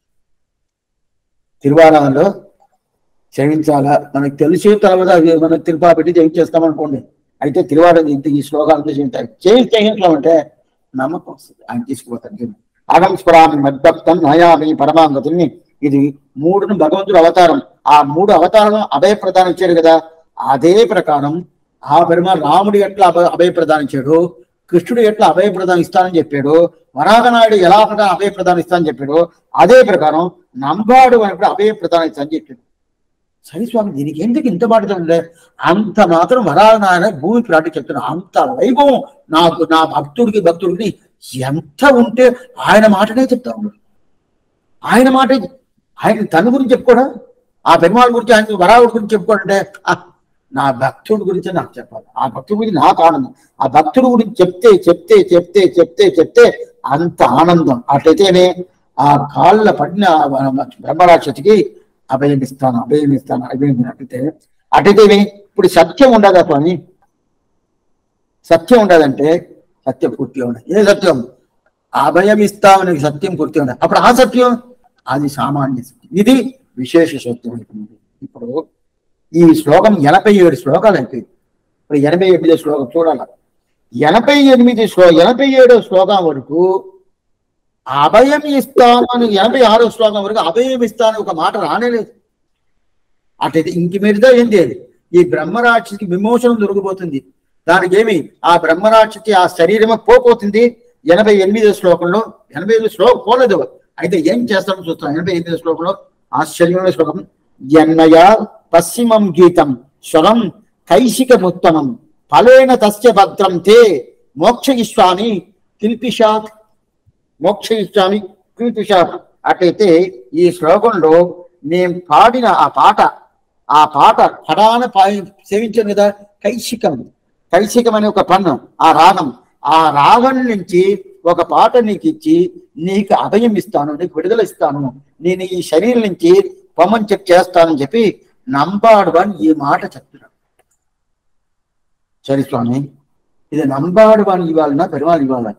తిరువారాధనలో సేవించాలా మనకు తెలిసి తర్వాత అది మనం తిరుపా పెట్టి జయించేస్తాం అనుకోండి అయితే తిరువారం ఇంత ఈ శ్లోకాలతో చేయించాలి చేయించి చేయించడం నమ్మకం వస్తుంది ఆయన తీసుకుపోతాను అగం స్ఫురామి మద్భక్తం నయామి పరమాంగతుల్ని ఇది మూడును భగవంతుడు అవతారం ఆ మూడు అవతారం అభయ ప్రదానం ఇచ్చాడు కదా అదే ప్రకారం ఆ పెరుమ రాముడు ఎట్లా అభయ అభయ ప్రదానం ఇచ్చాడు కృష్ణుడు ఎట్లా అభయ ప్రదానం ఇస్తానని చెప్పాడు వరాహనాయుడు ఎలా ప్రకారం అభయ ప్రదానం ఇస్తానని చెప్పాడు అదే ప్రకారం నంబాడు అని కూడా అభయ ప్రదానం ఇస్తానని చెప్పాడు సరే స్వామి దీనికి ఎందుకు ఇంత మాట్లాడుతుండే అంత మాత్రం వరాహనాయన భూమి ప్రాటి చెప్తున్నా అంత వైభవం నాకు నా భక్తుడికి భక్తుడికి ఎంత ఉంటే ఆయన మాటనే చెప్తా ఉన్నాడు ఆయన మాట ఆయన తన గురించి చెప్పుకోడా ఆ పెరుమాళ్ గురించి ఆయన వరావుడి గురించి చెప్పుకోడంటే ఆ, నా భక్తుడి గురించి నాకు చెప్పాలి ఆ భక్తుడి గురించి నాకు ఆనందం ఆ భక్తుడి గురించి చెప్తే చెప్తే చెప్తే చెప్తే చెప్తే అంత ఆనందం అట్లయితేనే ఆ కాళ్ళ పడిన బ్రహ్మరాక్షతికి అభయం ఇస్తాను అభయం ఇస్తాను అభయం అట్లయితే అట్లయితే ఇప్పుడు సత్యం ఉండదా స్వామి సత్యం ఉండదంటే సత్యం పూర్తిగా ఉండదు ఏ సత్యం అభయం ఇస్తామని సత్యం పూర్తిగా ఉండదు అప్పుడు ఆ సత్యం అది సామాన్య సత్యం ఇది విశేష సత్యం అయిపోయింది ఇప్పుడు ఈ శ్లోకం ఎనభై ఏడు శ్లోకాలు అయిపోయింది ఇప్పుడు ఎనభై ఎనిమిది శ్లోకం చూడాల ఎనభై ఎనిమిది శ్లో ఎనభై ఏడో శ్లోకం వరకు అభయం ఇస్తాను అని ఎనభై ఆరో శ్లోకం వరకు అభయం ఇస్తాను ఒక మాట రానేలేదు అట్లయితే ఇంక మీదతో ఏంటి అది ఈ బ్రహ్మరాక్షికి విమోచనం దొరికిపోతుంది దానికి ఏమి ఆ బ్రహ్మరాక్షికి ఆ శరీరమే పోపోతుంది ఎనభై ఎనిమిదో శ్లోకంలో ఎనభై ఐదు శ్లోకం పోలేదు అయితే ఏం చేస్తామో చూస్తాం ఎనభై ఎనిమిదో శ్లోకంలో ఆశ్చర్యమైన శ్లోకం ఎన్నయ పశ్చిమం గీతం స్వరం కైశికముత్తమం ఫలేన తస్య భద్రం తే మోక్షయిష్యామి కిల్పిషాత్ మోక్షయిష్యామి కిల్పిషాత్ అట్లయితే ఈ శ్లోకంలో నేను పాడిన ఆ పాట ఆ పాట పడాన పాడి సేవించాను కదా కైశికం కైశికం అనే ఒక పన్ను ఆ రాగం ఆ రాగం నుంచి ఒక పాట నీకు ఇచ్చి నీకు అభయం ఇస్తాను నీకు విడుదల ఇస్తాను నేను ఈ శరీరం నుంచి పొమ్మని చెక్ చేస్తానని చెప్పి నంబాడువాన్ ఈ మాట చెప్తున్నాడు సరే స్వామి ఇది నంబాడువాన్ ఇవ్వాలన్నా పెరుమాళ్ళు ఇవ్వాల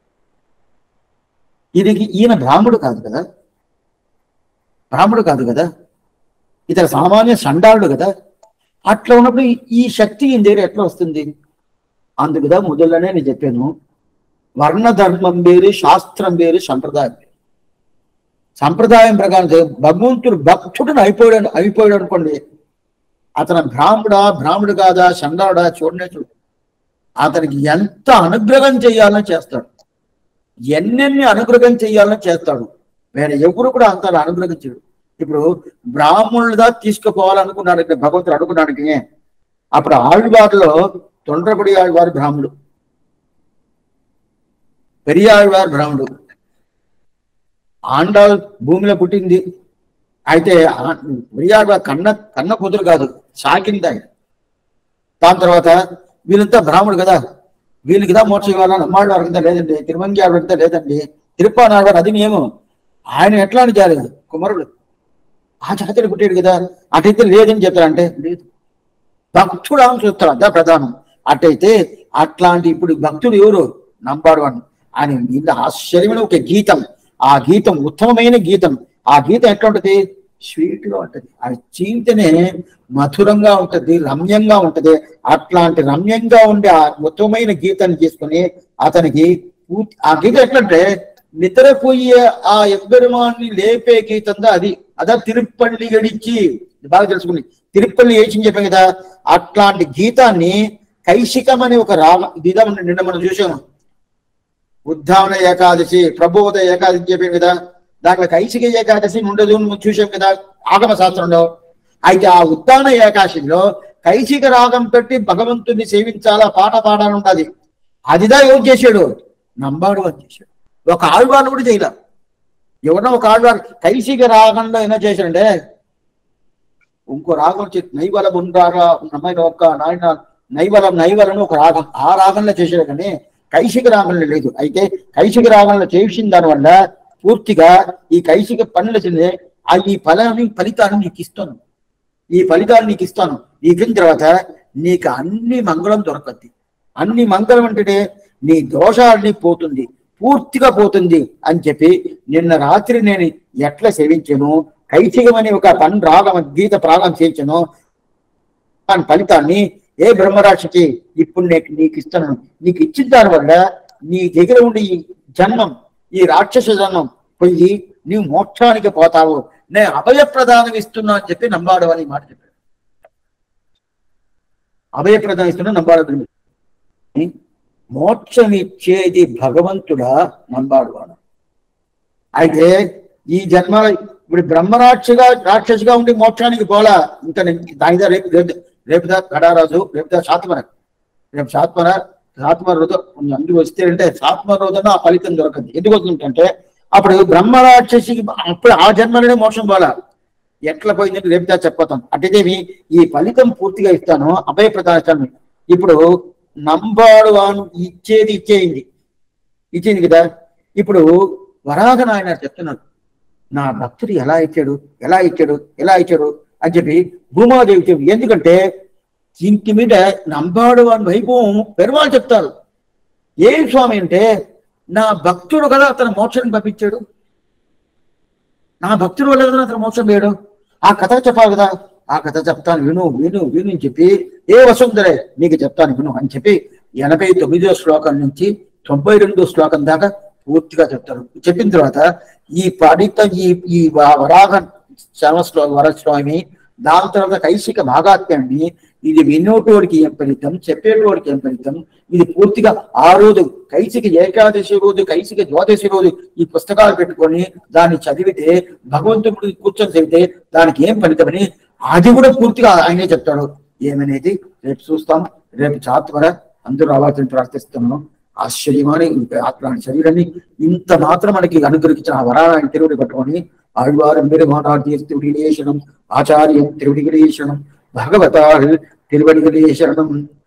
ఇది ఈయన బ్రాహ్మడు కాదు కదా బ్రాహ్మడు కాదు కదా ఇతర సామాన్య సండాలుడు కదా అట్లా ఉన్నప్పుడు ఈ- ఈ శక్తి ఈయన దగ్గర ఎట్లా వస్తుంది అందుకుదా మొదలనే నేను చెప్పాను వర్ణ ధర్మం వేరు శాస్త్రం వేరు సంప్రదాయం వేరు సంప్రదాయం ప్రకారం చే- భగవంతుడు భక్తుడిని అయిపోయాడు అయిపోయాడు అనుకోండి అతను బ్రాహ్మడా బ్రాహ్మడు కాదా చండాడా చూడనే చూడు అతనికి ఎంత అనుగ్రహం చేయాలని చేస్తాడు ఎన్నెన్ని అనుగ్రహం చేయాలని చేస్తాడు వేరే ఎవరు కూడా అంత అనుగ్రహం చేయడు ఇప్పుడు బ్రాహ్మణులుగా తీసుకుపోవాలనుకున్నాడు ఇక్కడ భగవంతుడు అనుకున్నాడు అప్పుడు ఆళ్వారిలో తొండ్రపడి ఆళ్వారు బ్రాహ్మడు పెరియాళ్వారు బ్రాహ్మడు ఆండాల్ భూమిలో పుట్టింది అయితే ఆ- పెరియాళ్వారు కన్న కన్న కూతురు కాదు సాకింది ఆయన దాని తర్వాత వీళ్ళంతా బ్రాహ్మడు కదా వీళ్ళకి దా మోక్షం ఇవ్వాలని అమ్మాళ్ళు అర్థం లేదండి తిరుమంగి అర్థం లేదండి తిరుప్పానాడు అది నియమం ఆయన ఎట్లా అని జాలేదు కుమారుడు ఆ జాతిని పుట్టాడు కదా అటైతే లేదని చెప్తారంటే లేదు భక్తుడు అని చూస్తారు అదా ప్రధానం అట్టయితే అట్లాంటి ఇప్పుడు భక్తుడు ఎవరు నంబాడు అని ఆయన ఇంత ఆశ్చర్యమైన ఒక గీతం ఆ గీతం ఉత్తమమైన గీతం ఆ గీతం ఎట్లా ఉంటది స్వీట్ గా ఉంటది ఆ చీంతనే మధురంగా ఉంటది రమ్యంగా ఉంటది అట్లాంటి రమ్యంగా ఉండే ఆ ఉత్తమమైన గీతాన్ని తీసుకొని అతనికి పూర్తి- ఆ గీతం ఎట్లంటే నిద్రపోయే ఆ ఎబ్బెరుమాన్ని లేపే గీతందా అది అదా తిరుప్పల్లి గడిచి ఇది బాగా తెలుసుకుని తిరుప్పల్లి ఏచింది చెప్పాం కదా అట్లాంటి గీతాన్ని కైశికం అనే ఒక రామ ఇదిదా మనం నిన్న మనం చూసాము ఉద్ధావన ఏకాదశి ప్రబోధ ఏకాదశి చెప్పాం కదా దాంట్లో కైశిక ఏకాదశి ఉండదు అని మనం చూసాం కదా ఆగమ శాస్త్రంలో అయితే ఆ ఉద్దాన ఏకాదశిలో కైశిక రాగం పెట్టి భగవంతుని సేవించాలా పాట పాడాలని ఉండాలి అదిదా ఎవరు చేశాడు నంబాడు అని చేశాడు ఒక ఆళ్వారు కూడా చేయలే ఎవరో ఒక ఆళ్వారు కైశిక రాగంలో ఏమైనా చేశాడంటే ఇంకో రాగం వచ్చి నైవలం ఉండారా నమ్మైన ఒక్క నాయన నైవలం నైవలం ఒక రాగం ఆ రాగంలో చేశాడు కానీ కైశిక రాగంలో లేదు అయితే కైశిక రాగంలో చేసిన దానివల్ల పూర్తిగా ఈ కైశిక పనులు చెంది ఆ ఈ ఫలాన్ని ఫలితాన్ని నీకు ఇస్తాను ఈ ఫలితాన్ని నీకు ఇస్తాను నీకు ఇచ్చిన తర్వాత నీకు అన్ని మంగళం దొరకద్ది అన్ని మంగళం అంటే నీ దోషాలని పోతుంది పూర్తిగా పోతుంది అని చెప్పి నిన్న రాత్రి నేను ఎట్లా సేవించాను కైశికమని ఒక పన్ రాగం గీత ప్రాగం చేయించను దాని ఫలితాన్ని ఏ బ్రహ్మరాక్షికి ఇప్పుడు నేను నీకు ఇస్తాను నీకు ఇచ్చిన దాని వల్ల నీ దగ్గర ఉండి ఈ జన్మం ఈ రాక్షస జన్మం పోయి నీవు మోక్షానికి పోతావు నేను అభయ ప్రదానం ఇస్తున్నా అని చెప్పి నంబాడవని మాట చెప్పాడు అభయ ప్రదానం ఇస్తున్నా నంబాడవని మోక్షం ఇచ్చేది భగవంతుడా నంబాడువాడు అయితే ఈ జన్మ ఇప్పుడు బ్రహ్మరాక్షగా రాక్షసిగా ఉండి మోక్షానికి పోలా ఇంకా నేను దానిదా రేపు రేపు రేపుదా కడారాజు రేపుదా శాతమర రేపు శాతమర శాతమర రోజు అందుకు వస్తే అంటే శాతమర రోజున ఆ ఫలితం దొరకదు ఎందుకు వస్తుందంటే అప్పుడు బ్రహ్మరాక్షసికి అప్పుడు ఆ జన్మలోనే మోక్షం పోలా ఎట్లా పోయిందంటే రేపుదా చెప్పతాను అటుదేమి ఈ ఫలితం పూర్తిగా ఇస్తాను అభయ ప్రదానం ఇప్పుడు నంబాడు వాను ఇచ్చేది ఇచ్చేయింది ఇచ్చింది కదా ఇప్పుడు వరాహ నాయన చెప్తున్నాడు నా భక్తుడు ఎలా ఇచ్చాడు ఎలా ఇచ్చాడు ఎలా ఇచ్చాడు అని చెప్పి భూమాదేవి చెప్పి ఎందుకంటే ఇంటి మీద నంబాడు వాని వైభవం పెరుమాళ్ళు చెప్తారు ఏం స్వామి అంటే నా భక్తుడు కదా అతను మోక్షాన్ని పంపించాడు నా భక్తుడు వల్ల కదా అతను మోక్షం వేయడు ఆ కథ చెప్పాలి కదా ఆ కథ చెప్తాను విను విను విను అని చెప్పి ఏ వసుంధరే నీకు చెప్తాను విను అని చెప్పి ఎనభై తొమ్మిదో శ్లోకం నుంచి తొంభై రెండో శ్లోకం దాకా పూర్తిగా చెప్తారు చెప్పిన తర్వాత ఈ పడిత ఈ ఈ వ- వరాహ శర్మశ్లో వరస్వామి దాని తర్వాత కైశిక భాగాత్యాన్ని ఇది వినోటోడికి ఏం ఫలితం చెప్పేటోడికి ఏం ఫలితం ఇది పూర్తిగా ఆ రోజు కైసిక ఏకాదశి రోజు కైసిక ద్వాదశి రోజు ఈ పుస్తకాలు పెట్టుకొని దాన్ని చదివితే భగవంతుడు కూర్చొని చదివితే దానికి ఏం ఫలితమని అది కూడా పూర్తిగా ఆయనే చెప్తాడు ఏమనేది రేపు చూస్తాం రేపు చాత్వర అందరూ రావాల్సిన ప్రార్థిస్తున్నాను ఆశ్చర్యమని ఆత్మ శరీరాన్ని ఇంత మాత్రం మనకి అనుగ్రహించిన ఆ వరాన్ని తిరువుడి పట్టుకొని ఆழ்వారం பெருமானார் திருவிடிகளே சரணம் ஆச்சாரியம் திருவிடிகளே சரணம் பகவதாள் திருவடிகளே சரணம்